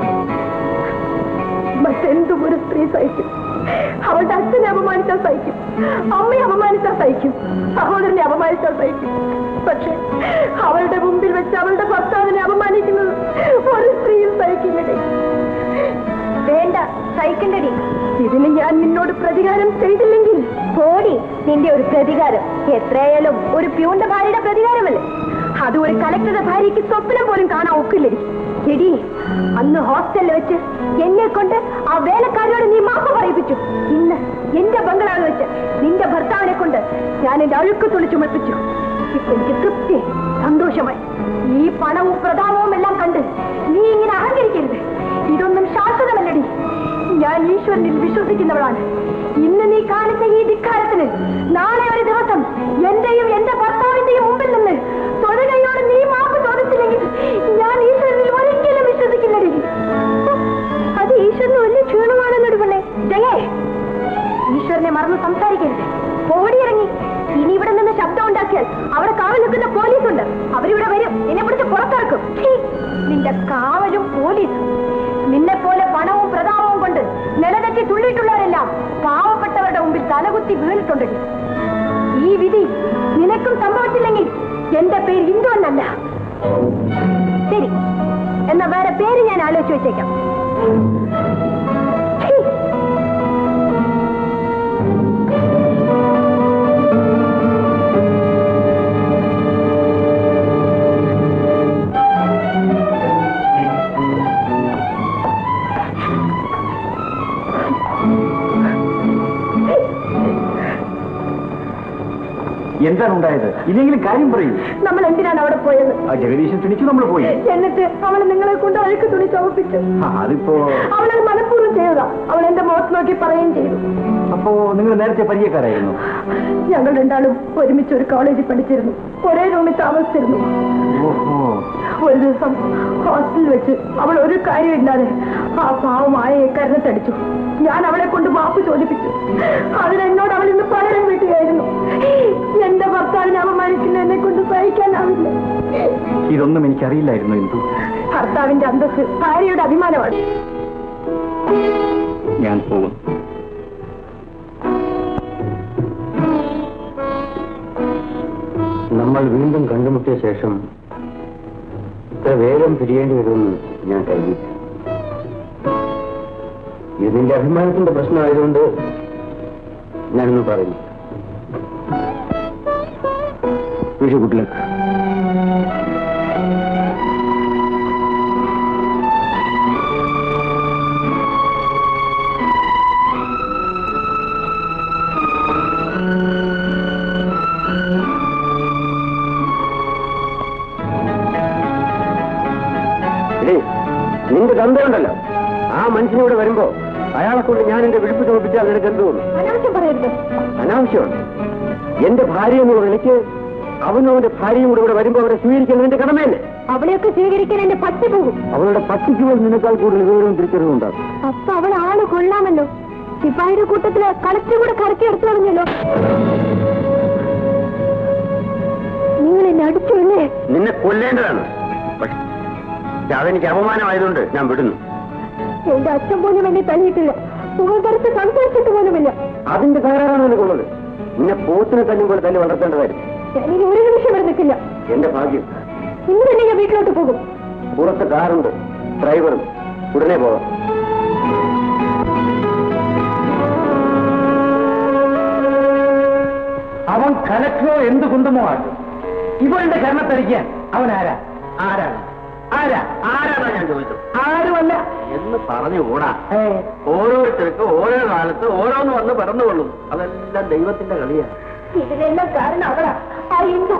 മറ്റെന്തും ഒരു സ്ത്രീ സഹിക്കും അവളുടെ അച്ഛനെ അപമാനിച്ചാൽ സഹിക്കും അമ്മയെ അപമാനിച്ചാൽ സഹിക്കും സഹോദരനെ അപമാനിച്ചാൽ സഹിക്കും പക്ഷെ അവളുടെ മുമ്പിൽ വെച്ച് അവളുടെ ഭർത്താവിനെ അപമാനിക്കുന്നത് ഒരു സ്ത്രീയും സഹിക്കുന്നില്ലേ വേണ്ട സഹിക്കണ്ടടി ഇതിന് ഞാൻ നിന്നോട് പ്രതികാരം ചെയ്തില്ലെങ്കിൽ പോടി നിന്റെ ഒരു പ്രതികാരം എത്രയായാലും ഒരു പ്യൂന്റെ ഭാര്യയുടെ പ്രതികാരമല്ലേ അത് ഒരു കലക്ടറുടെ ഭാര്യയ്ക്ക് സ്വപ്നം പോലും കാണാൻ ഒക്കില്ലേ എടി അന്ന് ഹോസ്റ്റലിൽ വെച്ച് എന്നെ കൊണ്ട് ആ വേലക്കാരിയോട് നീ മാപ്പ് പറയിപ്പിച്ചു ഇന്ന് എന്റെ ബംഗ്ലാവിൽ വെച്ച് നിന്റെ ഭർത്താവിനെ കൊണ്ട് ഞാൻ എന്റെ അഴുക്ക് തുണി ചുമപ്പിച്ചു ഇപ്പൊ എനിക്ക് തൃപ്തി സന്തോഷമായി ഈ പണവും പ്രതാപവും എല്ലാം കണ്ട് നീ ഇങ്ങനെ അഹങ്കരിക്കരുത് ഇതൊന്നും ശാശ്വതമല്ലടി ഞാൻ ഈശ്വരനിൽ വിശ്വസിക്കുന്നവളാണ് ഇന്ന് നീ കാണിച്ച ഈ ധിക്കാരത്തിന് നാളെ ഒരു ദിവസം എന്റെയും എന്റെ ഭർത്താവിന്റെയും മുമ്പിൽ നിന്ന് തൊഴുകയോട് നീ മാപ്പ് ചോദിച്ചില്ലെങ്കിൽ ഞാൻ ഈശ്വരനിൽ ഒരിക്കലും വിശ്വസിക്കില്ലടി അത് ഈശ്വരന് വലിയ ക്ഷീണമാണെന്നൊരു പെണ്ണെ ജയേ ഈശ്വരനെ മറന്ന് സംസാരിക്കരുത് ഓടിയിറങ്ങി ഇനി ഇവിടെ നിന്ന് ശബ്ദം ഉണ്ടാക്കിയാൽ അവിടെ കാവൽ നിൽക്കുന്ന പോലീസുണ്ട് അവരിവിടെ വരും നിന്നെ പിടിച്ച് പുറത്തിറക്കും ഛീ, നിന്റെ കാവലും പോലീസും നിന്നെ പോലെ പണവും പ്രതാപവും കൊണ്ട് നിലതെറ്റി തുള്ളിയിട്ടുള്ളവരെല്ലാം പാവപ്പെട്ടവരുടെ മുമ്പിൽ തലകുത്തി വീണിട്ടുണ്ട് ഈ വിധി നിനക്കും സംഭവിച്ചില്ലെങ്കിൽ എന്റെ പേര് ഇന്ദു എന്നല്ല ശരി എന്നാ വേറെ പേര് ഞാൻ ആലോചിച്ച് വെച്ചേക്കാം ഛീ, എന്താണ് ഉണ്ടായത് ഇല്ലെങ്കിലും കാര്യം പറയൂ നമ്മൾ എന്തിനാണ് അവിടെ പോയത് ആ ജഗദീശൻ ക്ഷണിച്ചു നമ്മൾ പോയി എന്നിട്ട് അവൾ നിങ്ങളെ കൊണ്ട് അഴുക്ക് തുണി ചുമപ്പിച്ചു ആ, അതിപ്പോ അവളത് മനഃപൂർവ്വം ചെയ്തതാ അവൾ എന്റെ മുഖത്ത് നോക്കി പറയുകയും ചെയ്തു അപ്പോ നിങ്ങൾ നേരത്തെ പരിചയക്കാരായിരുന്നു ഞങ്ങൾ രണ്ടാളും ഒരുമിച്ച് ഒരു കോളേജിൽ പഠിച്ചിരുന്നു ഒരേ റൂമിൽ താമസിച്ചിരുന്നു ഓഹോ ഒരു ദിവസം ഹോസ്റ്റലിൽ വെച്ച് അവൾ ഒരു കാര്യമില്ലാതെ ആ പാവമായ കരുന്നത്തടിച്ചു ഞാൻ അവളെ കൊണ്ട് മാപ്പ് ചോദിപ്പിച്ചു അതിനെന്നോട് അവൾ ഇന്ന് പകരം വീട്ടുകയായിരുന്നു എന്റെ ഭർത്താവിനെ അപമാനിക്കുന്ന എന്നെ കൊണ്ട് സഹിക്കാനാവില്ല ഇതൊന്നും എനിക്കറിയില്ലായിരുന്നു എന്തു ഭർത്താവിന്റെ അന്തസ് ഭാര്യയുടെ അഭിമാനമാണ് ഞാൻ പോകുന്നു നമ്മൾ വീണ്ടും കണ്ടുമുട്ടിയ ശേഷം ഇത്ര വേഗം പിരിയേണ്ടി വരുമെന്ന് ഞാൻ കരുതി ഇത് നിന്റെ അഭിമാനത്തിന്റെ പ്രശ്നമായതുകൊണ്ട് ഞാനൊന്ന് പറയുന്നു വിഷു ഗുഡ് ലക്ക് എടീ, നിന്റെ തന്തയുണ്ടല്ലോ ആ മനുഷ്യനിവിടെ വരുമ്പോ അയാളെ കൊണ്ട് ഞാൻ എന്റെ വിടുപ്പ് ചോദിച്ചാൽ നിനക്ക് എന്ത് തോന്നും അനാവശ്യം പറയരുത് അനാവശ്യമാണ് എന്റെ ഭാര്യ എന്നുള്ള നിലയ്ക്ക് അവനും അവന്റെ ഭാര്യയും കൂടെ ഇവിടെ വരുമ്പോ അവരെ സ്വീകരിക്കുന്നത് നിന്റെ കടമയല്ലേ അവളെയൊക്കെ സ്വീകരിക്കാൻ എന്റെ പട്ടി പോകും അവളുടെ പട്ടിക്ക് പോലും നിനക്കാൾ കൂടുതൽ വിവരവും തിരിച്ചറിവും ഉണ്ടാകും അപ്പൊ അവൾ ആള് കൊള്ളാമല്ലോ സിപ്പാഹിയുടെ കൂട്ടത്തില് കളക്ടർ കൂടെ കറക്കി എടുത്തു കളഞ്ഞല്ലോ നിങ്ങൾ എന്നെ അടിച്ചു അല്ലേ നിന്നെ കൊല്ലേണ്ടതാണ് പക്ഷെ അതെനിക്ക് അപമാനമായതുകൊണ്ട് ഞാൻ വിടുന്നു എന്റെ അച്ഛൻ പോലും എന്നെ തല്ലിയിട്ടില്ല മുഖത്തരത്ത് സംസാരിച്ചിട്ട് പോലുമില്ല അതിന്റെ തകരാറാണ് നിനക്കുള്ളത് നിന്നെ പോത്തിനെ തല്ലും പോലെ തല്ലി വളർത്തേണ്ടതായിരുന്നു ഞാനിനി ഒരു നിമിഷം ഇവിടെ നിൽക്കില്ല എന്റെ ഭാഗ്യം ഇന്ന് തന്നെ ഞാൻ വീട്ടിലോട്ട് പോകും പുറത്ത് കാറുണ്ട് ഡ്രൈവറും ഉടനെ പോകാം അവൻ കലക്ടറോ എന്ത് കുന്തമോ ആക്കും ഇവളുടെ കരണത്തടിക്കാൻ അവൻ ആരാ ആരാണ് ആരാ ആരാണോ ഞാൻ ചോദിച്ചത് ആരുമല്ല എന്ന് പറഞ്ഞുകൂടാ ഓരോരുത്തർക്കും ഓരോ കാലത്ത് ഓരോന്ന് വന്ന് പിറന്നുകൊള്ളും അതെല്ലാം ദൈവത്തിന്റെ കളിയാണ് ഇതിനെല്ലാം കാരണം അവളാ ആ ഹിന്ദു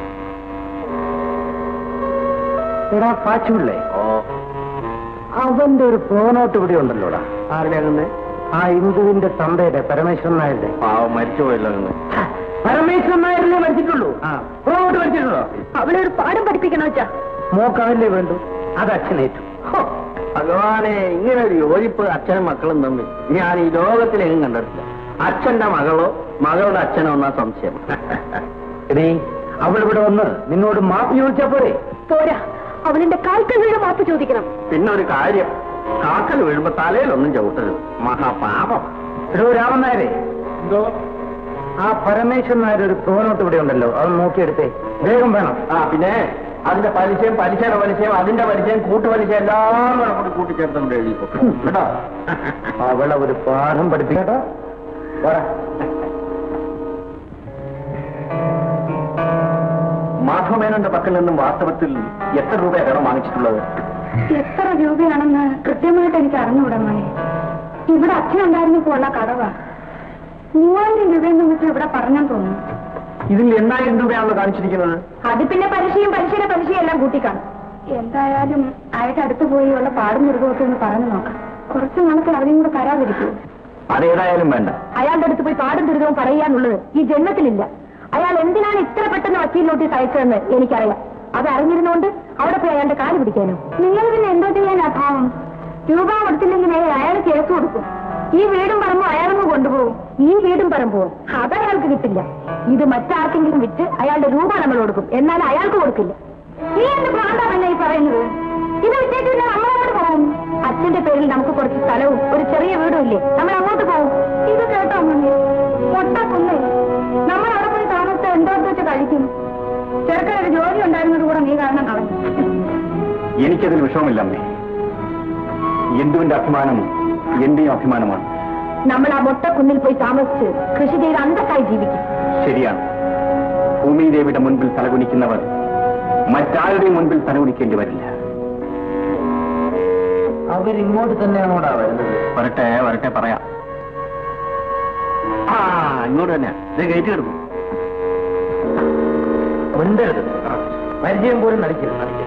എടാ പാച്ചുള്ളേ ഓ അവന്റെ ഒരു പ്രോനോട്ട് ഇവിടെ ഉണ്ടല്ലോടാ ആരുടെ ആ ഹിന്ദുവിന്റെ തന്തയുടെ പരമേശ്വരൻ നായരുടെ പാവം മരിച്ചുപോയല്ലോ അങ്ങ് പരമേശ്വരൻ നായരല്ലേ മരിച്ചിട്ടുള്ളൂ പ്രോനോട്ട് മരിച്ചിട്ടുള്ളോ അവളെ ഒരു പാഠം പഠിപ്പിക്കണോ വെച്ചാ മോക്കവല്ലേ വേണ്ടു അത് അച്ഛനേറ്റു ഹോ, ഭഗവാനെ ഇങ്ങനെ ഒരു യോജിപ്പ് അച്ഛനും മക്കളും തമ്മിൽ ഞാൻ ഈ ലോകത്തിലെങ്ങും കണ്ടിട്ടില്ല അച്ഛന്റെ മകളോ മകളുടെ അച്ഛനോ എന്നാ സംശയം എടീ അവളിവിടെ വന്ന് നിന്നോട് മാപ്പ് ചോദിച്ചാ പോരെ പോരാ അവളെന്റെ കാൽക്കല്ലുടെ മാപ്പ് ചോദിക്കണം പിന്നെ ഒരു കാര്യം കാക്കൽ വീഴുമ്പോ തലയിലൊന്നും ചവിട്ടരുത് മഹാപാപം എടോ രാമൻ നായരെ എന്തോ ആ പരമേശ്വരൻ നായർ ഒരു പ്രോനോട്ട് ഇവിടെ ഉണ്ടല്ലോ അത് നോക്കിയെടുത്തേ വേഗം വേണം ആ പിന്നെ അതിന്റെ പലിശയും പലിശയുടെ പലിശയും അതിന്റെ പലിശയും കൂട്ടുപലിശ എല്ലാം കൂടെ കൂടി കൂട്ടിച്ചേർത്തുകൊണ്ട് എഴുതിക്കോ കേട്ടോ അവളെ ഒരു പാഠം പഠിപ്പിക്കട്ടോ മാധ മാധവമേനോന്റെ പക്കൽ നിന്നും വാസ്തവത്തിൽ എത്ര രൂപ കടം വാങ്ങിച്ചിട്ടുള്ളത് എത്ര രൂപയാണെന്ന് കൃത്യമായിട്ട് എനിക്ക് അറിഞ്ഞുകൂടാ മോനെ ഇവിടെ അച്ഛനുണ്ടായിരുന്നപ്പോ ഉള്ള കടവാ മൂവായിരം രൂപയെന്ന് വെച്ച് ഇവിടെ പറഞ്ഞാൽ തോന്നുന്നു ഇതിൽ എണ്ണായിരം രൂപയാണല്ലോ കാണിച്ചിരിക്കുന്നത് അത് പിന്നെ പലിശയും പലിശയുടെ പലിശയും എല്ലാം കൂട്ടിക്കാണും എന്തായാലും അയാളുടെ അടുത്ത് പോയി ഉള്ള പാടും മൃഗമൊക്കെ ഒന്ന് പറഞ്ഞു നോക്കാം കുറച്ച് നാളത്തെ അവരെയും കൂടെ തരാതിരിക്കൂ അതേതായാലും വേണ്ട അയാളുടെ അടുത്ത് പോയി പാടും ദുരിതവും പറയാന്നുള്ളത് ഈ ജന്മത്തിലില്ല അയാൾ എന്തിനാണ് ഇത്ര പെട്ടെന്ന് വക്കീൽ നോട്ടീസ് അയച്ചതെന്ന് എനിക്കറിയാം അത് അറിഞ്ഞിരുന്നുകൊണ്ട് അവിടെ പോയി അയാളുടെ കാല് പിടിക്കാനോ നിങ്ങൾ പിന്നെ എന്തോ ചെയ്യാൻ അഭാവം രൂപ കൊടുത്തില്ലെങ്കിൽ അയാൾ കേസ് കൊടുക്കും ഈ വീടും പറമ്പും അയാളങ്ങ് കൊണ്ടുപോകും ഈ വീടും പറമ്പും അത് അയാൾക്ക് കിട്ടില്ല ഇത് മറ്റാർക്കെങ്കിലും വിറ്റ് അയാളുടെ രൂപ നമ്മൾ കൊടുക്കും എന്നാൽ അയാൾക്ക് കൊടുക്കില്ല നീ എന്ത് ഭ്രാന്താണല്ല ഈ പറയുന്നത് ഇത് വിറ്റേറ്റ് പിന്നെ നമ്മൾ അങ്ങോട്ട് പോകും അച്ഛന്റെ പേരിൽ നമുക്ക് കുറച്ച് സ്ഥലവും ഒരു ചെറിയ വീടും ഇല്ലേ നമ്മൾ അങ്ങോട്ട് പോകും ഇത് കേട്ടോ മുന്നേ പൊട്ടാക്കുന്നേ നമ്മൾ അവിടെ പോയി താമസിച്ച എന്തോ വെച്ച് കഴിക്കും ചെറുക്കൻ ഒരു ജോലി ഉണ്ടായിരുന്നത് കൂടെ നീ കാരണം കളഞ്ഞു എനിക്കതിൽ വിഷമമില്ല അമ്മേ എന്തുവിന്റെ അഭിമാനം എന്റെയും അഭിമാനമാണ് നമ്മൾ ആ മൊട്ടക്കുന്നിൽ പോയി താമസിച്ച് കൃഷി ചെയ്ത് അന്തസ്സായി ജീവിക്കും ശരിയാണ് ഭൂമിദേവിയുടെ മുൻപിൽ തലകുനിക്കുന്നവർ മറ്റാരുടെയും മുൻപിൽ തലകുനിക്കേണ്ടി വരില്ല അവരിങ്ങോട്ട് തന്നെയാണോടാ വരുന്നത് വരട്ടെ വരട്ടെ പറയാം ആ ഇങ്ങോട്ട് തന്നെയാ ഇത് ഗേറ്റ് കിടക്കും മിണ്ടരുത് പരിചയം പോലും നടിക്കരുത് നടിക്കരുത്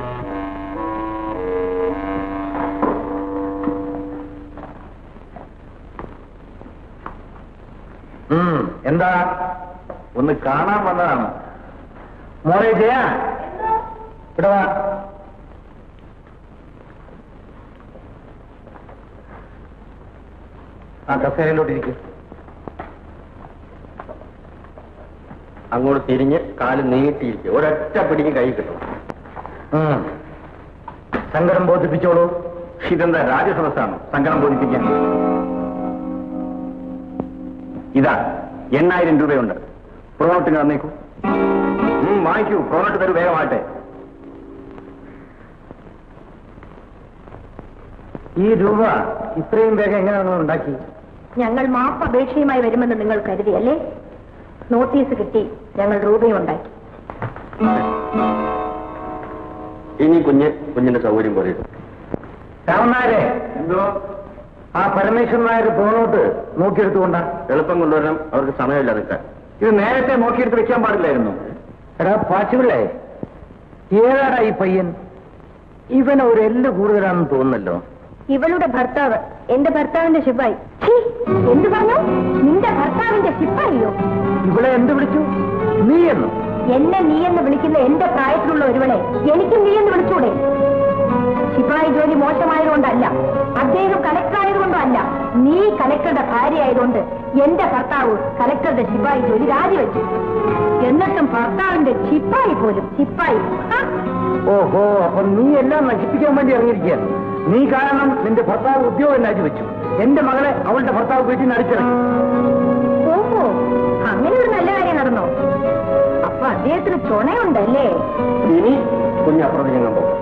ഉം, എന്താ ഒന്ന് കാണാൻ വന്നതാണ് മോളെ ജയ ഇവിടെ വാ ആ കസേരയിലോട്ട് ഇരിക്കും അങ്ങോട്ട് തിരിഞ്ഞ് കാല് നീട്ടിയിരിക്കും ഒരൊറ്റ പിടിക്ക് കൈ കിട്ടും ഉം. സങ്കടം ബോധിപ്പിച്ചോളൂ ഇതെന്താ രാജസദസ്സാണ് സങ്കടം ബോധിപ്പിക്കാൻ ഇതാ എണ്ണായിരം രൂപയുണ്ട് പ്രോണോട്ടിന് തന്നേക്കൂ ഉം, വാങ്ങിക്കൂ പ്രോണോട്ട് തരൂ വേഗമാട്ടെ ഈ രൂപ ഇത്രയും വേഗം എങ്ങനെ നിങ്ങൾ ഉണ്ടാക്കി ഞങ്ങൾ മാപ്പ് അപേക്ഷയുമായി വരുമെന്ന് നിങ്ങൾ കരുതിയല്ലേ നോട്ടീസ് കിട്ടി ഞങ്ങൾ രൂപയും ഉണ്ടാക്കി ഇനി കുഞ്ഞ് കുഞ്ഞിന്റെ സൗകര്യം പോലെ രാമനാരെ എന്തോ ആ പരമേശ്വരൻ നായർ പോണോട്ട് നോക്കിയെടുത്തുകൊണ്ടാ എളുപ്പം കൊണ്ടുവരാൻ അവർക്ക് സമയമില്ല നിൽക്കാൻ ഇത് നേരത്തെ നോക്കിയെടുത്ത് വെക്കാൻ പാടില്ലായിരുന്നു എടാ പാച്ചുപിള്ളേ ഏതാടാ ഈ പയ്യൻ ഇവൻ ഒരു എല്ല് കൂടുതലാണെന്ന് തോന്നുന്നല്ലോ ഇവളുടെ ഭർത്താവ് എന്റെ ഭർത്താവിന്റെ ശിപ്പായി ഛീ, എന്ത് പറഞ്ഞു നിന്റെ ഭർത്താവിന്റെ ശിപ്പായിയോ ഇവിടെ എന്ത് വിളിച്ചു നീ എന്ന് എന്നെ നീ എന്ന് വിളിക്കുന്ന എന്റെ പ്രായത്തിലുള്ള ഒരുവളെ എനിക്ക് നീ എന്ന് വിളിച്ചൂടെ ശിപ്പായി ജോലി മോശമായതുകൊണ്ടല്ല അദ്ദേഹം കലക്ടർ ആയതുകൊണ്ടല്ല നീ കലക്ടറുടെ ഭാര്യ ആയതുകൊണ്ട് എന്റെ ഭർത്താവ് കലക്ടറുടെ ശിപ്പായി ജോലി രാജിവെച്ചു എന്നിട്ടും ഭർത്താവിന്റെ ശിപ്പായി പോലും ശിപ്പായി ആ, ഓഹോ അപ്പൊ നീ എല്ലാം നശിപ്പിക്കാൻ വേണ്ടി ഇറങ്ങിയിരിക്കുകയാണ് നീ കാരണം നിന്റെ ഭർത്താവ് ഉദ്യോഗം രാജിവെച്ചു എന്റെ മകളെ അവളുടെ ഭർത്താവ് വീട്ടിൽ നിന്ന് അടിച്ചിറങ്ങി ഓഹോ അങ്ങനെ ഒരു നല്ല കാര്യം നടന്നോ അപ്പൊ അദ്ദേഹത്തിന് ചുണയുണ്ടല്ലേ ഇനി കുഞ്ഞ് അപ്പുറത്ത് ഞങ്ങൾ പോകും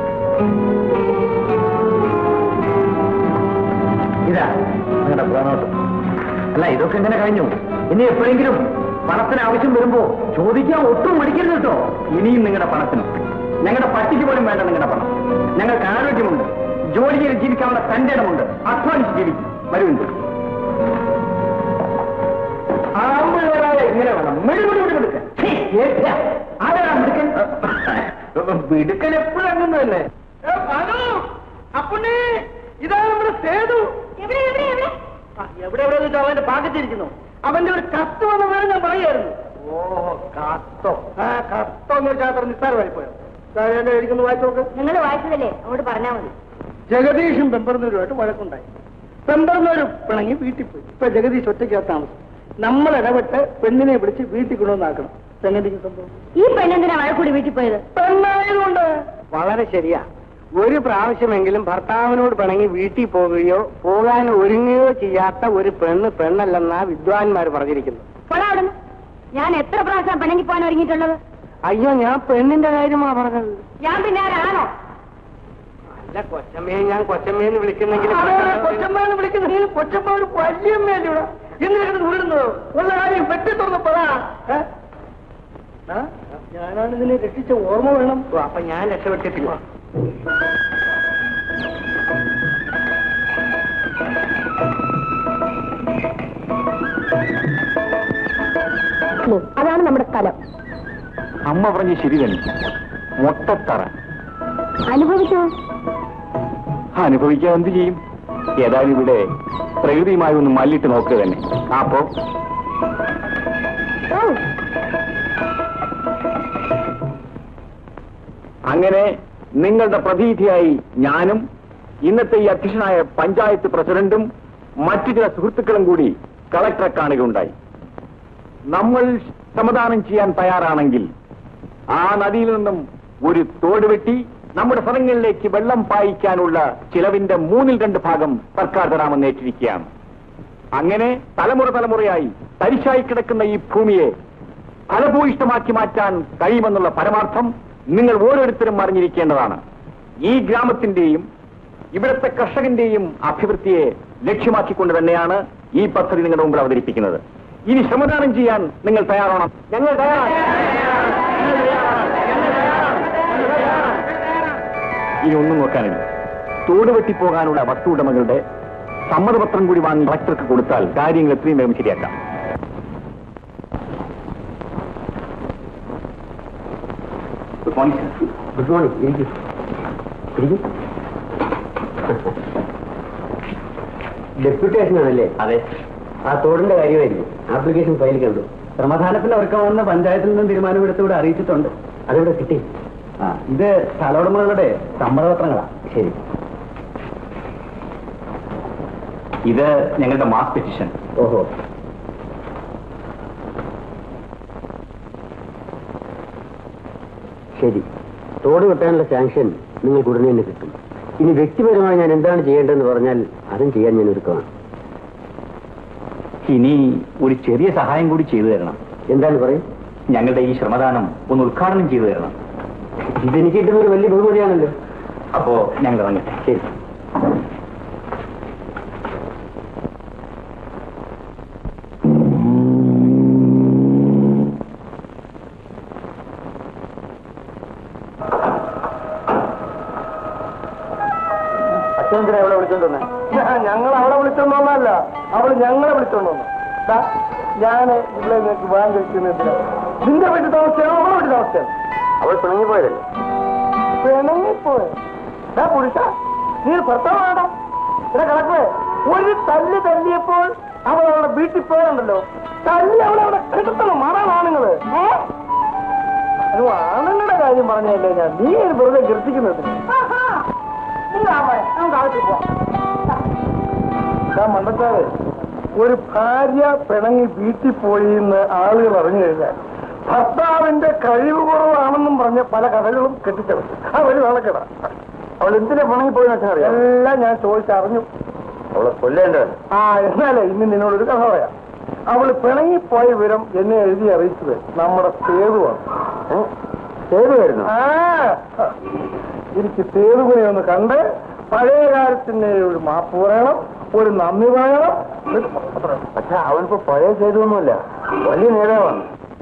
ഇതാ നിങ്ങളുടെ പ്രോണോട്ട് അല്ല ഇതൊക്കെ എങ്ങനെ കഴിഞ്ഞു ഇനി എപ്പോഴെങ്കിലും പണത്തിന് ആവശ്യം വരുമ്പോ ചോദിക്കാൻ ഒട്ടും മടിക്കരുത് കേട്ടോ ഇനിയും നിങ്ങളുടെ പണത്തിന് ഞങ്ങളുടെ പട്ടിക്ക് പോലും വേണ്ട നിങ്ങളുടെ പണം ഞങ്ങൾക്ക് ആരോഗ്യമുണ്ട് ജോലി ചെയ്ത് ജീവിക്കാനുള്ള തന്റെ ഇടമുണ്ട് അധ്വാനിച്ച് ജീവിക്കും വരുന്നുണ്ട് ആമ്പിള്ളേരായ ഇങ്ങനെ വേണം മെഴുകുടി കൊടുക്കാൻ ആരാ മിടുക്കൻ മിടുക്കൻ എപ്പോഴും അങ്ങനല്ലേ അപ്പുണ്ണി ഇതാ നമ്മുടെ സേതു എവിടെ എവിടെ എവിടെ ആ, എവിടെ എവിടെ വെച്ചാൽ അവന്റെ പാക്കറ്റിരിക്കുന്നു അവന്റെ ഒരു കത്ത് വന്ന വേണം ഞാൻ പറയായിരുന്നു ഓ കാത്തോ ആ കത്തോ എന്ന് വെച്ചാൽ അത്ര നിസ്സാരമായി പോയോ എന്റെ ഇരിക്കുന്നു വായിച്ചു നോക്ക് നിങ്ങൾ വായിച്ചതല്ലേ അങ്ങോട്ട് പറഞ്ഞാൽ മതി ജഗദീഷും പെമ്പറന്നൂരുമായിട്ട് വഴക്കുണ്ടായി പെമ്പറന്നൂരും പിണങ്ങി വീട്ടിൽ പോയി ഇപ്പൊ ജഗദീഷ് ഒറ്റയ്ക്കകത്ത് താമസം നമ്മൾ ഇടപെട്ട് പെണ്ണിനെ പിടിച്ച് വീട്ടിൽ കൊണ്ടുവന്നാക്കണം എങ്ങനെയും സംഭവം ഈ പെണ്ണെന്തിനാ വഴക്കൂടി വീട്ടിൽ പോയത് പെണ്ണായതുകൊണ്ട് വളരെ ശരിയാ ഒരു പ്രാവശ്യമെങ്കിലും ഭർത്താവിനോട് പിണങ്ങി വീട്ടിൽ പോകുകയോ പോകാൻ ഒരുങ്ങുകയോ ചെയ്യാത്ത ഒരു പെണ്ണ് പെണ്ണല്ലെന്നാ വിദ്വാൻമാർ പറഞ്ഞിരിക്കുന്നു പോടാ അവിടുന്ന് ഞാൻ എത്ര പ്രാവശ്യം പിണങ്ങി പോകാൻ ഒരുങ്ങിയിട്ടുള്ളത് അയ്യോ ഞാൻ പെണ്ണിന്റെ കാര്യമാ പറഞ്ഞത് ഞാൻ പിന്നെ ആരാണോ അല്ല കൊച്ചമ്മയെ ഞാൻ കൊച്ചമ്മയെന്ന് വിളിക്കുന്നെങ്കിൽ കൊച്ചമ്മയെന്ന് വിളിക്കുന്നെങ്കിൽ കൊച്ചമ്മ ഒരു വല്യമ്മയല്ലേ ഇവിടെ എന്തിനാണ് ഉരുളുന്നത് ഉള്ള കാര്യം വെട്ടി തുറന്ന് പറ ഏ? ആ, ഞാനാണ് ഇതിനെ രക്ഷിച്ച ഓർമ്മ വേണം ഓ, അപ്പൊ ഞാൻ രക്ഷപ്പെട്ടിട്ടില്ല അതാണ് നമ്മുടെ സ്ഥലം അമ്മ പറഞ്ഞ ശരി തന്നെ മൊട്ടത്തറ അനുഭവിച്ചോ അനുഭവിക്കാൻ എന്ത് ചെയ്യും ഏതായാലും ഇവിടെ പ്രകൃതിയുമായി ഒന്ന് മല്ലിട്ട് നോക്കുക തന്നെ അപ്പോ ഓ അങ്ങനെ നിങ്ങളുടെ പ്രതിനിധിയായി ഞാനും ഇന്നത്തെ ഈ അധ്യക്ഷനായ പഞ്ചായത്ത് പ്രസിഡന്റും മറ്റു ചില സുഹൃത്തുക്കളും കൂടി കളക്ടറെ കാണുകയുണ്ടായി നമ്മൾ സമാധാനം ചെയ്യാൻ തയ്യാറാണെങ്കിൽ ആ നദിയിൽ നിന്നും ഒരു തോട് വെട്ടി നമ്മുടെ സ്ഥലങ്ങളിലേക്ക് വെള്ളം പായിക്കാനുള്ള ചിലവിന്റെ മൂന്നിൽ രണ്ട് ഭാഗം സർക്കാർ തരാമെന്ന് ഏറ്റിരിക്കുകയാണ് അങ്ങനെ തലമുറ തലമുറയായി തരിശായി കിടക്കുന്ന ഈ ഭൂമിയെ ഫലഭൂയിഷ്ടമാക്കി മാറ്റാൻ കഴിയുമെന്നുള്ള പരമാർത്ഥം നിങ്ങൾ ഓരോരുത്തരും അറിഞ്ഞിരിക്കേണ്ടതാണ് ഈ ഗ്രാമത്തിന്റെയും ഇവിടുത്തെ കർഷകന്റെയും അഭിവൃദ്ധിയെ ലക്ഷ്യമാക്കിക്കൊണ്ട് തന്നെയാണ് ഈ പദ്ധതി നിങ്ങളുടെ മുമ്പിൽ അവതരിപ്പിക്കുന്നത് ഇനി ശ്രമദാനം ചെയ്യാൻ നിങ്ങൾ തയ്യാറാണോ ഞങ്ങൾ തയ്യാറാണ് ഇനി ഒന്നും നോക്കാനില്ല തോട് വെട്ടിപ്പോകാനുള്ള വസ്തു ഉടമകളുടെ സമ്മതപത്രം കൂടി വാങ്ങി കളക്ടർക്ക് കൊടുത്താൽ കാര്യങ്ങൾ എത്രയും വേഗം ശരിയാക്കാം good morning sir good morning ഇരിക്കൂ ഇരിക്കൂ ഡെപ്യൂട്ടേഷൻ ആണല്ലേ അതെ ആ തോടിന്റെ കാര്യമായിരിക്കും ആപ്ലിക്കേഷൻ ഫയൽ കണ്ടു ശ്രമദാനത്തിന് ഒരുക്കമെന്ന് പഞ്ചായത്തിൽ നിന്നും തീരുമാനമെടുത്ത് ഇവിടെ അറിയിച്ചിട്ടുണ്ട് അതിവിടെ കിട്ടി ആ ഇത് സ്ഥലോടമകളുടെ സമ്മതപത്രങ്ങളാ ശരി ഇത് ഞങ്ങളുടെ മാസ് പെറ്റിഷൻ ഓഹോ ശരി തോട് വെട്ടാനുള്ള സാങ്ഷൻ നിങ്ങൾക്ക് ഉടനെ തന്നെ കിട്ടും ഇനി വ്യക്തിപരമായി ഞാൻ എന്താണ് ചെയ്യേണ്ടതെന്ന് പറഞ്ഞാൽ അതും ചെയ്യാൻ ഞാൻ ഒരുക്കമാണ് ഇനി ഒരു ചെറിയ സഹായം കൂടി ചെയ്തു തരണം എന്താണ് പറയും ഞങ്ങളുടെ ഈ ശ്രമദാനം ഒന്ന് ഉദ്ഘാടനം ചെയ്തു തരണം ഇതെനിക്ക് കിട്ടുന്ന ഒരു വലിയ ബഹുമതിയാണല്ലോ അപ്പോ ഞങ്ങൾ ഇറങ്ങട്ടെ ശരി അച്ഛനെന്തിനാ എവിടെ വിളിച്ചോണ്ട് ഞങ്ങൾ അവളെ വിളിച്ചോണ്ടോന്നല്ല അവള് ഞങ്ങളെ വിളിച്ചോണ്ട് വന്നു ഞാൻ ഇവിടെ നിങ്ങൾക്ക് വിവാഹം കഴിക്കുന്നതിന് നിന്റെ വീട്ടിൽ താമസിച്ചാണോ അവളെ വീട്ടിൽ താമസിച്ചാണ് അവൾ പിണങ്ങിപ്പോയതല്ലേ പിണങ്ങിപ്പോയി പുരുഷ നീ ഭർത്താവാടാ ഇവിടെ കിടക്കുവേ ഒരു തല്ല് തല്ലിയപ്പോൾ അവൾ അവളുടെ വീട്ടിൽ പോയുണ്ടല്ലോ തല്ലി അവളെ അവിടെ കിടത്തണം മാറാൻ ആണുങ്ങള് ആണുങ്ങളുടെ കാര്യം പറഞ്ഞല്ലേ ഞാൻ നീ വെറുതെ ഗർഭിക്കുന്നത് മണ്ടക്കാരെ ഒരു ഭാര്യ പിണങ്ങി വീട്ടിൽ പോയി എന്ന് ആളുകൾ അറിഞ്ഞു കഴിഞ്ഞാൽ ഭർത്താവിന്റെ കഴിവ് കുറവാണെന്നും പറഞ്ഞ പല കഥകളും കെട്ടിച്ചെടുത്തു ആ ഒരു നാളെക്കട അവൾ എന്തിനാ പിണങ്ങി പോയി അറിയാം എല്ലാം ഞാൻ ചോദിച്ചറിഞ്ഞു അവളെ കൊല്ലേണ്ടത് ആ എന്നാലേ ഇന്ന് നിന്നോടൊരു കഥ പറയാം അവള് പിണങ്ങിപ്പോയ വിവരം എന്നെ എഴുതി അറിയിച്ചത് നമ്മുടെ സേതുവാണ് സേതുവായിരുന്നു ആ എനിക്ക് സേതുവിനെ ഒന്ന് കണ്ട് പഴയ കാലത്തിന്റെ ഒരു മാപ്പ് പറയണം ഒരു നന്ദി പറയണം പക്ഷെ അവനിപ്പോ പഴയ സേതുവൊന്നുമല്ല വലിയ നേതാവാണ്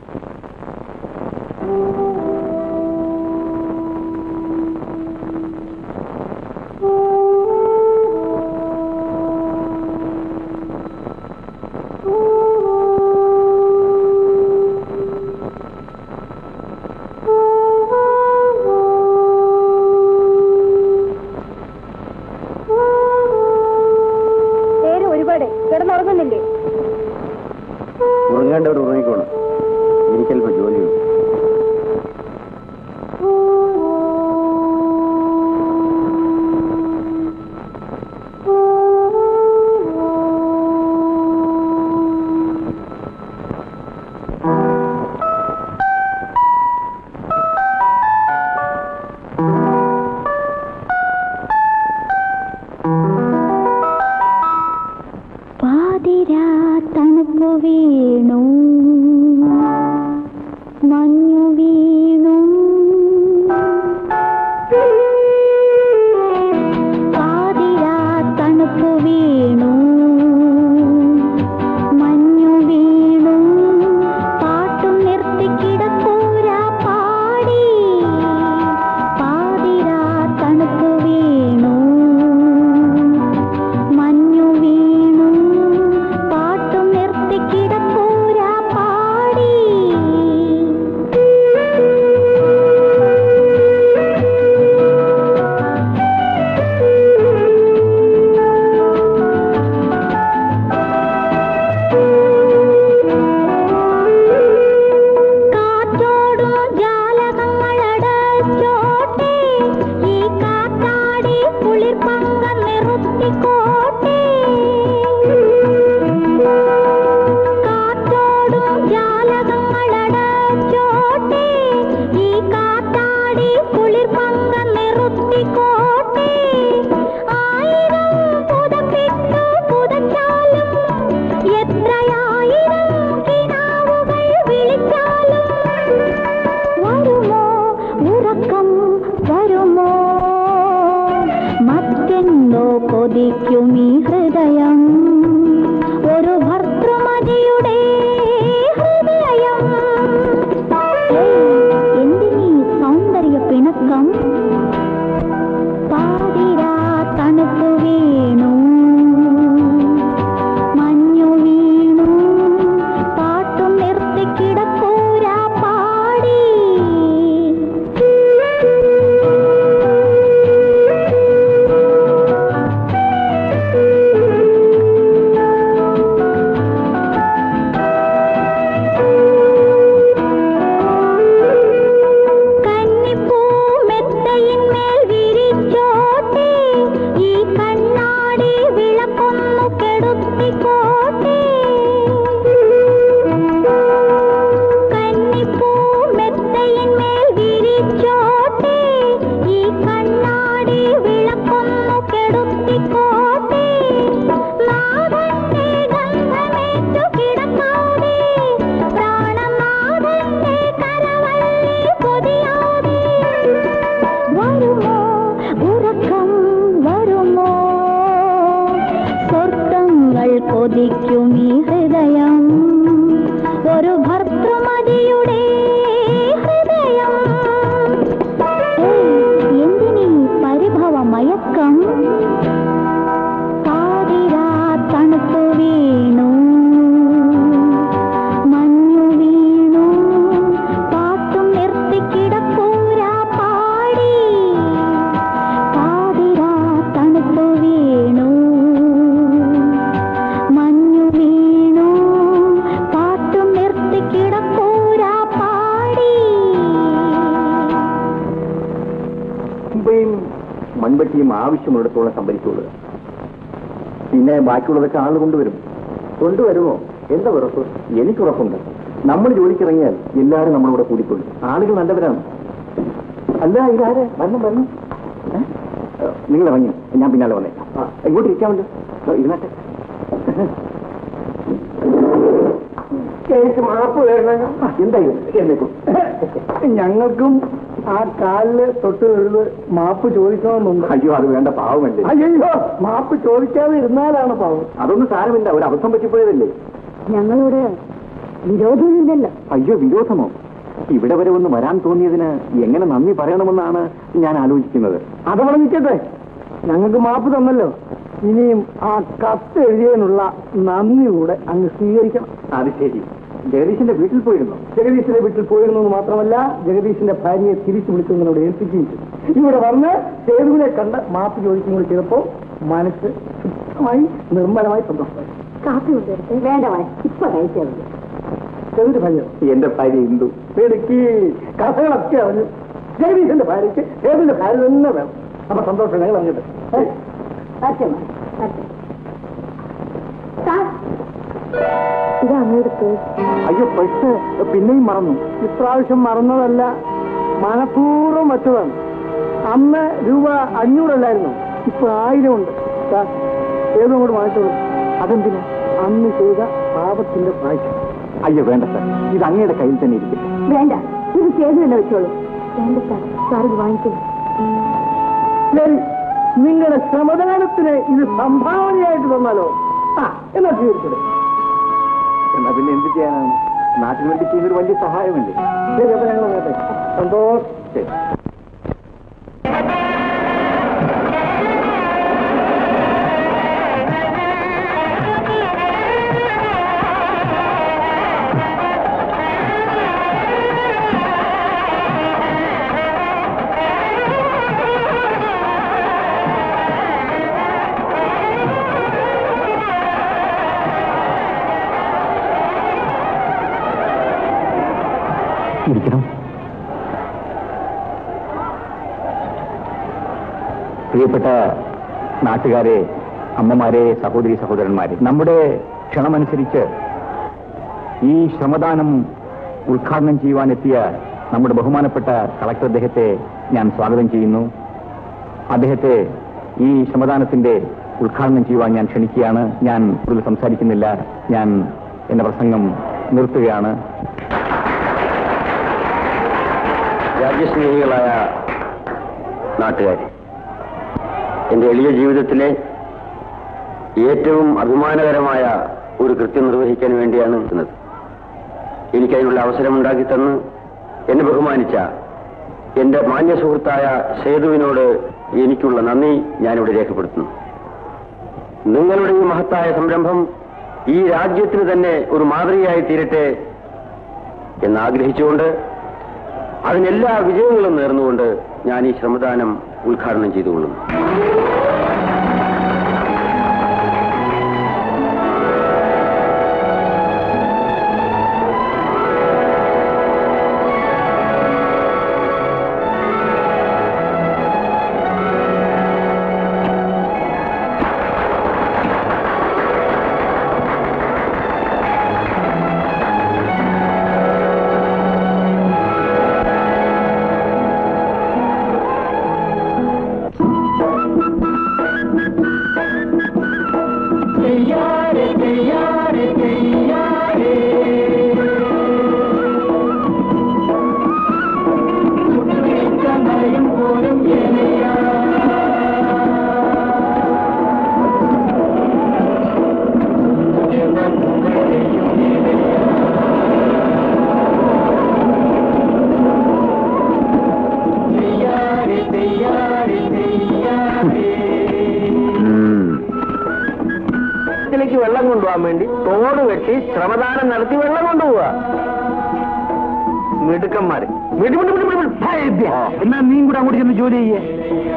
നേരെ ഒരുപാട് കിടന്നുറങ്ങുന്നില്ലേ ഉറങ്ങേണ്ടവർ ഉറങ്ങിക്കോണം എനിക്കല്പം ജോലിയുണ്ട് കൊതിക്കും ഈ ഹൃദയം ഒരു ഭർത്തൃമതിയുടെ ഹൃദയം എന്തിനീ സൗന്ദര്യ പിണക്കം പാതിരാ തണുത്തു വീണു മഞ്ഞു വീണു പാട്ടും നിർത്തി കിടക്കൂരാ പാടി കന്നിപ്പൂ മെത്തയിന്മേൽ വിരിച്ചോട്ടെ ഈ കണ്ണാടി വിളക്കൊന്നു കെടുത്തിക്കോട്ടെ കന്നിപ്പൂ മെത്തയിന്മേൽ വിരിച്ചോട്ടെ ഈ കണ്ണാടി വിളക്കൊന്നു കെടുത്തിക്കോട്ടെ നാഥന്റെ ഗന്ധമേറ്റു കിടക്കാതെ പ്രാണനാഥന്റെ കരവള്ളി പൊതിയാതെ വരുമോ ഉറക്കം വരുമോ സ്വർഗങ്ങൾ കൊതിക്കും ഈ ഹൃദയം ഒരു ഭർത്തൃമതിയുടെ ഹൃദയം ഏയ്, എന്തിനീ പരിഭവ മയക്കം പാതിരാ തണുത്തു വീണു മഞ്ഞു വീണു പാട്ടും നിർത്തി കിടക്കൂരാ പാടി പാതിരാ തണുത്തു വീണു മഞ്ഞു വീണു പാട്ടും നിർത്തി കിടക്കൂരാ പാടി മുമ്പയും മൺവെട്ടിയും ആവശ്യമുള്ളിടത്തോളം സംഭരിച്ചുകൊള്ളുക പിന്നെ ബാക്കിയുള്ളതൊക്കെ ആൾ കൊണ്ടുവരും കൊണ്ടുവരുമോ എന്താ ഉറപ്പ് എനിക്കുറപ്പുണ്ട് നമ്മൾ ജോലിക്കിറങ്ങിയാൽ എല്ലാവരും നമ്മളിവിടെ കൂടിക്കൊള്ളും ആളുകൾ നല്ലവരാണ് അല്ല ഇതാരെ വരണം വരണം ഏ? ഏ, നിങ്ങൾ ഇറങ്ങി ഞാൻ പിന്നാലെ വന്നേക്കാം ആ, ഇങ്ങോട്ട് ഇരിക്കാമല്ലോ ആ, ഇരുന്നാട്ടെ എനിക്ക് മാപ്പ് തരണം എന്തായാലും എന്നേക്കും ഞങ്ങൾക്കും ആ കാലില് തൊട്ട് തൊഴുത് മാപ്പ് ചോദിക്കണമെന്നുണ്ട് അയ്യോ അത് വേണ്ട പാവമല്ലേ അയ്യോ മാപ്പ് ചോദിക്കാതെ ഇരുന്നാലാണ് പാവം അതൊന്നും സാരമില്ല ഒരു അബദ്ധം പറ്റിപ്പോയതല്ലേ ഞങ്ങളോട് വിരോധമില്ലല്ലോ അയ്യോ വിരോധമോ ഇവിടെ വരെ ഒന്ന് വരാൻ തോന്നിയതിന് എങ്ങനെ നന്ദി പറയണമെന്നാണ് ഞാൻ ആലോചിക്കുന്നത് അതവിടെ നിൽക്കട്ടെ ഞങ്ങൾക്ക് മാപ്പ് തന്നല്ലോ ഇനിയും ആ കത്ത് എഴുതിയതിനുള്ള നന്ദി കൂടെ അങ്ങ് സ്വീകരിക്കണം അത് ശരി ജഗദീശന്റെ വീട്ടിൽ പോയിരുന്നു ജഗദീശിന്റെ വീട്ടിൽ പോയിരുന്നു എന്ന് മാത്രമല്ല ജഗദീശിന്റെ ഭാര്യയെ തിരിച്ചു വിളിക്കുന്നതിനോട് ഏൽപ്പിക്കുകയും ചെയ്തു ഇവിടെ വന്ന് സേതുവിനെ കണ്ട് മാപ്പ് ചോദിക്കുകയും കൂടി ചെയ്തപ്പോ മനസ്സ് ശുദ്ധമായി നിർമ്മലമായി സന്തോഷമായി കാപ്പി കൊണ്ടുവരട്ടെ വേണ്ട ഇപ്പൊ കഴിച്ചാൽ മതി സേതുവിന്റെ ഭാര്യ എന്റെ ഭാര്യ ഇന്ദു എനിക്ക് കഥകളൊക്കെ അറിഞ്ഞു ജഗദീശന്റെ ഭാര്യയ്ക്ക് സേതുവിന്റെ ഭാര്യ തന്നെ വേണം അപ്പൊ സന്തോഷം ഞങ്ങൾ അങ്ങോട്ട് ഇത് അങ്ങെടുത്ത് അയ്യോ പക്ഷേ പിന്നെയും മറന്നു ഇപ്രാവശ്യം മറന്നതല്ല മനഃപൂർവ്വം വച്ചതാണ് അന്ന് രൂപ അഞ്ഞൂറല്ലായിരുന്നു ഇപ്പൊ ആയിരം ഉണ്ട് ദാ, ഏതും കൂടെ വാങ്ങിച്ചോളൂ അതെന്തിനാ അന്ന് ചെയ്ത പാപത്തിന്റെ പ്രാവശ്യം അയ്യോ വേണ്ട സാർ ഇത് അങ്ങയുടെ കയ്യിൽ തന്നെ ഇരിക്കട്ടെ വേണ്ട ഇത് ചെയ്തു തന്നെ വെച്ചോളൂ വേണ്ട സാർ സാർ ഇത് വാങ്ങിക്കുന്നു ശരി നിങ്ങളുടെ ശ്രമദാനത്തിന് ഇത് സംഭാവനയായിട്ട് തന്നാലോ ആ എന്നാ സ്വീകരിച്ചത് എന്നാ പിന്നെ എന്ത് ചെയ്യാനാണ് നാട്ടിന് വേണ്ടി ചെയ്യുന്നൊരു വലിയ സഹായമല്ലേ ശരി അപ്പൊ ഞങ്ങൾ അങ്ങോട്ടെ സന്തോഷം ശരി ഇരിക്കണം പ്രിയപ്പെട്ട നാട്ടുകാരെ അമ്മമാരെ സഹോദരി സഹോദരന്മാരെ നമ്മുടെ ക്ഷണമനുസരിച്ച് ഈ ശ്രമദാനം ഉദ്ഘാടനം ചെയ്യുവാനെത്തിയ നമ്മുടെ ബഹുമാനപ്പെട്ട കളക്ടർ അദ്ദേഹത്തെ ഞാൻ സ്വാഗതം ചെയ്യുന്നു അദ്ദേഹത്തെ ഈ ശ്രമദാനത്തിന്റെ ഉദ്ഘാടനം ചെയ്യുവാൻ ഞാൻ ക്ഷണിക്കുകയാണ് ഞാൻ കൂടുതൽ സംസാരിക്കുന്നില്ല ഞാൻ എന്റെ പ്രസംഗം നിർത്തുകയാണ് രാജ്യസ്നേഹികളായ നാട്ടുകാരെ എന്റെ എളിയ ജീവിതത്തിലെ ഏറ്റവും അഭിമാനകരമായ ഒരു കൃത്യം നിർവഹിക്കാൻ വേണ്ടിയാണ് നിൽക്കുന്നത് എനിക്കതിനുള്ള അവസരമുണ്ടാക്കി തന്ന് എന്നെ ബഹുമാനിച്ച എന്റെ മാന്യ സുഹൃത്തായ സേതുവിനോട് എനിക്കുള്ള നന്ദി ഞാനിവിടെ രേഖപ്പെടുത്തുന്നു നിങ്ങളുടെ ഈ മഹത്തായ സംരംഭം ഈ രാജ്യത്തിന് തന്നെ ഒരു മാതൃകയായി തീരട്ടെ എന്നാഗ്രഹിച്ചുകൊണ്ട് അതിനെല്ലാ വിജയങ്ങളും നേർന്നുകൊണ്ട് ഞാൻ ഈ ശ്രമദാനം ഉദ്ഘാടനം ചെയ്തുകൊള്ളുന്നു ിലേക്ക് വെള്ളം കൊണ്ടുപോകാൻ വേണ്ടി തോട് വെട്ടി ശ്രമദാനം നടത്തി വെള്ളം കൊണ്ടുപോവുക മിടുക്കന്മാര് മിടു മിടു മിടു മിടു. ഭയഭ്യ. എന്നാ നീയും കൂടെ അങ്ങോട്ട് ചെന്ന് ജോലി ചെയ്യേ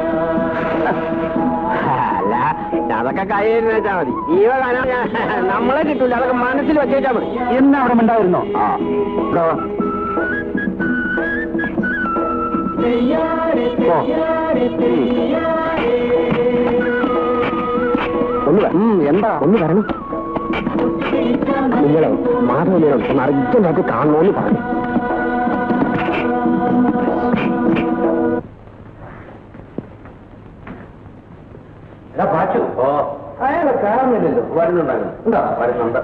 അല്ല അതൊക്കെ കയ്യിൽ വെച്ചാ മതി ഈ വക അനാ- നമ്മളെ കിട്ടൂല അതൊക്കെ മനസ്സിൽ വെച്ചേച്ചാ മതി എന്നാ അവിടെ ഉണ്ടായിരുന്നോ ആ ഇവിടെ വാ. ഓ. ഒന്ന് വ- ഉം, എന്താ ഒന്ന് വരണം നിങ്ങളെ മാധവനേരം ഒന്ന് അർജന്റായിട്ട് കാണണമെന്ന് പറഞ്ഞു പാച്ചു ഓ അയാളെ കാണുന്നില്ലല്ലോ വരുന്നുണ്ടാകും എന്താ വരുന്നുണ്ട്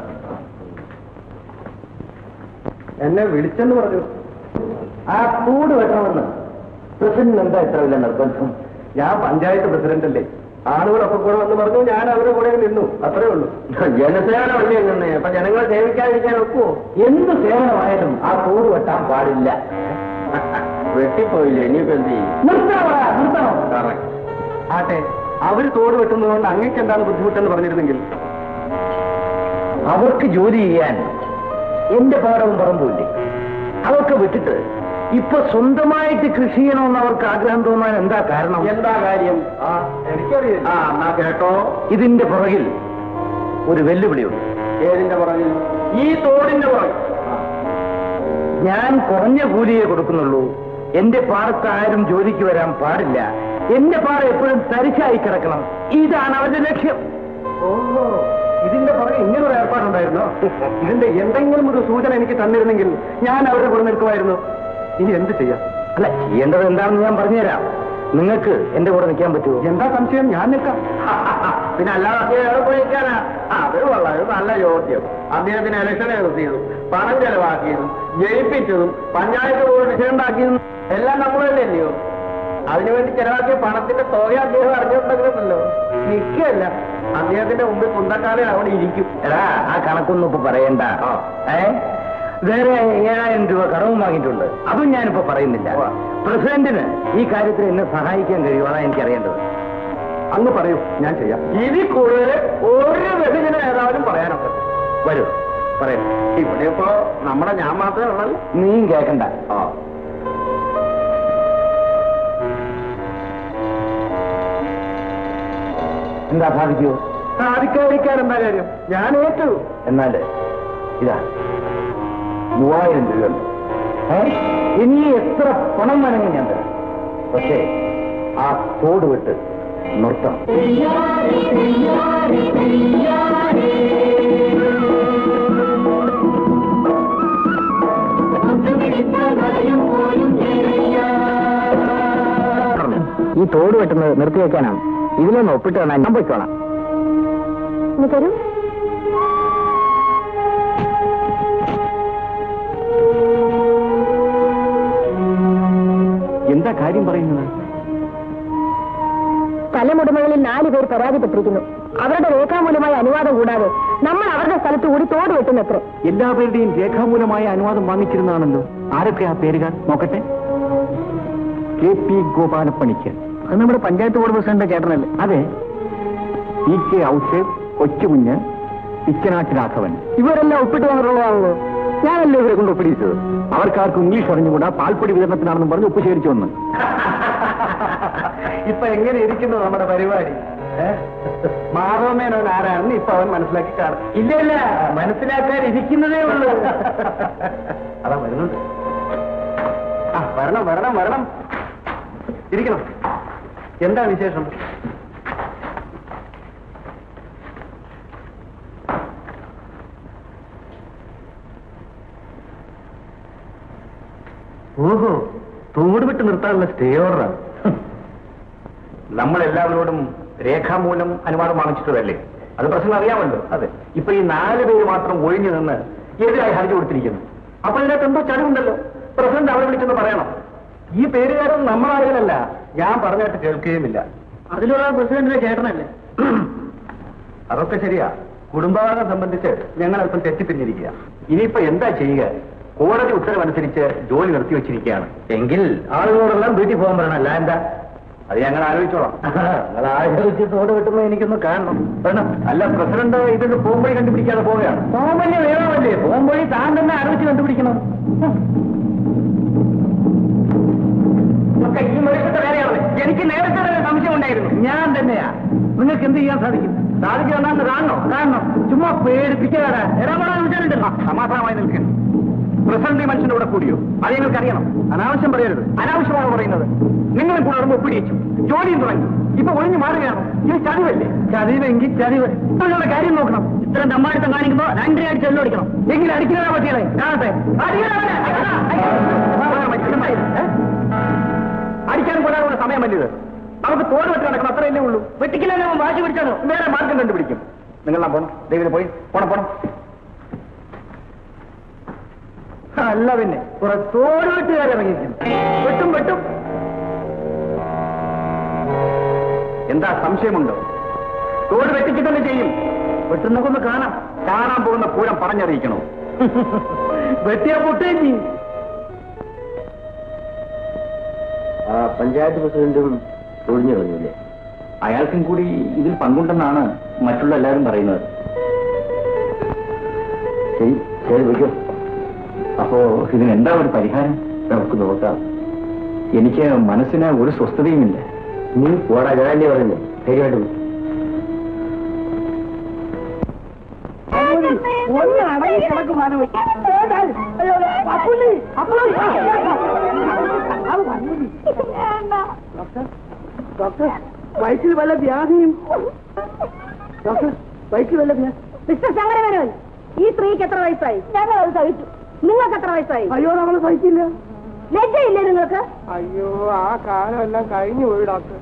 എന്നെ വിളിച്ചെന്ന് പറഞ്ഞു ആ കൂട് വെട്ടണമെന്ന് പ്രസിഡന്റ് എന്താ ഇത്ര വലിയ നിർബന്ധം ഞാൻ പഞ്ചായത്ത് പ്രസിഡന്റ് അല്ലേ ആളുകളൊക്കെ കൂടെ വന്ന് പറഞ്ഞു ഞാൻ അവരുടെ കൂടെ നിന്നു അത്രേ ഉള്ളൂ ജനസേവനം അല്ലേ നിന്ന് അപ്പൊ ജനങ്ങളെ സേവിക്കാതിരിക്കാൻ ഒക്കുവോ എന്ത് സേവനമായാലും ആ കൂട് വെട്ടാൻ പാടില്ല വെട്ടിപ്പോയില്ലേ ഇനിയിപ്പോ എന്ത് ചെയ്യും നിർത്തണം ആട്ടെ അവര് തോട് വെട്ടുന്നതുകൊണ്ട് അങ്ങേക്ക് എന്താണ് ബുദ്ധിമുട്ടെന്ന് പറഞ്ഞിരുന്നെങ്കിൽ അവർക്ക് ജോലി ചെയ്യാൻ എന്റെ പാടവും പറമ്പുമില്ലേ അതൊക്കെ വിട്ടിട്ട് ഇപ്പൊ സ്വന്തമായിട്ട് കൃഷി ചെയ്യണമെന്ന് അവർക്ക് ആഗ്രഹം തോന്നാൻ എന്താ കാരണം എന്താ കാര്യം ആ എനിക്കറിയാം ആ എന്നാ കേട്ടോ ഇതിന്റെ പുറകിൽ ഒരു വെല്ലുവിളിയുണ്ട് ഏതിന്റെ പുറകിൽ ഈ തോടിന്റെ പുറകിൽ ഞാൻ കുറഞ്ഞ കൂലിയെ കൊടുക്കുന്നുള്ളൂ എന്റെ പാടത്ത് ആരും ജോലിക്ക് വരാൻ പാടില്ല എന്റെ പാട എപ്പോഴും തരിശായി കിടക്കണം ഇതാണ് അവരുടെ ലക്ഷ്യം ഓഹോ ഇതിന്റെ പുറകെ ഇങ്ങനെ ഒരു ഏർപ്പാടുണ്ടായിരുന്നോ ഇതിന്റെ എന്തെങ്കിലും ഒരു സൂചന എനിക്ക് തന്നിരുന്നെങ്കിൽ ഞാൻ അവരുടെ കൂടെ നിൽക്കുമായിരുന്നു ഇനി എന്ത് ചെയ്യാം അല്ല ചെയ്യേണ്ടത് എന്താണെന്ന് ഞാൻ പറഞ്ഞുതരാം നിങ്ങൾക്ക് എന്റെ കൂടെ നിൽക്കാൻ പറ്റുമോ എന്താ സംശയം ഞാൻ നിൽക്കാം പിന്നെ അല്ലാതെ എവിടെ പോയി നിൽക്കാനാ അത് വളരെ നല്ല ചോദ്യം അദ്ദേഹത്തിന് ഇലക്ഷൻ ചെയ്തു പണം ചെലവാക്കിയതും ജയിപ്പിച്ചതും പഞ്ചായത്ത് ബോർഡ് ഡിസിഡണ്ടാക്കിയതും എല്ലാം നമ്മൾ തന്നെയല്ലയോ അതിനുവേണ്ടി ചെലവാക്കിയ പണത്തിന്റെ തുക അദ്ദേഹം അറിഞ്ഞിട്ടുണ്ടെങ്കിലല്ലോ നിൽക്കല്ല അദ്ദേഹത്തിന്റെ മുമ്പിൽ കുന്തക്കാലം അവിടെ ഇരിക്കും എടാ ആ കണക്കൊന്നും ഇപ്പൊ പറയണ്ട ഏ വേറെ ഏഴായിരം രൂപ കടവും വാങ്ങിയിട്ടുണ്ട് അതും ഞാനിപ്പോ പറയുന്നില്ല പ്രസിഡന്റിന് ഈ കാര്യത്തിൽ എന്നെ സഹായിക്കാൻ കഴിയുമോ അതാ എനിക്കറിയേണ്ടത് അങ്ങ് പറയൂ ഞാൻ ചെയ്യാം ഇതിൽ കൂടുതൽ ഒരു ബഹുജന നേതാവിനും പറയാനൊക്കെ വരൂ പറയാം ഇവിടെ ഇപ്പോ നമ്മുടെ ഞാൻ മാത്രമേ ഉള്ളൂ നീയും കേക്കണ്ട ആ എന്താ സാധിക്കുമോ സാധിക്കാതിരിക്കാൻ എന്താ കാര്യം ഞാൻ ഏറ്റു എന്നാല് ഇതാ മൂവായിരം രൂപയുണ്ട് ഏ? ഇനി എത്ര പണം വേണമെങ്കിൽ ഞാൻ തരാം പക്ഷേ ആ തോട് വിട്ട് നിർത്തണം ഈ തോട് വെട്ടുന്നത് നിർത്തിവെക്കാനാണ് ഇതിലൊന്ന് ഒപ്പിട്ട് തന്നാൽ ഞാൻ പോയിക്കോളാം ഇനി തരൂ എന്താ കാര്യം പറയുന്നത് സ്ഥലമുടമകളിൽ നാല് പേർ പരാതിപ്പെട്ടിരിക്കുന്നു അവരുടെ രേഖാമൂലമായ അനുവാദം കൂടാതെ നമ്മൾ അവരുടെ സ്ഥലത്ത് കൂടി തോട് വെട്ടുന്നത്രേ എല്ലാവരുടെയും രേഖാമൂലമായ അനുവാദം വാങ്ങിച്ചിരുന്നതാണല്ലോ ആരൊക്കെ ആ പേരുകൾ നോക്കട്ടെ കെ പി ഗോപാലപ്പണിക്ക് അത് നമ്മുടെ പഞ്ചായത്ത് ബോർഡ് പ്രസിഡന്റ് ചേട്ടനല്ലേ അതെ ഇ കെ ഔസേബ് കൊച്ചുകുഞ്ഞ് പിച്ചനാട്ട് രാഘവൻ ഇവരെല്ലാം ഒപ്പിട്ട് വന്നിട്ടുള്ളതാണല്ലോ ഞാനല്ലേ ഇവരെ കൊണ്ട് ഒപ്പിടിച്ചത് അവർക്കാർക്കും ഇംഗ്ലീഷ് അറിഞ്ഞുകൂടാ പാൽപ്പൊടി വിതരണത്തിനാണെന്ന് പറഞ്ഞ് ഒപ്പ് ശേഖരിച്ചു വന്ന് ഇപ്പൊ എങ്ങനെ ഇരിക്കുന്നു നമ്മുടെ പരിപാടി മാധവമേനോൻ ആരാണെന്ന് ഇപ്പൊ അവൻ മനസ്സിലാക്കി കാണും ഇല്ല ഇല്ല മനസ്സിലാക്കാൻ ഇരിക്കുന്നതേ ഉള്ളൂ അതാ വരുന്നുണ്ട് ആ വരണം വരണം വരണം ഇരിക്കണം എന്താ വിശേഷം ഓഹോ തോട് വിട്ട് നിർത്താനുള്ള സ്റ്റേ ഓർഡറാണ് നമ്മളെല്ലാവരോടും രേഖാമൂലം അനുവാദം വാങ്ങിച്ചിട്ടതല്ലേ അത് പ്രശ്നം അറിയാമല്ലോ അതെ ഇപ്പൊ ഈ നാല് പേര് മാത്രം ഒഴിഞ്ഞു നിന്ന് എതിരായി ഹർജി കൊടുത്തിരിക്കുന്നു അപ്പൊ ഇതിനകത്ത് എന്തോ ചടിവുണ്ടല്ലോ പ്രസിഡന്റ് അവരെ വിളിച്ചെന്ന് പറയണം ഈ പേരുകാരൻ നമ്മളാളുകളല്ല ഞാൻ പറഞ്ഞിട്ട് കേൾക്കുകയുമില്ല അതിലുള്ള പ്രസിഡന്റിന്റെ ചേട്ടനല്ലേ അതൊക്കെ ശരിയാ കുടുംബഭാഗം സംബന്ധിച്ച് ഞങ്ങൾ അല്പം തെറ്റിപ്പിരിഞ്ഞിരിക്കുക ഇനിയിപ്പോ എന്താ ചെയ്യുക കോടതി ഉത്തരവനുസരിച്ച് ജോലി നിർത്തിവെച്ചിരിക്കുകയാണ് എങ്കിൽ ആളുകളോടെല്ലാം വീട്ടിൽ പോകാൻ പറയണം അല്ല എന്താ അത് ഞങ്ങൾ ആലോചിച്ചോളാം നിങ്ങൾ ആലോചിച്ച് തോട് വെട്ടുമ്പോ എനിക്കൊന്ന് കാണണം വേണം അല്ല പ്രസിഡന്റ് ഇതിന് പോകുമ്പോഴേ കണ്ടുപിടിക്കാതെ പോവുകയാണ് പോകുമ്പല്ലേ വേണമല്ലേ പോകുമ്പോഴേ താൻ തന്നെ ആലോചിച്ച് കണ്ടുപിടിക്കണം ഒക്കെ ഈ മനുഷ്യത്തെ വേറെയാണ് എനിക്ക് നേരത്തെ തന്നെ സംശയം ഉണ്ടായിരുന്നു ഞാൻ തന്നെയാ നിങ്ങൾക്ക് എന്ത് ചെയ്യാൻ സാധിക്കും സാധിക്കുമെന്നാണ് കാണണോ കാണണം ചുമ്മാ പേടിപ്പിക്കാടാ സമാധാനമായി നിൽക്കുന്നു പ്രസിഡന്റ് ഈ മനുഷ്യന്റെ കൂടെ കൂടിയോ അത് ഞങ്ങൾക്ക് അറിയണം അനാവശ്യം പറയരുത് അനാവശ്യമാണ് പറയുന്നത് നിങ്ങളും കൂടെ നടന്ന് ഒപ്പിടിച്ചു ജോലിയും തുടങ്ങി ഇപ്പൊ ഒഴിഞ്ഞു മാറുകയാണ് ഇത് ചതിവല്ലേ ചതിവെങ്കിൽ ചതിവ് നിങ്ങളുടെ കാര്യം നോക്കണം ഇത്രയും തമ്മാടിത്തം കാണിക്കുമ്പോ രണ്ടര ആഴ്ച എല്ലാം അടിക്കണം എങ്കിൽ അടിക്കുന്നതാ പറ്റിയതേ കാണട്ടെ അടിക്കണവനെ. ഏ? അടിക്കാനും കൊല്ലാനുള്ള സമയമല്ല ഇത് നമുക്ക് തോട് വെട്ടി നടക്കണം അത്രയല്ലേ ഉള്ളൂ വെട്ടിക്കില്ലേ വാശി പിടിച്ചാലോ വേറെ മാർഗം കണ്ടുപിടിക്കും നിങ്ങളെല്ലാം പോണം ദൈവം പോയി പോണം പോണം അല്ല പിന്നെ കുറെ തോട് വെട്ടുകാരിറങ്ങിയിരിക്കുന്നു വെട്ടും വെട്ടും എന്താ സംശയമുണ്ടോ തോട് വെട്ടിക്ക് തന്നെ ചെയ്യും വെട്ടുന്നൊക്കെ ഒന്ന് കാണാം കാണാൻ പോകുന്ന പൂരം പറഞ്ഞറിയിക്കണോ വെട്ടിയാ പൊട്ടുകയും ചെയ്യും ആ പഞ്ചായത്ത് പ്രസിഡന്റും ഒഴിഞ്ഞു കളഞ്ഞില്ലേ അയാൾക്കും കൂടി ഇതിൽ പങ്കുണ്ടെന്നാണ് മറ്റുള്ള എല്ലാവരും പറയുന്നത് ശരി ശരി വയ്ക്കും അപ്പോ ഇതിനെന്താ ഒരു പരിഹാരം നമുക്ക് നോക്കാം എനിക്ക് മനസ്സിന് ഒരു സ്വസ്ഥതയുമില്ല നീ പോടാ ഞാനല്ലേ പറഞ്ഞു ധൈര്യമായിട്ട് പോ. ഒന്ന് അടങ്ങി കിടക്കും ഡോക്ടർ വയറ്റിൽ വല്ല വ്യാധിയും ഡോക്ടർ വയറ്റിൽ വല്ല വ്യാധി മിസ്റ്റർ ശങ്കരമേനോൻ ഈ സ്ത്രീക്ക് എത്ര വയസ്സായി ഞങ്ങൾ അത് സഹിച്ചു നിങ്ങൾക്ക് എത്ര വയസ്സായി അയ്യോ നമ്മൾ സഹിക്കില്ല ലജ്ജയില്ലേ നിങ്ങൾക്ക് അയ്യോ ആ കാലം എല്ലാം കഴിഞ്ഞു പോയി ഡോക്ടർ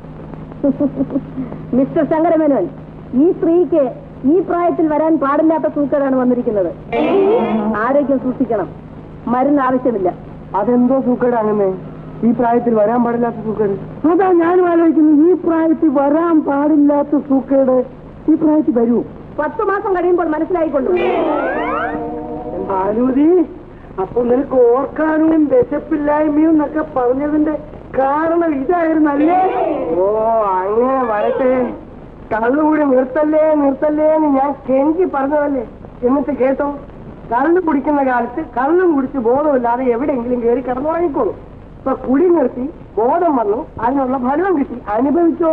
മിസ്റ്റർ ശങ്കരമേനോൻ ഈ സ്ത്രീക്ക് ഈ പ്രായത്തിൽ വരാൻ പാടില്ലാത്ത സൂക്കേടാണ് വന്നിരിക്കുന്നത് ആരോഗ്യം സൂക്ഷിക്കണം മരുന്ന് ആവശ്യമില്ല അതെന്തോ സൂക്കേടാണെന്നേ ഈ പ്രായത്തിൽ വരാൻ പാടില്ലാത്ത സൂക്കേട് അതാ ഞാനും ആലോചിക്കുന്നു ഈ പ്രായത്തിൽ വരാൻ പാടില്ലാത്ത സൂക്കേട് ഈ പ്രായത്തിൽ വരൂ പത്തു മാസം കഴിയുമ്പോൾ മനസ്സിലായിക്കൊള്ളൂ ഭാനുമതി അപ്പൊ നിനക്ക് ഓർക്കാനും വിശപ്പില്ലായ്മയും എന്നൊക്കെ പറഞ്ഞതിന്റെ കാരണം ഇതായിരുന്നല്ലേ ഓ അങ്ങനെ വരട്ടെ കള്ളുകൂടി നിർത്തല്ലേ നിർത്തല്ലേ എന്ന് ഞാൻ കെഞ്ചി പറഞ്ഞതല്ലേ എന്നിട്ട് കേട്ടോ കള്ളു കുടിക്കുന്ന കാലത്ത് കള്ളും കുടിച്ച് ബോധമില്ലാതെ എവിടെയെങ്കിലും കയറി കിടന്നുറങ്ങിക്കോളൂ ഇപ്പൊ കുടി നിർത്തി ബോധം വന്നു അതിനുള്ള ഫലം കിട്ടി അനുഭവിച്ചോ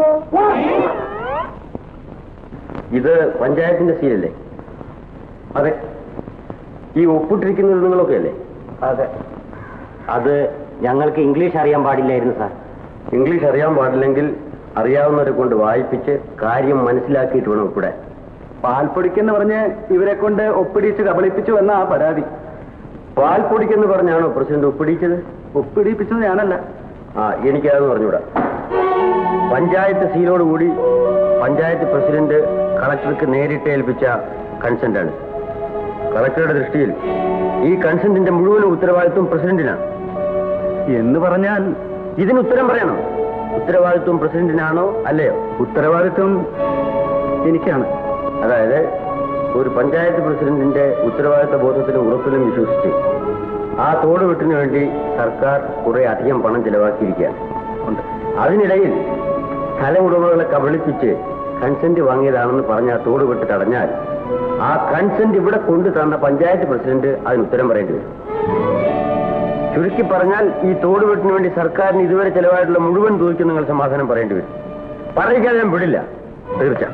ഇത് പഞ്ചായത്തിന്റെ സീലല്ലേ അതെ ഈ ഒപ്പിട്ടിരിക്കുന്നത് നിങ്ങളൊക്കെ അല്ലേ അതെ അത് ഞങ്ങൾക്ക് ഇംഗ്ലീഷ് അറിയാൻ പാടില്ലായിരുന്നു സാർ ഇംഗ്ലീഷ് അറിയാൻ പാടില്ലെങ്കിൽ അറിയാവുന്നവരെ കൊണ്ട് വായിപ്പിച്ച് കാര്യം മനസ്സിലാക്കിയിട്ട് വേണം ഒപ്പിടാൻ പാൽപ്പൊടിക്കെന്ന് പറഞ്ഞ് ഇവരെ കൊണ്ട് ഒപ്പിടിച്ച് കബളിപ്പിച്ചു എന്ന ആ പരാതി പാൽപ്പൊടിക്കെന്ന് പറഞ്ഞാണോ പ്രസിഡന്റ് ഒപ്പിടിച്ചത് ഒപ്പിടിപ്പിച്ചത് ഞാനല്ല ആ എനിക്കതെന്ന് പറഞ്ഞുകൂടാ പഞ്ചായത്ത് സീലോടുകൂടി പഞ്ചായത്ത് പ്രസിഡന്റ് കളക്ടർക്ക് നേരിട്ട് ഏൽപ്പിച്ച കൺസെന്റാണ് കളക്ടറുടെ ദൃഷ്ടിയിൽ ഈ കൺസെന്റിന്റെ മുഴുവൻ ഉത്തരവാദിത്വം പ്രസിഡന്റിനാണ് എന്ന് പറഞ്ഞാൽ ഇതിന് ഉത്തരം പറയണം ഉത്തരവാദിത്വം പ്രസിഡന്റിനാണോ അല്ലയോ ഉത്തരവാദിത്വം എനിക്കാണ് അതായത് ഒരു പഞ്ചായത്ത് പ്രസിഡന്റിന്റെ ഉത്തരവാദിത്ത ബോധത്തിലും ഉറപ്പിലും വിശ്വസിച്ച് ആ തോടുവെട്ടിന് വേണ്ടി സർക്കാർ കുറെ അധികം പണം ചെലവാക്കിയിരിക്കുകയാണ് ഉണ്ട് അതിനിടയിൽ സ്ഥല ഉടമകളെ കബളിപ്പിച്ച് കൺസെന്റ് വാങ്ങിയതാണെന്ന് പറഞ്ഞ ആ തോടുവെട്ട് തടഞ്ഞാൽ ആ കൺസെന്റ് ഇവിടെ കൊണ്ടു തന്ന പഞ്ചായത്ത് പ്രസിഡന്റ് അതിന് ഉത്തരം പറയേണ്ടി വരും ചുരുക്കി പറഞ്ഞാൽ ഈ തോടുവെട്ടിന് വേണ്ടി സർക്കാരിന് ഇതുവരെ ചെലവായിട്ടുള്ള മുഴുവൻ തുകയ്ക്ക് നിങ്ങൾ സമാധാനം പറയേണ്ടി വരും പറയിക്കാതെ ഞാൻ വിടില്ല തീർച്ച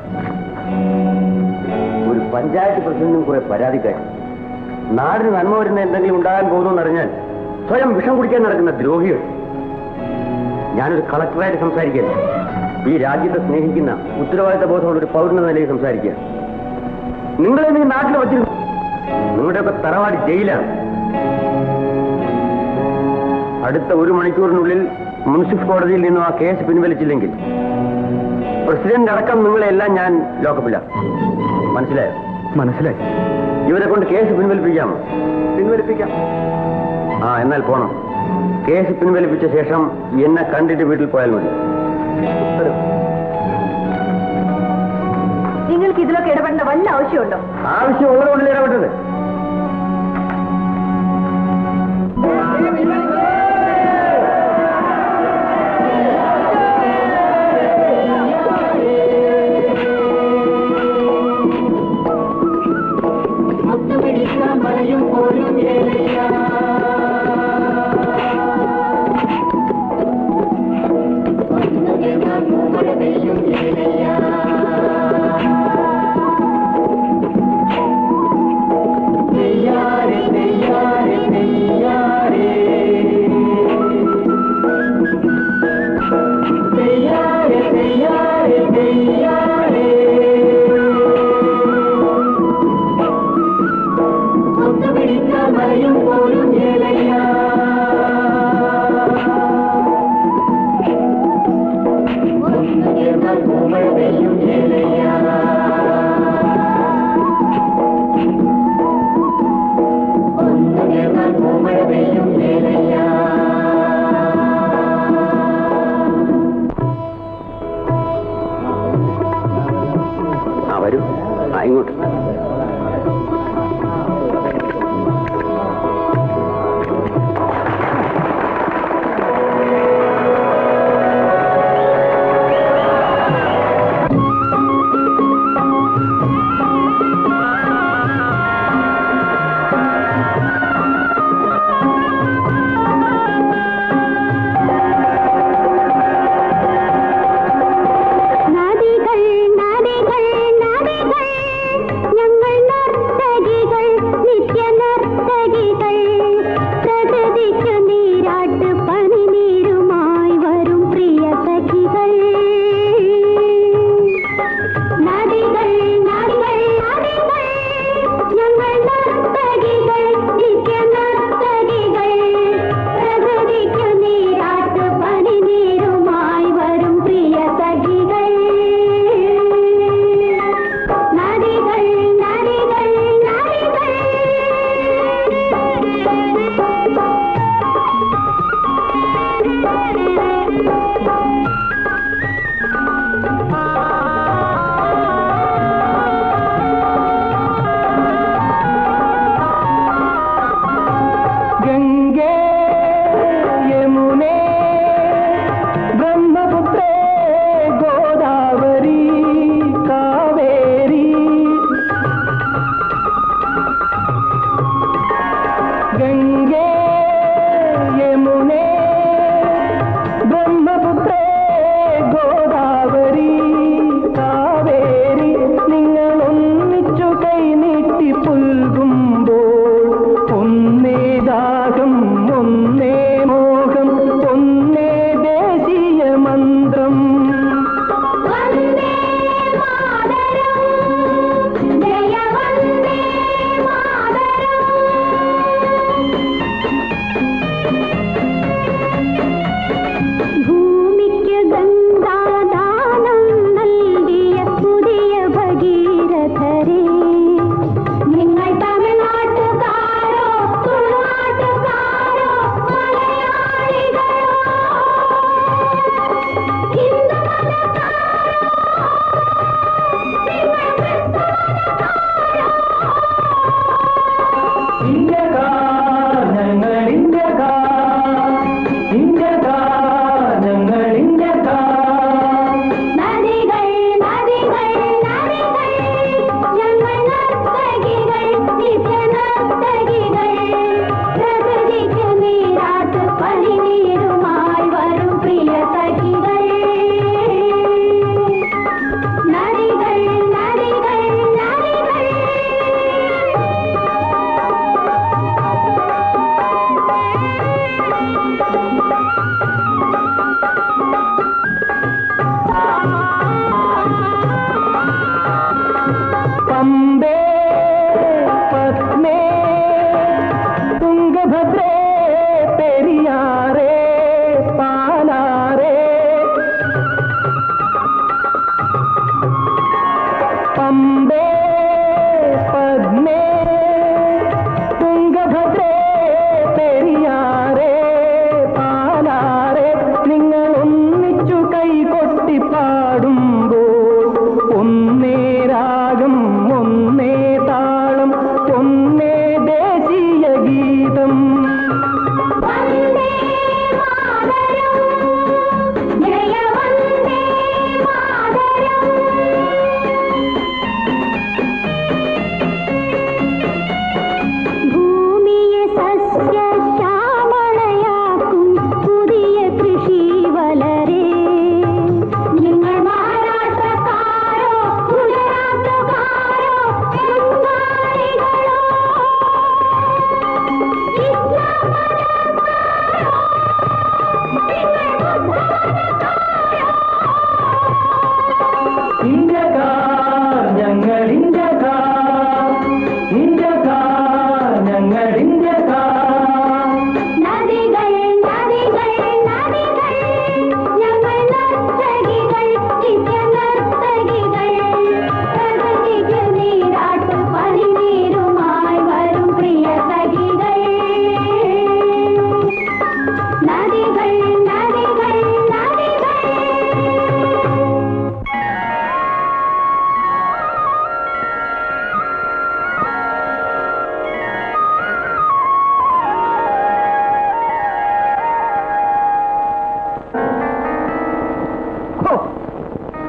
ഒരു പഞ്ചായത്ത് പ്രസിഡന്റും കുറെ പരാതിക്കാരി നാടിന് നന്മ വരുന്ന എന്തെങ്കിലും ഉണ്ടാകാൻ പോകുന്നു അറിഞ്ഞാൽ സ്വയം വിഷം കുടിക്കാൻ നടക്കുന്ന ദ്രോഹികൾ ഞാനൊരു കളക്ടറായിട്ട് സംസാരിക്കുകയല്ല ഈ രാജ്യത്തെ സ്നേഹിക്കുന്ന ഉത്തരവാദിത്ത ബോധമുള്ള ഒരു പൗരന്റെ നിലയിൽ സംസാരിക്കുക നിങ്ങളെ നീ നാട്ടിൽ വച്ചിരുന്നു നിങ്ങളുടെയൊക്കെ തറവാടി ജയിലാണ് അടുത്ത ഒരു മണിക്കൂറിനുള്ളിൽ മുൻസിഫ് കോടതിയിൽ നിന്നും ആ കേസ് പിൻവലിച്ചില്ലെങ്കിൽ പ്രസിഡന്റ് അടക്കം നിങ്ങളെല്ലാം ഞാൻ ലോക്കപ്പില്ല മനസ്സിലായോ മനസ്സിലായി ഇവരെ കൊണ്ട് കേസ് പിൻവലിപ്പിക്കാമോ പിൻവലിപ്പിക്കാം ആ എന്നാൽ പോണം കേസ് പിൻവലിപ്പിച്ച ശേഷം എന്നെ കണ്ടിട്ട് വീട്ടിൽ പോയാൽ മതി നിങ്ങൾക്ക് ഇതിലൊക്കെ ഇടപെടേണ്ട വല്ല ആവശ്യമുണ്ടോ ആവശ്യമുള്ളതുകൊണ്ടല്ലേ ഇടപെട്ടത് ആ വരൂ ആ ഇങ്ങോട്ട് നദികൾ നദികൾ നദികൾ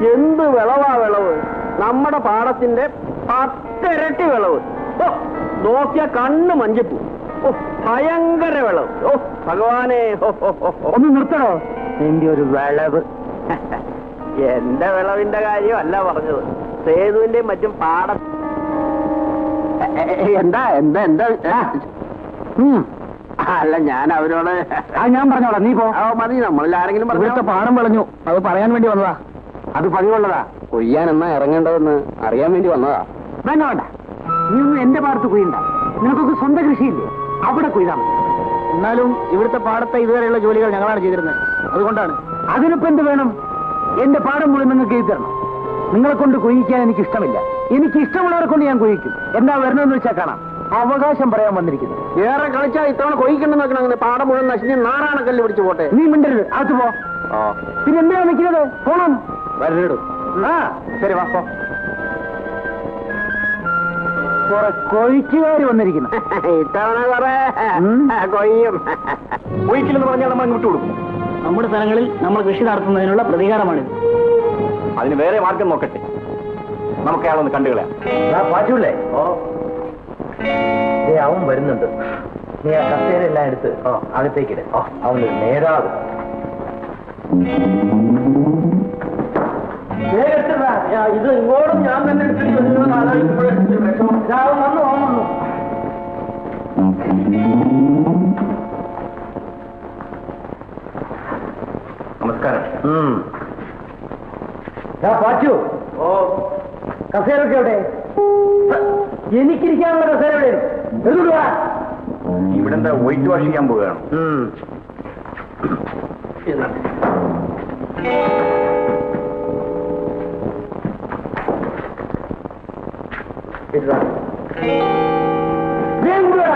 എന്ത് വിളവാ വിളവ് നമ്മുടെ പാടത്തിന്റെ പത്തിരട്ടി വിളവ് ഓ നോക്കിയ കണ്ണ് മഞ്ചപ്പൂ ഓ ഭയങ്കര വിളവ് ഓ ഭഗവാനെ ഓ, ഓ, ഓ, ഓ. ഒന്ന് നിർത്തണോ നിന്റെ ഒരു വിളവ് എന്റെ വിളവിന്റെ കാര്യമല്ല പറഞ്ഞത് സേതുവിന്റെയും മറ്റും പാടം എ, എ, എ, എന്താ എന്താ എന്താ ആ, ഉം. അല്ല ഞാൻ അവരോട് ആ ഞാൻ പറഞ്ഞോളാം നീ പോ ആ, മതി നമ്മളിൽ ആരെങ്കിലും ഇവിടുത്തെ പറഞ്ഞോ പാടം വിളഞ്ഞു അത് പറയാൻ വേണ്ടി വന്നതാ അത് പതിവുള്ളതാ കൊയ്യാൻ എന്നാ ഇറങ്ങേണ്ടതെന്ന് അറിയാൻ വേണ്ടി വന്നതാ വേണ്ട വേണ്ട നീ ഒന്നും എന്റെ പാടത്ത് കുയ്യണ്ട നിനക്കൊക്കെ സ്വന്തം കൃഷിയില്ലേ അവിടെ കുയ്താ മതി എന്നാലും ഇവിടുത്തെ പാടത്തെ ഇതുവരെയുള്ള ജോലികൾ ഞങ്ങളാണ് ചെയ്തിരുന്നത് അതുകൊണ്ടാണ് അതിനിപ്പോ എന്ത് വേണം എന്റെ പാടം മുഴുവൻ നിങ്ങൾക്ക് എഴുതി തരണം നിങ്ങളെ കൊണ്ട് കുഴിക്കാൻ എനിക്ക് ഇഷ്ടമില്ല എനിക്ക് ഇഷ്ടമുള്ളവരെ കൊണ്ട് ഞാൻ കുഴിക്കും എന്താ വരണമെന്ന് വെച്ചാൽ കാണാം അവകാശം പറയാൻ വന്നിരിക്കുന്നു ഏറെ കളിച്ചാൽ ഇത്തവണ കൊയ്ക്കണം നോക്കണം അങ്ങനെ പാടം മുഴുവൻ നശിഞ്ഞ് നാറാണ കല്ല് പിടിച്ചു പോട്ടെ നീ മിണ്ടരുത് അകത്ത് പോ പിന്നെ എന്തിനാ നിൽക്കുന്നത് പോണം വരണിടും ആ ശരി വാ പോ കുറെ കൊഴിച്ചുകാര് വന്നിരിക്കുന്നു ഇത്തവണ കുറെ ഉം. കൊയ്യും ഒഴിക്കില്ലെന്ന് പറഞ്ഞാൽ നമ്മൾ അങ്ങ് വിട്ടുകൊടുക്കും നമ്മുടെ സ്ഥലങ്ങളിൽ നമ്മൾ കൃഷി നടത്തുന്നതിനുള്ള പ്രതികാരമാണിത് അതിന് വേറെ മാർഗം നോക്കട്ടെ നമുക്ക് അയാളൊന്ന് കണ്ടുകളയാം പാറ്റൂല്ലേ ഓ അവൻ വരുന്നുണ്ട് നീ ആ കസേരയെല്ലാം എടുത്ത് ഓ അകത്തേക്കിട് ഓ അവനൊരു നേതാവ് ഇത് ഇങ്ങോട്ടും ഞാൻ തന്നെ എടുത്തിട്ട് വരുന്നത് ആലോചിക്കുമ്പോഴേ വിഷമം ഇതാവും വന്നു അവൻ വന്നു നമസ്കാരം പാച്ചു ഓ കസേരൊക്കെ എവിടെ എനിക്കിരിക്കാനുള്ള കസേര എവിടെ എടുത്തുകൊണ്ടുവാ. ഇവിടെ എന്താ വൈറ്റ് വാഷ് ചെയ്യാൻ പോവുകയാണ് വേഗം കൊണ്ടുവാ.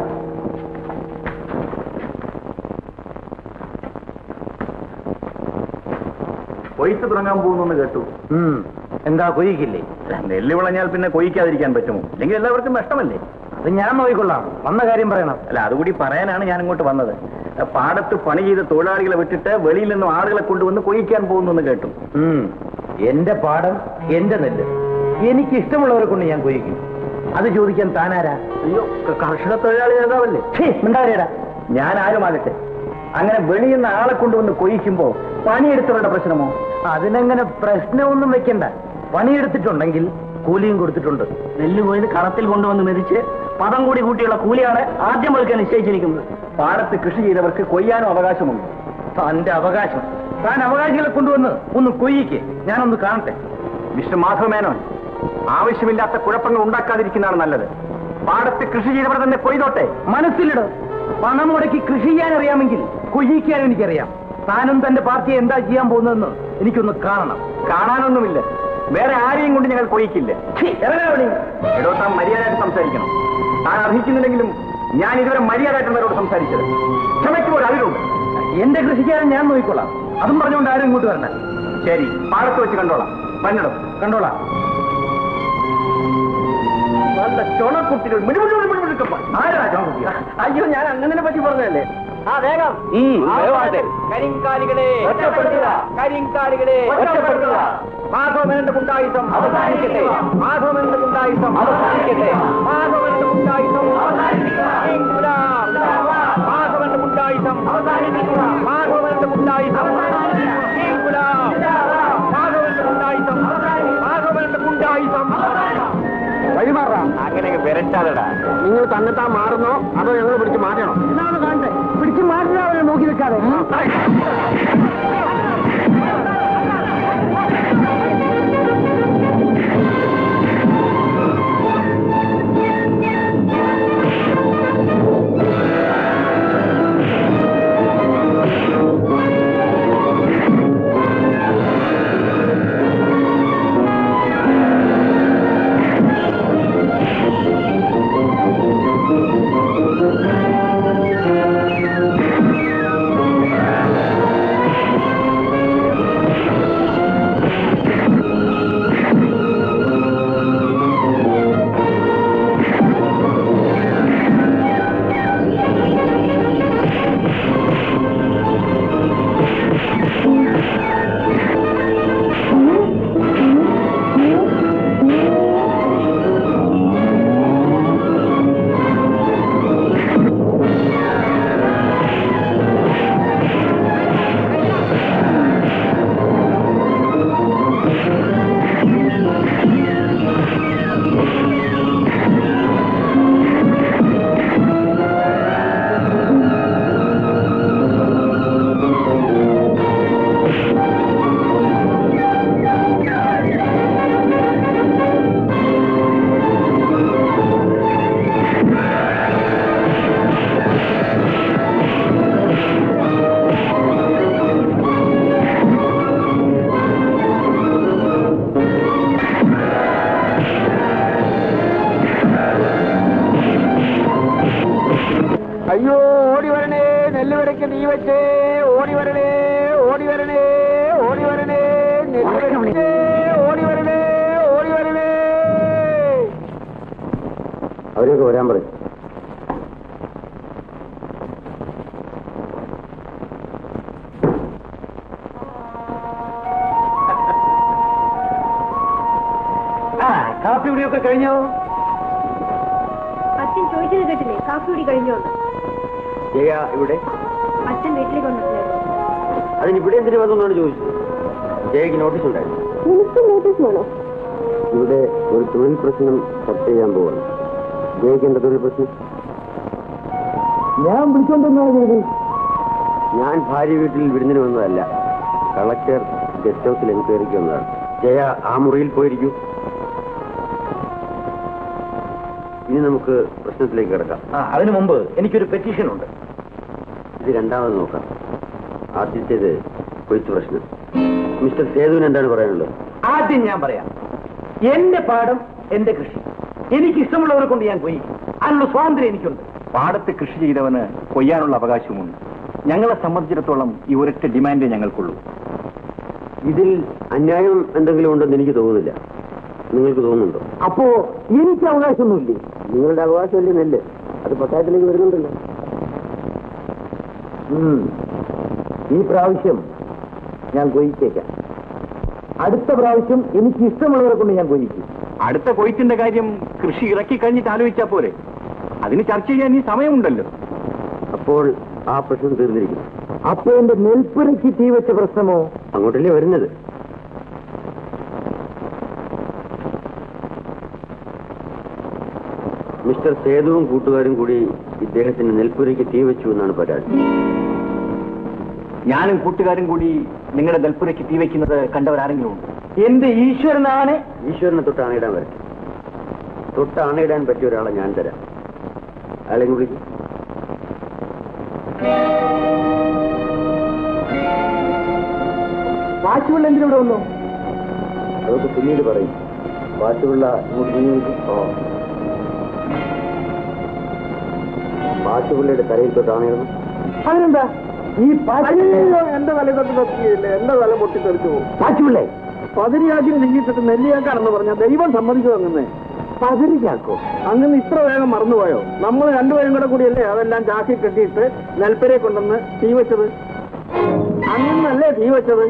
കൊയ്ത്ത് തുടങ്ങാൻ പോകുന്നു കേട്ടു എന്താ കൊയ്യിക്കില്ലേ അല്ല, നെല്ല് വിളഞ്ഞാൽ പിന്നെ കൊയ്ക്കാതിരിക്കാൻ പറ്റുമോ അല്ലെങ്കിൽ എല്ലാവർക്കും നഷ്ടമല്ലേ അത് ഞാൻ നോക്കിക്കൊള്ളാം വന്ന കാര്യം പറയണം അല്ല അതുകൂടി പറയാനാണ് ഞാൻ ഇങ്ങോട്ട് വന്നത് പാടത്ത് പണി ചെയ്ത തൊഴിലാളികളെ വിട്ടിട്ട് വെളിയിൽ നിന്നും ആളുകളെ കൊണ്ടുവന്ന് കൊയ്ക്കാൻ പോകുന്നു എന്ന് കേട്ടു എന്റെ പാടം എന്റെ നെല്ല് എനിക്ക് ഇഷ്ടമുള്ളവരെ കൊണ്ട് ഞാൻ കൊയ്ക്കും അത് ചോദിക്കാൻ താനാരാ അയ്യോ കർഷക തൊഴിലാളി നേതാവല്ലേ മിണ്ടാരിയടാ ഞാൻ ആരുമാകട്ടെ അങ്ങനെ വെളിയിൽ നിന്ന് ആളെ കൊണ്ടുവന്ന് കൊയ്ക്കുമ്പോ പണിയെടുത്തവരുടെ പ്രശ്നമോ അതിനങ്ങനെ പ്രശ്നമൊന്നും വെക്കണ്ട പണിയെടുത്തിട്ടുണ്ടെങ്കിൽ കൂലിയും കൊടുത്തിട്ടുണ്ട് നെല്ല് കൊയ്ത് കളത്തിൽ കൊണ്ടുവന്ന് മെതിച്ച് പദം കൂടി കൂട്ടിയുള്ള കൂലിയാണ് ആദ്യം മുതൽക്ക് നിശ്ചയിച്ചിരിക്കുന്നത് പാടത്ത് കൃഷി ചെയ്തവർക്ക് കൊയ്യാനും അവകാശമുണ്ട് തന്റെ അവകാശം താൻ അവകാശികളെ കൊണ്ടുവന്ന് ഒന്ന് കൊയ്യിക്ക് ഞാനൊന്ന് കാണട്ടെ മിസ്റ്റർ മാധവ മേനോൻ ആവശ്യമില്ലാത്ത കുഴപ്പങ്ങൾ ഉണ്ടാക്കാതിരിക്കുന്നതാണ് നല്ലത് പാടത്ത് കൃഷി ചെയ്തവർ തന്നെ കൊയ്തോട്ടെ മനസ്സിലിട് പണം മുടക്കി കൃഷി ചെയ്യാൻ അറിയാമെങ്കിൽ കൊയ്യിക്കാൻ എനിക്കറിയാം താനും തന്റെ പാർട്ടിയെ എന്താ ചെയ്യാൻ പോകുന്നതെന്ന് എനിക്കൊന്ന് കാണണം കാണാനൊന്നുമില്ല വേറെ ആരെയും കൊണ്ട് ഞങ്ങൾ കൊയ്ക്കില്ല ഛീ, ഇറങ്ങാ വെളി. എടോ താൻ മര്യാദയായിട്ട് സംസാരിക്കണം താൻ അർഹിക്കുന്നില്ലെങ്കിലും ഞാൻ ഇതുവരെ മര്യാദയായിട്ടുള്ളവരോട് സംസാരിച്ചത് ക്ഷമയ്ക്ക് ഒരു അതിലുണ്ട് എന്റെ കൃഷിക്കാരൻ ഞാൻ നോക്കിക്കൊള്ളാം അതും പറഞ്ഞുകൊണ്ട് ആരും ഇങ്ങോട്ട് വരണം ശരി പാടത്ത് വെച്ച് കണ്ടോളാം വന്നിടും കണ്ടോളാം നല്ല ചുണക്കുട്ടികൾ ആരാ ചുണക്കുട്ടി അയ്യോ ഞാൻ അങ്ങനെ പറ്റി പറഞ്ഞതല്ലേ ആ വേഗം വേഗമാകട്ടെ. കരിങ്കാലികളെ ഒറ്റപ്പെടുത്തുക. കരിങ്കാലികളെ ഒറ്റപ്പെടുത്തുക. മാധവമേന്റെ മുണ്ടായുധം അവസാനിക്കട്ടെ മാധവമേന്റെ മുണ്ടായുധം അവസാനിക്കട്ടെ മാധവന്റെ മുണ്ടായുധം അവസാനിപ്പിക്കുക മാധവന്റെ മുണ്ടായുധം അവസാനിപ്പിക്കുക മാധവന്റെ മുണ്ടായുധം മാധവന്റെ മുണ്ടായുധം മാധവന്റെ മുണ്ടായുധം വഴിമാറാ അങ്ങനെ വിരട്ടാലടാ നിങ്ങൾ തന്നെത്താൻ മാറുന്നോ അതോ ഞങ്ങൾ പിടിച്ച് മാറ്റണോ എന്നാണ് കാണട്ടെ പിടിച്ച് മാറ്റുന്നവരെ നോക്കി നിൽക്കാതെ ആ അവരെയൊക്കെ വരാൻ പറയും ആ കാപ്പി കുടിയൊക്കെ കഴിഞ്ഞോ അച്ഛൻ ചോദിച്ചത് കേട്ടില്ലേ കാപ്പി കുടി കഴിഞ്ഞോ ജയ ഇവിടെ അച്ഛൻ വീട്ടിലേക്ക് വന്നിട്ടില്ലായിരുന്നു അതിനിവിടെ എന്തിനു വന്നെന്നാണ് ചോദിച്ചത് ജയക്ക് നോട്ടീസ് ഉണ്ടായിരുന്നു എനിക്ക് നോട്ടീസ് വേണോ ഇവിടെ ഒരു തൊഴിൽ പ്രശ്നം ചർച്ച ചെയ്യാൻ പോവാണ് ജയക്ക് എന്താ തൊഴിൽ പ്രശ്നം ഞാൻ വിളിച്ചോണ്ടെന്നാണ് ഞാൻ ഭാര്യ വീട്ടിൽ വിരുന്നിന് വന്നതല്ല കളക്ടർ ഗസ്റ്റ് ഹൗസിൽ എൻക്വയറിക്ക് വന്നതാണ് ജയ ആ മുറിയിൽ പോയിരിക്കൂ ഇനി നമുക്ക് പ്രശ്നത്തിലേക്ക് കിടക്കാം ആ അതിനു മുമ്പ് എനിക്കൊരു പെറ്റീഷൻ ഉണ്ട് ഇത് രണ്ടാമത് നോക്കാം ആദ്യത്തേത് കൊയ്ത്ത് പ്രശ്നം മിസ്റ്റർ സേതുവിന് എന്താണ് പറയാനുള്ളത് ആദ്യം ഞാൻ പറയാം എന്റെ പാടം എന്റെ കൃഷി എനിക്ക് ഇഷ്ടമുള്ളവരെ കൊണ്ട് ഞാൻ കൊയ്യും അതിനുള്ള സ്വാതന്ത്ര്യം എനിക്കുണ്ട് പാടത്ത് കൃഷി ചെയ്തവന് കൊയ്യാനുള്ള അവകാശവുമുണ്ട് ഞങ്ങളെ സംബന്ധിച്ചിടത്തോളം ഈ ഒരൊറ്റ ഡിമാൻഡേ ഞങ്ങൾക്കുള്ളൂ ഇതിൽ അന്യായം എന്തെങ്കിലും ഉണ്ടെന്ന് എനിക്ക് തോന്നുന്നില്ല നിങ്ങൾക്ക് തോന്നുന്നുണ്ടോ അപ്പോ എനിക്ക് അവകാശമൊന്നുമില്ലേ നിങ്ങളുടെ അവകാശമല്ലേ നെല്ല് അത് പഞ്ചായത്തിലേക്ക് വരുന്നുണ്ടല്ലോ ഉം. ഈ പ്രാവശ്യം ഞാൻ കൊയ്ച്ചേക്കാം അടുത്ത പ്രാവശ്യം എനിക്ക് ഇഷ്ടമുള്ളവരെ കൊണ്ട് ഞാൻ കൊയ്യിക്കും അടുത്ത കൊയ്ത്തിന്റെ കാര്യം കൃഷി ഇറക്കി കഴിഞ്ഞിട്ട് ആലോചിച്ചാ പോരെ അതിന് ചർച്ച ചെയ്യാൻ ഈ സമയമുണ്ടല്ലോ അപ്പോൾ ആ പ്രശ്നം തീർന്നിരിക്കും അപ്പൊ എന്റെ നെൽപ്പുരയ്ക്ക് തീ വെച്ച പ്രശ്നമോ അങ്ങോട്ടല്ലേ വരുന്നത് മിസ്റ്റർ സേതുവും കൂട്ടുകാരും കൂടി ഇദ്ദേഹത്തിന് നെൽപ്പുരയ്ക്ക് തീ വെച്ചു എന്നാണ് പരാതി ഞാനും കൂട്ടുകാരും കൂടി നിങ്ങളുടെ നെൽപ്പുരയ്ക്ക് തീ വയ്ക്കുന്നത് കണ്ടവരാരെങ്കിലും ഉണ്ട് എന്റെ ഈശ്വരനാണ് ഈശ്വരനെ തൊട്ട് ആണയിടാൻ വരട്ടെ തൊട്ട് ആണയിടാൻ പറ്റിയ ഒരാളെ ഞാൻ തരാം അയാളെ വിളിക്കും വാച്ചുവെള്ളം എന്തിനൂടെ വന്നു അതൊക്കെ പിന്നീട് പറയും ബാക്കിയുള്ള ഇങ്ങോട്ട് നീങ്ങിക്കും ഓ ബാക്കിയുള്ളയുടെ തലയിൽ തൊട്ട് ആണയിടണം അതിനെന്താ ഈ എന്റെ തല തൊട്ട് തപ്പിയില്ല എന്റെ തല പൊട്ടിത്തെറിച്ചു പോകും പാച്ചുപിള്ളേ പതിരിയാക്കിന് നീങ്ങിട്ടിട്ട് നെല്ലിയാക്കാണെന്ന് പറഞ്ഞാൽ ദൈവം സമ്മതിച്ചു അങ്ങനെ പതിരിക്കാക്കോ അങ്ങനെ ഇത്ര വേഗം മറന്നുപോയോ നമ്മൾ രണ്ടുപേരും കൂടെ കൂടിയല്ലേ അതെല്ലാം ചാക്കി കെട്ടിയിട്ട് നെൽപ്പരെ കൊണ്ടുവന്ന് തീ വെച്ചത് അങ്ങനല്ലേ തീ വെച്ചത്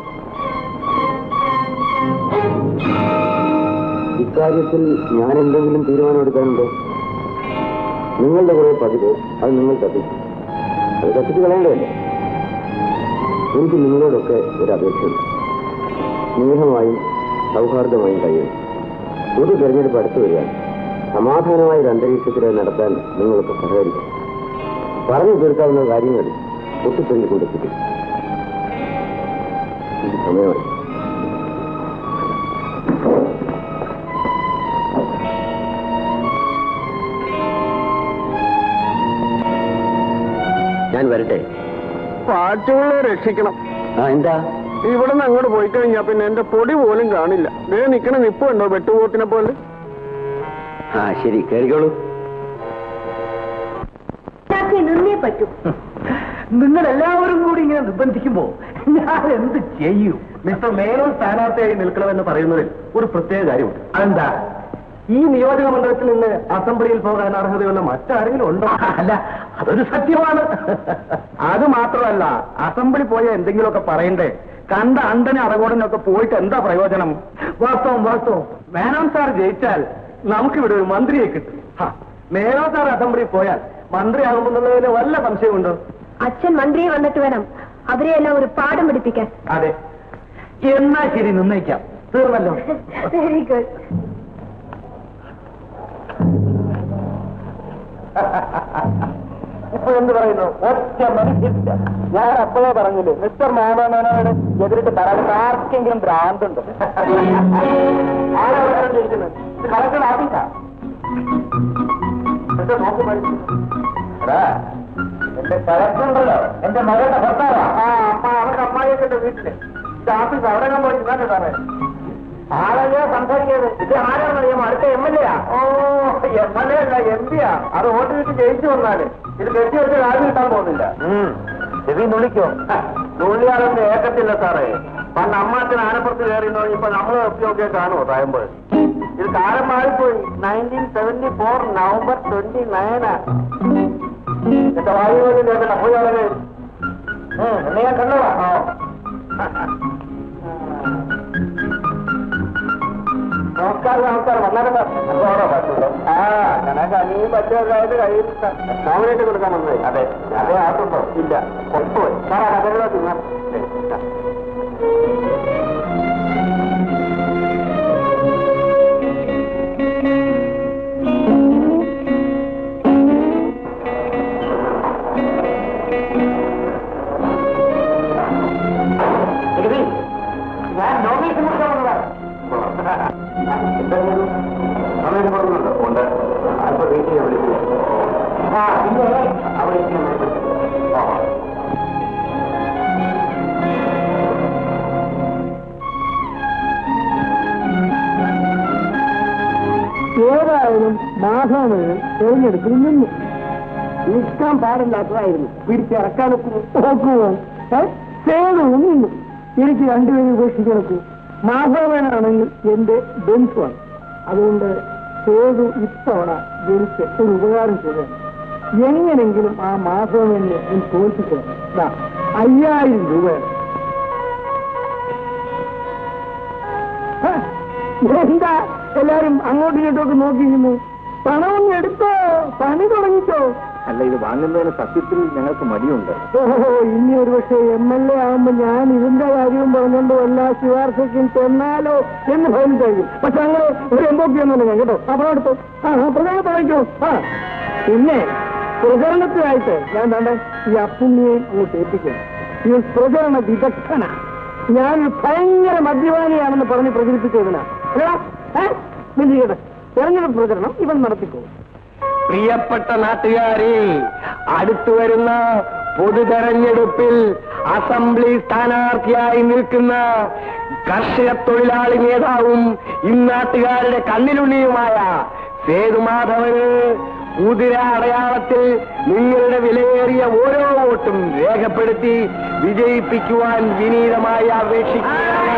ഇക്കാര്യത്തിൽ ഞാൻ എന്തെങ്കിലും തീരുമാനം എടുക്കാനുണ്ടോ നിങ്ങളുടെ കുറെ പതിവ് അത് നിങ്ങൾ കത്തിച്ചു അത് കത്തിച്ച് കളയേണ്ടതല്ലേ എനിക്ക് നിങ്ങളോടൊക്കെ ഒരു അപേക്ഷയുണ്ട് സ്നേഹമായും സൗഹാർദ്ദമായും കഴിയും ഒരു തെരഞ്ഞെടുപ്പ് അടുത്തു വരികയാണ് സമാധാനമായ ഒരു അന്തരീക്ഷത്തിൽ അത് നടത്താൻ നിങ്ങളൊക്കെ സഹകരിക്കും പറഞ്ഞു തീർക്കാവുന്ന കാര്യങ്ങൾ പൊട്ടിത്തെറിഞ്ഞുകൊണ്ടെത്തിക്കും ഇത് സമയമായി ഞാൻ വരട്ടെ പാറ്റുകളെ രക്ഷിക്കണം ആ എന്താ ഇവിടുന്ന് അങ്ങോട്ട് പോയി കഴിഞ്ഞാ പിന്നെ എന്റെ പൊടി പോലും കാണില്ല ദേ നിക്കണ നിപ്പുണ്ടോ വെട്ടുപോത്തിനെ പോലെ ആ ശരി കയറിക്കോളൂ നിന്നേ പറ്റൂ നിങ്ങൾ എല്ലാവരും കൂടി ഇങ്ങനെ നിർബന്ധിക്കുമ്പോ ഞാൻ എന്ത് ചെയ്യും മിസ്റ്റർ മേനോൻ സ്ഥാനാർത്ഥിയായി നിൽക്കണമെന്ന് പറയുന്നതിൽ ഒരു പ്രത്യേക കാര്യമുണ്ട് അതെന്താ ഈ നിയോജക മണ്ഡലത്തിൽ നിന്ന് അസംബ്ലിയിൽ പോകാൻ അർഹതയുള്ള മറ്റാരെങ്കിലും ഉണ്ടോ അല്ല അതൊരു സത്യമാണ് അത് മാത്രമല്ല അസംബ്ലി പോയ എന്തെങ്കിലുമൊക്കെ പറയണ്ടേ കണ്ട അണ്ടനെ അറകോടനൊക്കെ പോയിട്ട് എന്താ പ്രയോജനം വാസ്തവം വാസ്തവം മേനോൻ സാർ ജയിച്ചാൽ നമുക്കിവിടെ ഒരു മന്ത്രിയെ കിട്ടും ഹ, മേനോൻ സാർ അസംബ്ലി പോയാൽ മന്ത്രിയാകുമെന്നുള്ളതിന് വല്ല സംശയമുണ്ടോ അച്ഛൻ മന്ത്രിയെ വന്നിട്ട് വേണം അവരെ എല്ലാം ഒരു പാഠം പഠിപ്പിക്കാൻ അതെ എന്നാ ശരി നിർണ്ണയിക്കാം തീർന്നല്ലോ വെരി ഗുഡ് ഇപ്പൊ എന്ത് പറയുന്നു ഒറ്റ മനുഷ്യരില്ല ഞാൻ അപ്പോഴേ പറഞ്ഞില്ലേ മിസ്റ്റർ മേനോനോട് എതിരിട്ട് തരാൻ ആർക്കെങ്കിലും ഭ്രാന്തുണ്ട് ആരാണ് കളക്ടർ ഓഫീസാ എന്നിട്ട് നോക്കി പഠിച്ചു എടാ, എന്റെ കളക്ടറുണ്ടല്ലോ എന്റെ മകളുടെ ഭർത്താവാ ആ അമ്മ അവരുടെ അമ്മായിയൊക്കെ വീട്ടില് ഇത് ഓഫീസ് അവിടെ ഞാൻ പോയി ഇന്നാണ് സാറേ ആളല്ലേ സംസാരിക്കരുത് ഇത് ആരാണെന്ന് അറിയാമോ അടുത്ത എം എൽ എ ഓ എം എൽ എ അല്ല എം പിയാ അത് വോട്ട് കിട്ടി ജയിച്ചു വന്നാല് ഇത് കെട്ടി വെച്ച് കാര്യം കിട്ടാൻ പോകുന്നില്ല ഇത് വിളിക്കോ തൊഴിലാളന്റെ ഏക്കത്തില്ല സാറേ പണ്ട് അമ്മാത്തിന് ആനപ്പുറത്ത് കയറി ഇപ്പൊ നമ്മൾ ഒക്കെ കാണുമോ തായമ്പോൾ ഇത് കാലം മാറിപ്പോയി nineteen seventy four November twenty നയനാ എന്റെ വായു പോലും കേൾക്കണ്ട പോയി ആളുകൾ എന്നെ ഞാൻ കണ്ടോളാ നമസ്കാരം നമസ്കാരം വന്നാലും ആ ഞങ്ങൾക്ക് അനിയും പറ്റുമൊക്കെ കഴിയുന്ന നോമിനേറ്റ് കൊടുക്കാൻ വന്നേ അതെ അതെ ആട്ടുണ്ടോ ഇല്ല കൊണ്ടുപോയി സാറാ കഥകളോ തിന്നാൻ ഞാൻ നോമിനേഷൻ കൊടുക്കാൻ വന്നതാണ് സമയം പറഞ്ഞുണ്ടോ ഉണ്ട് അല്പം വെയിറ്റ് ചെയ്യാൻ വിളിക്കുക ആ പിന്നെ അവിടെ ആ ഏതായാലും മാധവന് തെരഞ്ഞെടുപ്പിൽ നിന്നു നിൽക്കാൻ പാടില്ലാത്തതായിരുന്നു പിടിച്ചിറക്കാൻ നോക്കുമോ സേതുവും നിന്നു എനിക്ക് രണ്ടുപേരും ഉപേക്ഷിക്കണക്കൂ മാധവനാണെങ്കിൽ എന്റെ ബന്ധുവാണ് അതുകൊണ്ട് സേതു ഇത്തവണ എനിക്ക് ഒരു ഉപകാരം ചെയ്യണം എങ്ങനെങ്കിലും ആ മാധവനെ നീ തോൽപ്പിക്കണം ദാ, അയ്യായിരം രൂപയാണ് ഹ, എന്താ എല്ലാരും അങ്ങോട്ടും ഇങ്ങോട്ടും നോക്കിയിരുന്നു പണമൊന്നും എടുത്തോ പണി തുടങ്ങിച്ചോ അല്ല ഇത് വാങ്ങുന്നതിന് സത്യത്തിൽ ഞങ്ങൾക്ക് മടിയുണ്ട് ഓഹോ ഇനി ഒരു പക്ഷേ എം എൽ എ ആകുമ്പോ ഞാൻ ഇതിന്റെ കാര്യവും പറഞ്ഞുകൊണ്ട് വല്ല ശുപാർശയ്ക്കും ചെന്നാലോ എന്ന് ഭയം കഴിയും പക്ഷെ അങ്ങനെ ഒരു എമ്പോക്കിയൊന്നുമില്ല ഞാൻ കേട്ടോ അപ്പൊ എടുത്തു ആ ആ, പ്രചാരണം തുടങ്ങിക്കോ ആ പിന്നെ പ്രചരണത്തിനായിട്ട് ഞാൻ വേണ്ട ഈ അപ്പുണ്ണിയെ അങ്ങോട്ട് ഏൽപ്പിക്കണം ഈ പ്രചരണ വിദഗ്ധനാ ഞാൻ ഭയങ്കര മദ്യപാനിയാണെന്ന് പറഞ്ഞ് പ്രചരിപ്പിച്ചതിനാ അല്ലടാ ഏ ചിന്തിക്കട്ടെ തെരഞ്ഞെടുപ്പ് പ്രചരണം ഇവൻ നടത്തിക്കോ പ്രിയപ്പെട്ട നാട്ടുകാരെ അടുത്തു വരുന്ന പൊതു തെരഞ്ഞെടുപ്പിൽ അസംബ്ലി സ്ഥാനാർത്ഥിയായി നിൽക്കുന്ന കർഷക തൊഴിലാളി നേതാവും ഇന്നാട്ടുകാരുടെ കണ്ണിലുണ്ണിയുമായ സേതുമാധവന് കുതിര അടയാളത്തിൽ നിങ്ങളുടെ വിലയേറിയ ഓരോ വോട്ടും രേഖപ്പെടുത്തി വിജയിപ്പിക്കുവാൻ വിനീതമായി അപേക്ഷിക്കുകയാണ്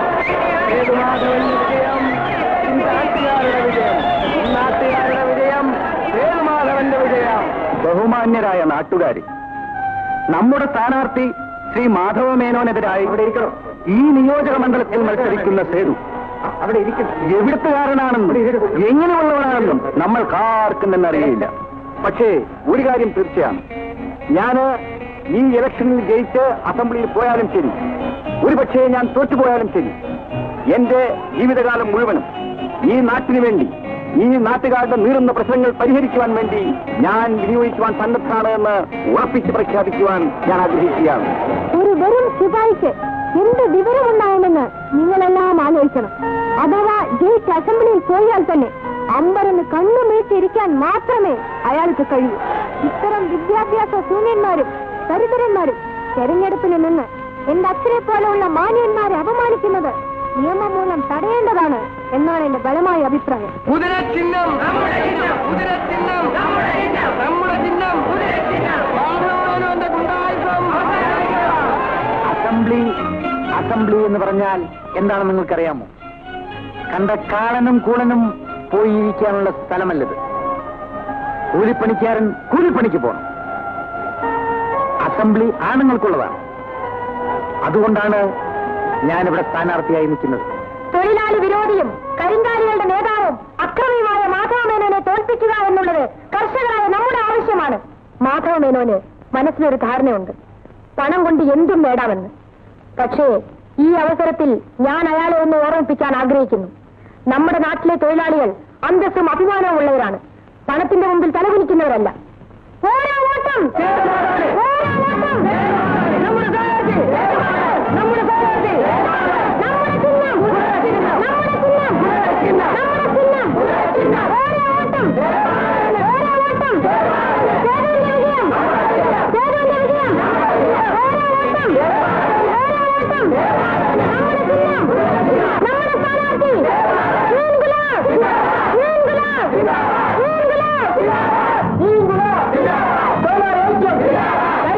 സേതുമാധവന്റെ വിജയം നാട്ടുകാരുടെ വിജയം നാട്ടുകാരുടെ വിജയം സേതുമാധവന്റെ വിജയം ബഹുമാന്യരായ നാട്ടുകാരി നമ്മുടെ സ്ഥാനാർത്ഥി ശ്രീ മാധവ മേനോനെതിരായി ഇവിടെ ഇരിക്കണം ഈ നിയോജക മണ്ഡലത്തിൽ മത്സരിക്കുന്ന സേതു അവിടെ ഇരിക്കണം എവിടുത്തുകാരനാണെന്നും എങ്ങനെയുള്ളവനാണെന്നും നമ്മൾക്കാർക്കും തന്നെ അറിയില്ല പക്ഷേ ഒരു കാര്യം തീർച്ചയാണ് ഞാന് ഈ ഇലക്ഷനിൽ ജയിച്ച് അസംബ്ലിയിൽ പോയാലും ശരി ഒരുപക്ഷേ ഞാൻ തോറ്റുപോയാലും ശരി എന്റെ ജീവിതകാലം മുഴുവനും ഈ നാട്ടിന് വേണ്ടി ഈ നാട്ടുകാരുടെ നീറുന്ന പ്രശ്നങ്ങൾ പരിഹരിക്കുവാൻ വേണ്ടി ഞാൻ വിനിയോഗിക്കുവാൻ സന്നദ്ധാണ് എന്ന് ഉറപ്പിച്ച് പ്രഖ്യാപിക്കുവാൻ ഞാൻ ആഗ്രഹിക്കുകയാണ് ഒരു വെറും ശിപായിക്ക് എന്ത് വിവരമുണ്ടാവുമെന്ന് നിങ്ങളെല്ലാം ആലോചിക്കണം അഥവാ ജയിച്ച് അസംബ്ലിയിൽ പോയാൽ തന്നെ അമ്പരന്ന് കണ്ണുമീട്ടിരിക്കാൻ മാത്രമേ അയാൾക്ക് കഴിയൂ ഇത്തരം വിദ്യാഭ്യാസ ശൂന്യന്മാരും ദരിദ്രന്മാരും തെരഞ്ഞെടുപ്പിന് നിന്ന് എന്റെ അച്ഛനെ പോലെയുള്ള മാന്യന്മാരെ അപമാനിക്കുന്നത് നിയമം മൂലം തടയേണ്ടതാണ് എന്നാണ് എന്റെ ബലമായ അഭിപ്രായം കുതിര ചിഹ്നം കുതിര ചിഹ്നം നമ്മുടെ ചിഹ്നം മാധവമേനോന്റെ ഗുണ്ടായുസം അസംബ്ലി അസംബ്ലി എന്ന് പറഞ്ഞാൽ എന്താണെന്ന് നിങ്ങൾക്കറിയാമോ കണ്ട കാളനും കൂളനും പോയിരിക്കാനുള്ള സ്ഥലമല്ലത് കൂലിപ്പണിക്കാരൻ കൂലിപ്പണിക്ക് പോകണം അസംബ്ലി ആണുങ്ങൾക്കുള്ളതാണ് അതുകൊണ്ടാണ് ഞാനിവിടെ സ്ഥാനാർത്ഥിയായി നിൽക്കുന്നത് തൊഴിലാളി വിരോധിയും കരിങ്കാലികളുടെ നേതാവും അക്രമിയുമായ മാധവമേനോനെ തോൽപ്പിക്കുക എന്നുള്ളത് കർഷകരായ നമ്മുടെ ആവശ്യമാണ് മാധവമേനോന് മനസ്സിലൊരു ധാരണയുണ്ട് പണം കൊണ്ട് എന്തും നേടാമെന്ന് പക്ഷേ ഈ അവസരത്തിൽ ഞാൻ അയാളെ ഒന്ന് ഓർമ്മിപ്പിക്കാൻ ആഗ്രഹിക്കുന്നു നമ്മുടെ നാട്ടിലെ തൊഴിലാളികൾ അന്തസ്സും അഭിമാനവും ഉള്ളവരാണ് പണത്തിന്റെ മുമ്പിൽ തലകുനിക്കുന്നവരല്ല ഓരോ വോട്ടും ഓരോ വോട്ടും നമ്മുടെ സ്ഥാനാർത്ഥി! നമ്മുടെ സ്ഥാനാർത്ഥി! നമ്മുടെ ചിഹ്നം! നമ്മുടെ ചിഹ്നം! നമ്മുടെ ചിഹ്നം! ഓരോ വോട്ടും! ഓരോ വോട്ടും! സേതുവിന്റെ വിജയം! സേതുവിന്റെ വിജയം! ഓരോ വോട്ടും! ഓരോ വോട്ടും! നമ്മുടെ ചിഹ്നം! നമ്മുടെ സ്ഥാനാർത്ഥി! Green Gulab! Green Gulab! Green Gulab! Green Gulab! Solar ഐക്യം!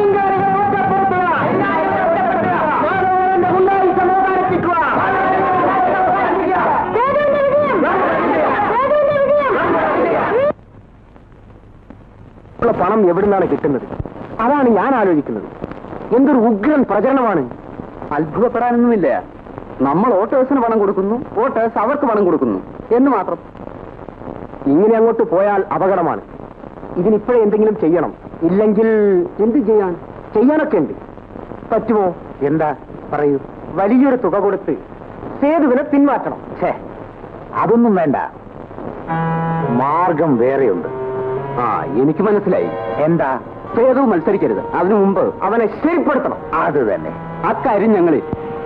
പണം എവിടുന്നാണ് കിട്ടുന്നത് അതാണ് ഞാൻ ആലോചിക്കുന്നത് എന്തൊരു ഉഗ്രൻ പ്രചരണമാണ് അത്ഭുതപ്പെടാനൊന്നുമില്ല നമ്മൾ വോട്ടേഴ്സിന് പണം കൊടുക്കുന്നു വോട്ടേഴ്സ് അവർക്ക് പണം കൊടുക്കുന്നു എന്ന് മാത്രം ഇങ്ങനെ അങ്ങോട്ട് പോയാൽ അപകടമാണ് ഇതിനിപ്പോഴേ എന്തെങ്കിലും ചെയ്യണം ഇല്ലെങ്കിൽ എന്ത് ചെയ്യാൻ ചെയ്യാനൊക്കെ ഉണ്ട് പറ്റുമോ എന്താ പറയൂ വലിയൊരു തുക കൊടുത്ത് സേതുവിനെ പിന്മാറ്റണം ഛേ അതൊന്നും വേണ്ട മാർഗം വേറെയുണ്ട് ആ എനിക്ക് മനസ്സിലായി എന്താ സേതു മത്സരിക്കരുത് അതിനു മുമ്പ് അവനെ ശരിപ്പെടുത്തണം അത് തന്നെ അക്കാര്യം ഞങ്ങളിൽ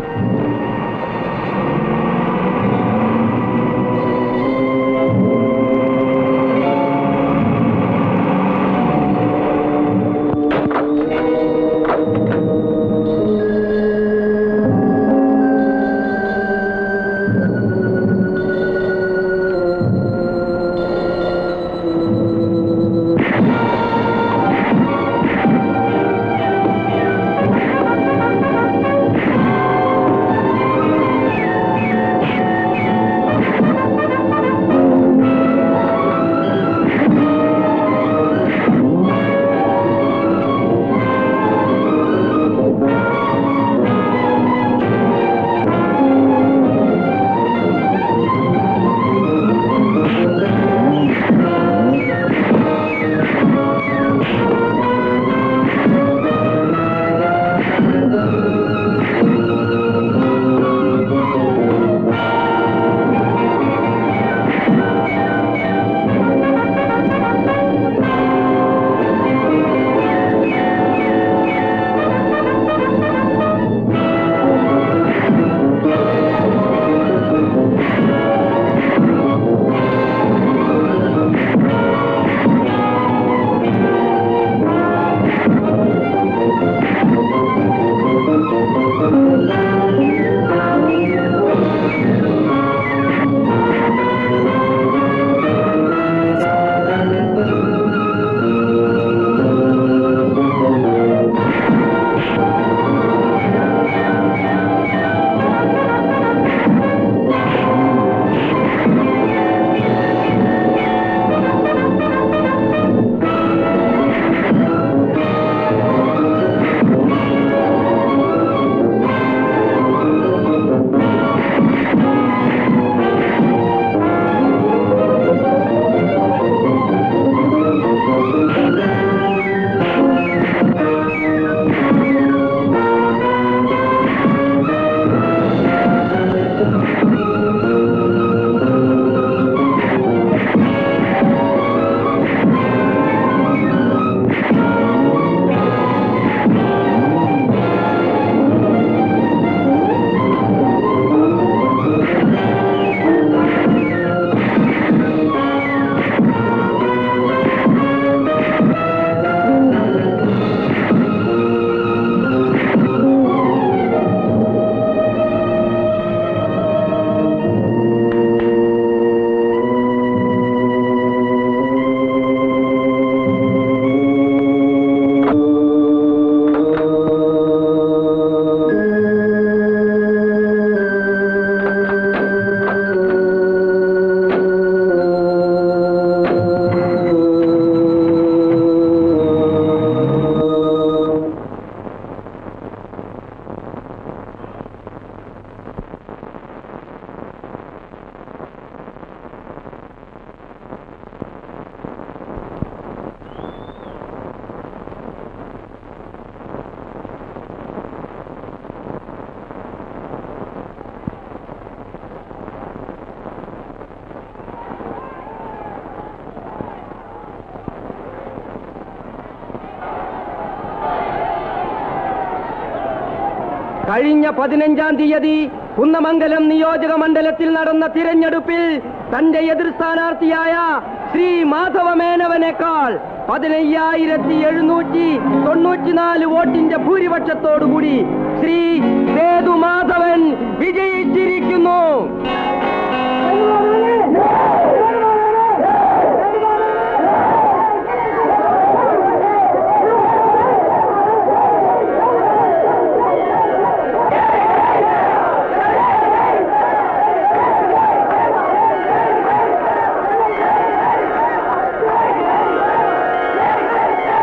കഴിഞ്ഞ പതിനഞ്ചാം തീയതി കുന്നമംഗലം നിയോജക മണ്ഡലത്തിൽ നടന്ന തിരഞ്ഞെടുപ്പിൽ തന്റെ എതിർ സ്ഥാനാർത്ഥിയായ ശ്രീ മാധവ മേനവനേക്കാൾ പതിനയ്യായിരത്തി എഴുന്നൂറ്റി തൊണ്ണൂറ്റിനാല് വോട്ടിന്റെ ഭൂരിപക്ഷത്തോടുകൂടി ശ്രീ സേതു മാധവൻ വിജയിച്ചിരിക്കുന്നു ¡Vamos!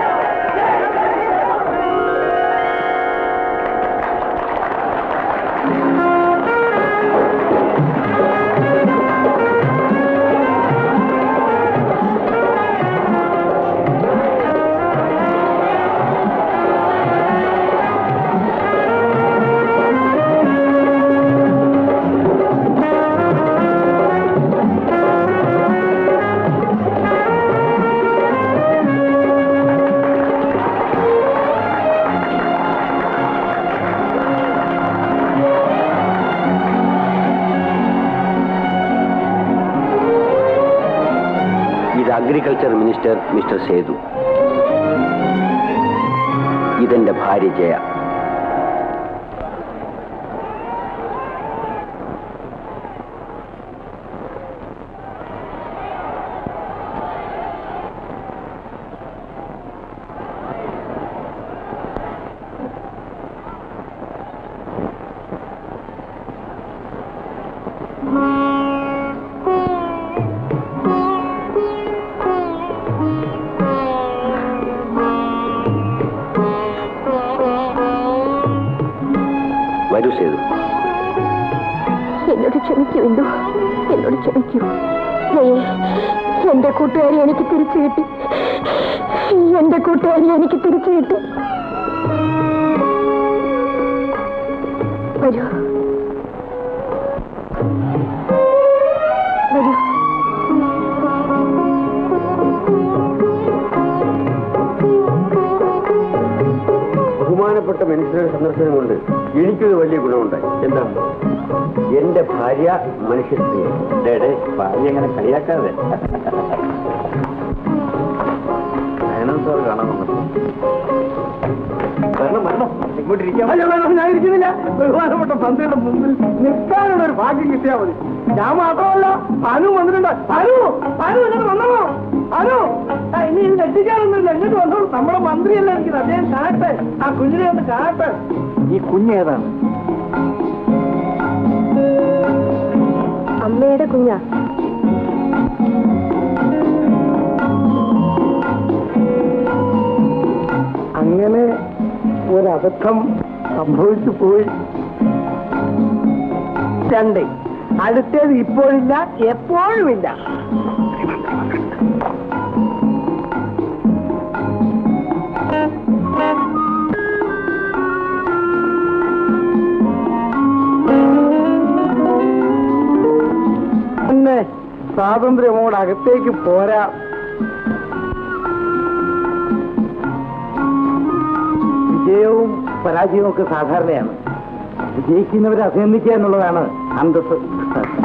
Agriculture minister mister Sethu ഇതെന്റെ ഭാര്യ ജയ വരൂ സേതു എന്നോട് ക്ഷമിക്കൂ എന്തോ എന്നോട് ക്ഷമിക്കൂ ഏയ്, എന്റെ കൂട്ടുകാരി എനിക്ക് തിരിച്ചു കിട്ടി എന്റെ കൂട്ടുകാരി എനിക്ക് തിരിച്ചു കിട്ടി വരൂ വരൂ ബഹുമാനപ്പെട്ട മനുഷ്യരുടെ സന്ദർശനം കൊണ്ട് എനിക്കൊരു വലിയ ഗുണമുണ്ടായി എന്താണ് എന്റെ ഭാര്യ മനുഷ്യ സ്ത്രീ ഭാര്യ അങ്ങനെ കളിയാക്കാതെ സാർ കാണാൻ വന്നപ്പോ വരണം വരണം ഇങ്ങോട്ടിരിക്കാം അയ്യോ, വേണം, ഞാൻ ഇരിക്കുന്നില്ല ബഹുമാനപ്പെട്ട പന്തിയുടെ മുമ്പിൽ നിൽക്കാനുള്ള ഒരു ഭാഗ്യം കിട്ടിയാൽ മതി ഞാൻ മാത്രമല്ല അനു വന്നിട്ടുണ്ട് അനു അനു ഇങ്ങോട്ട് വന്നോ അനു ആ, ഇനി ഇത് രക്ഷിക്കാനൊന്നുമില്ല ഇങ്ങോട്ട് വന്നോളൂ നമ്മുടെ മന്ത്രിയല്ല എനിക്ക് അദ്ദേഹം കാണട്ടെ ആ കുഞ്ഞിനെ ഒന്ന് കാണട്ടെ ഈ കുഞ്ഞേതാണ് അമ്മയുടെ കുഞ്ഞാ അങ്ങനെ ഒരബദ്ധം സംഭവിച്ചു പോയി രണ്ട് അടുത്തത് ഇപ്പോഴില്ല എപ്പോഴുമില്ല പിന്നെ സ്വാതന്ത്ര്യമോട് അകത്തേക്ക് പോരാ വിജയവും പരാജയവും ഒക്കെ സാധാരണയാണ് വിജയിക്കുന്നവരെ അഭിനന്ദിക്കുക എന്നുള്ളതാണ് അന്തസ്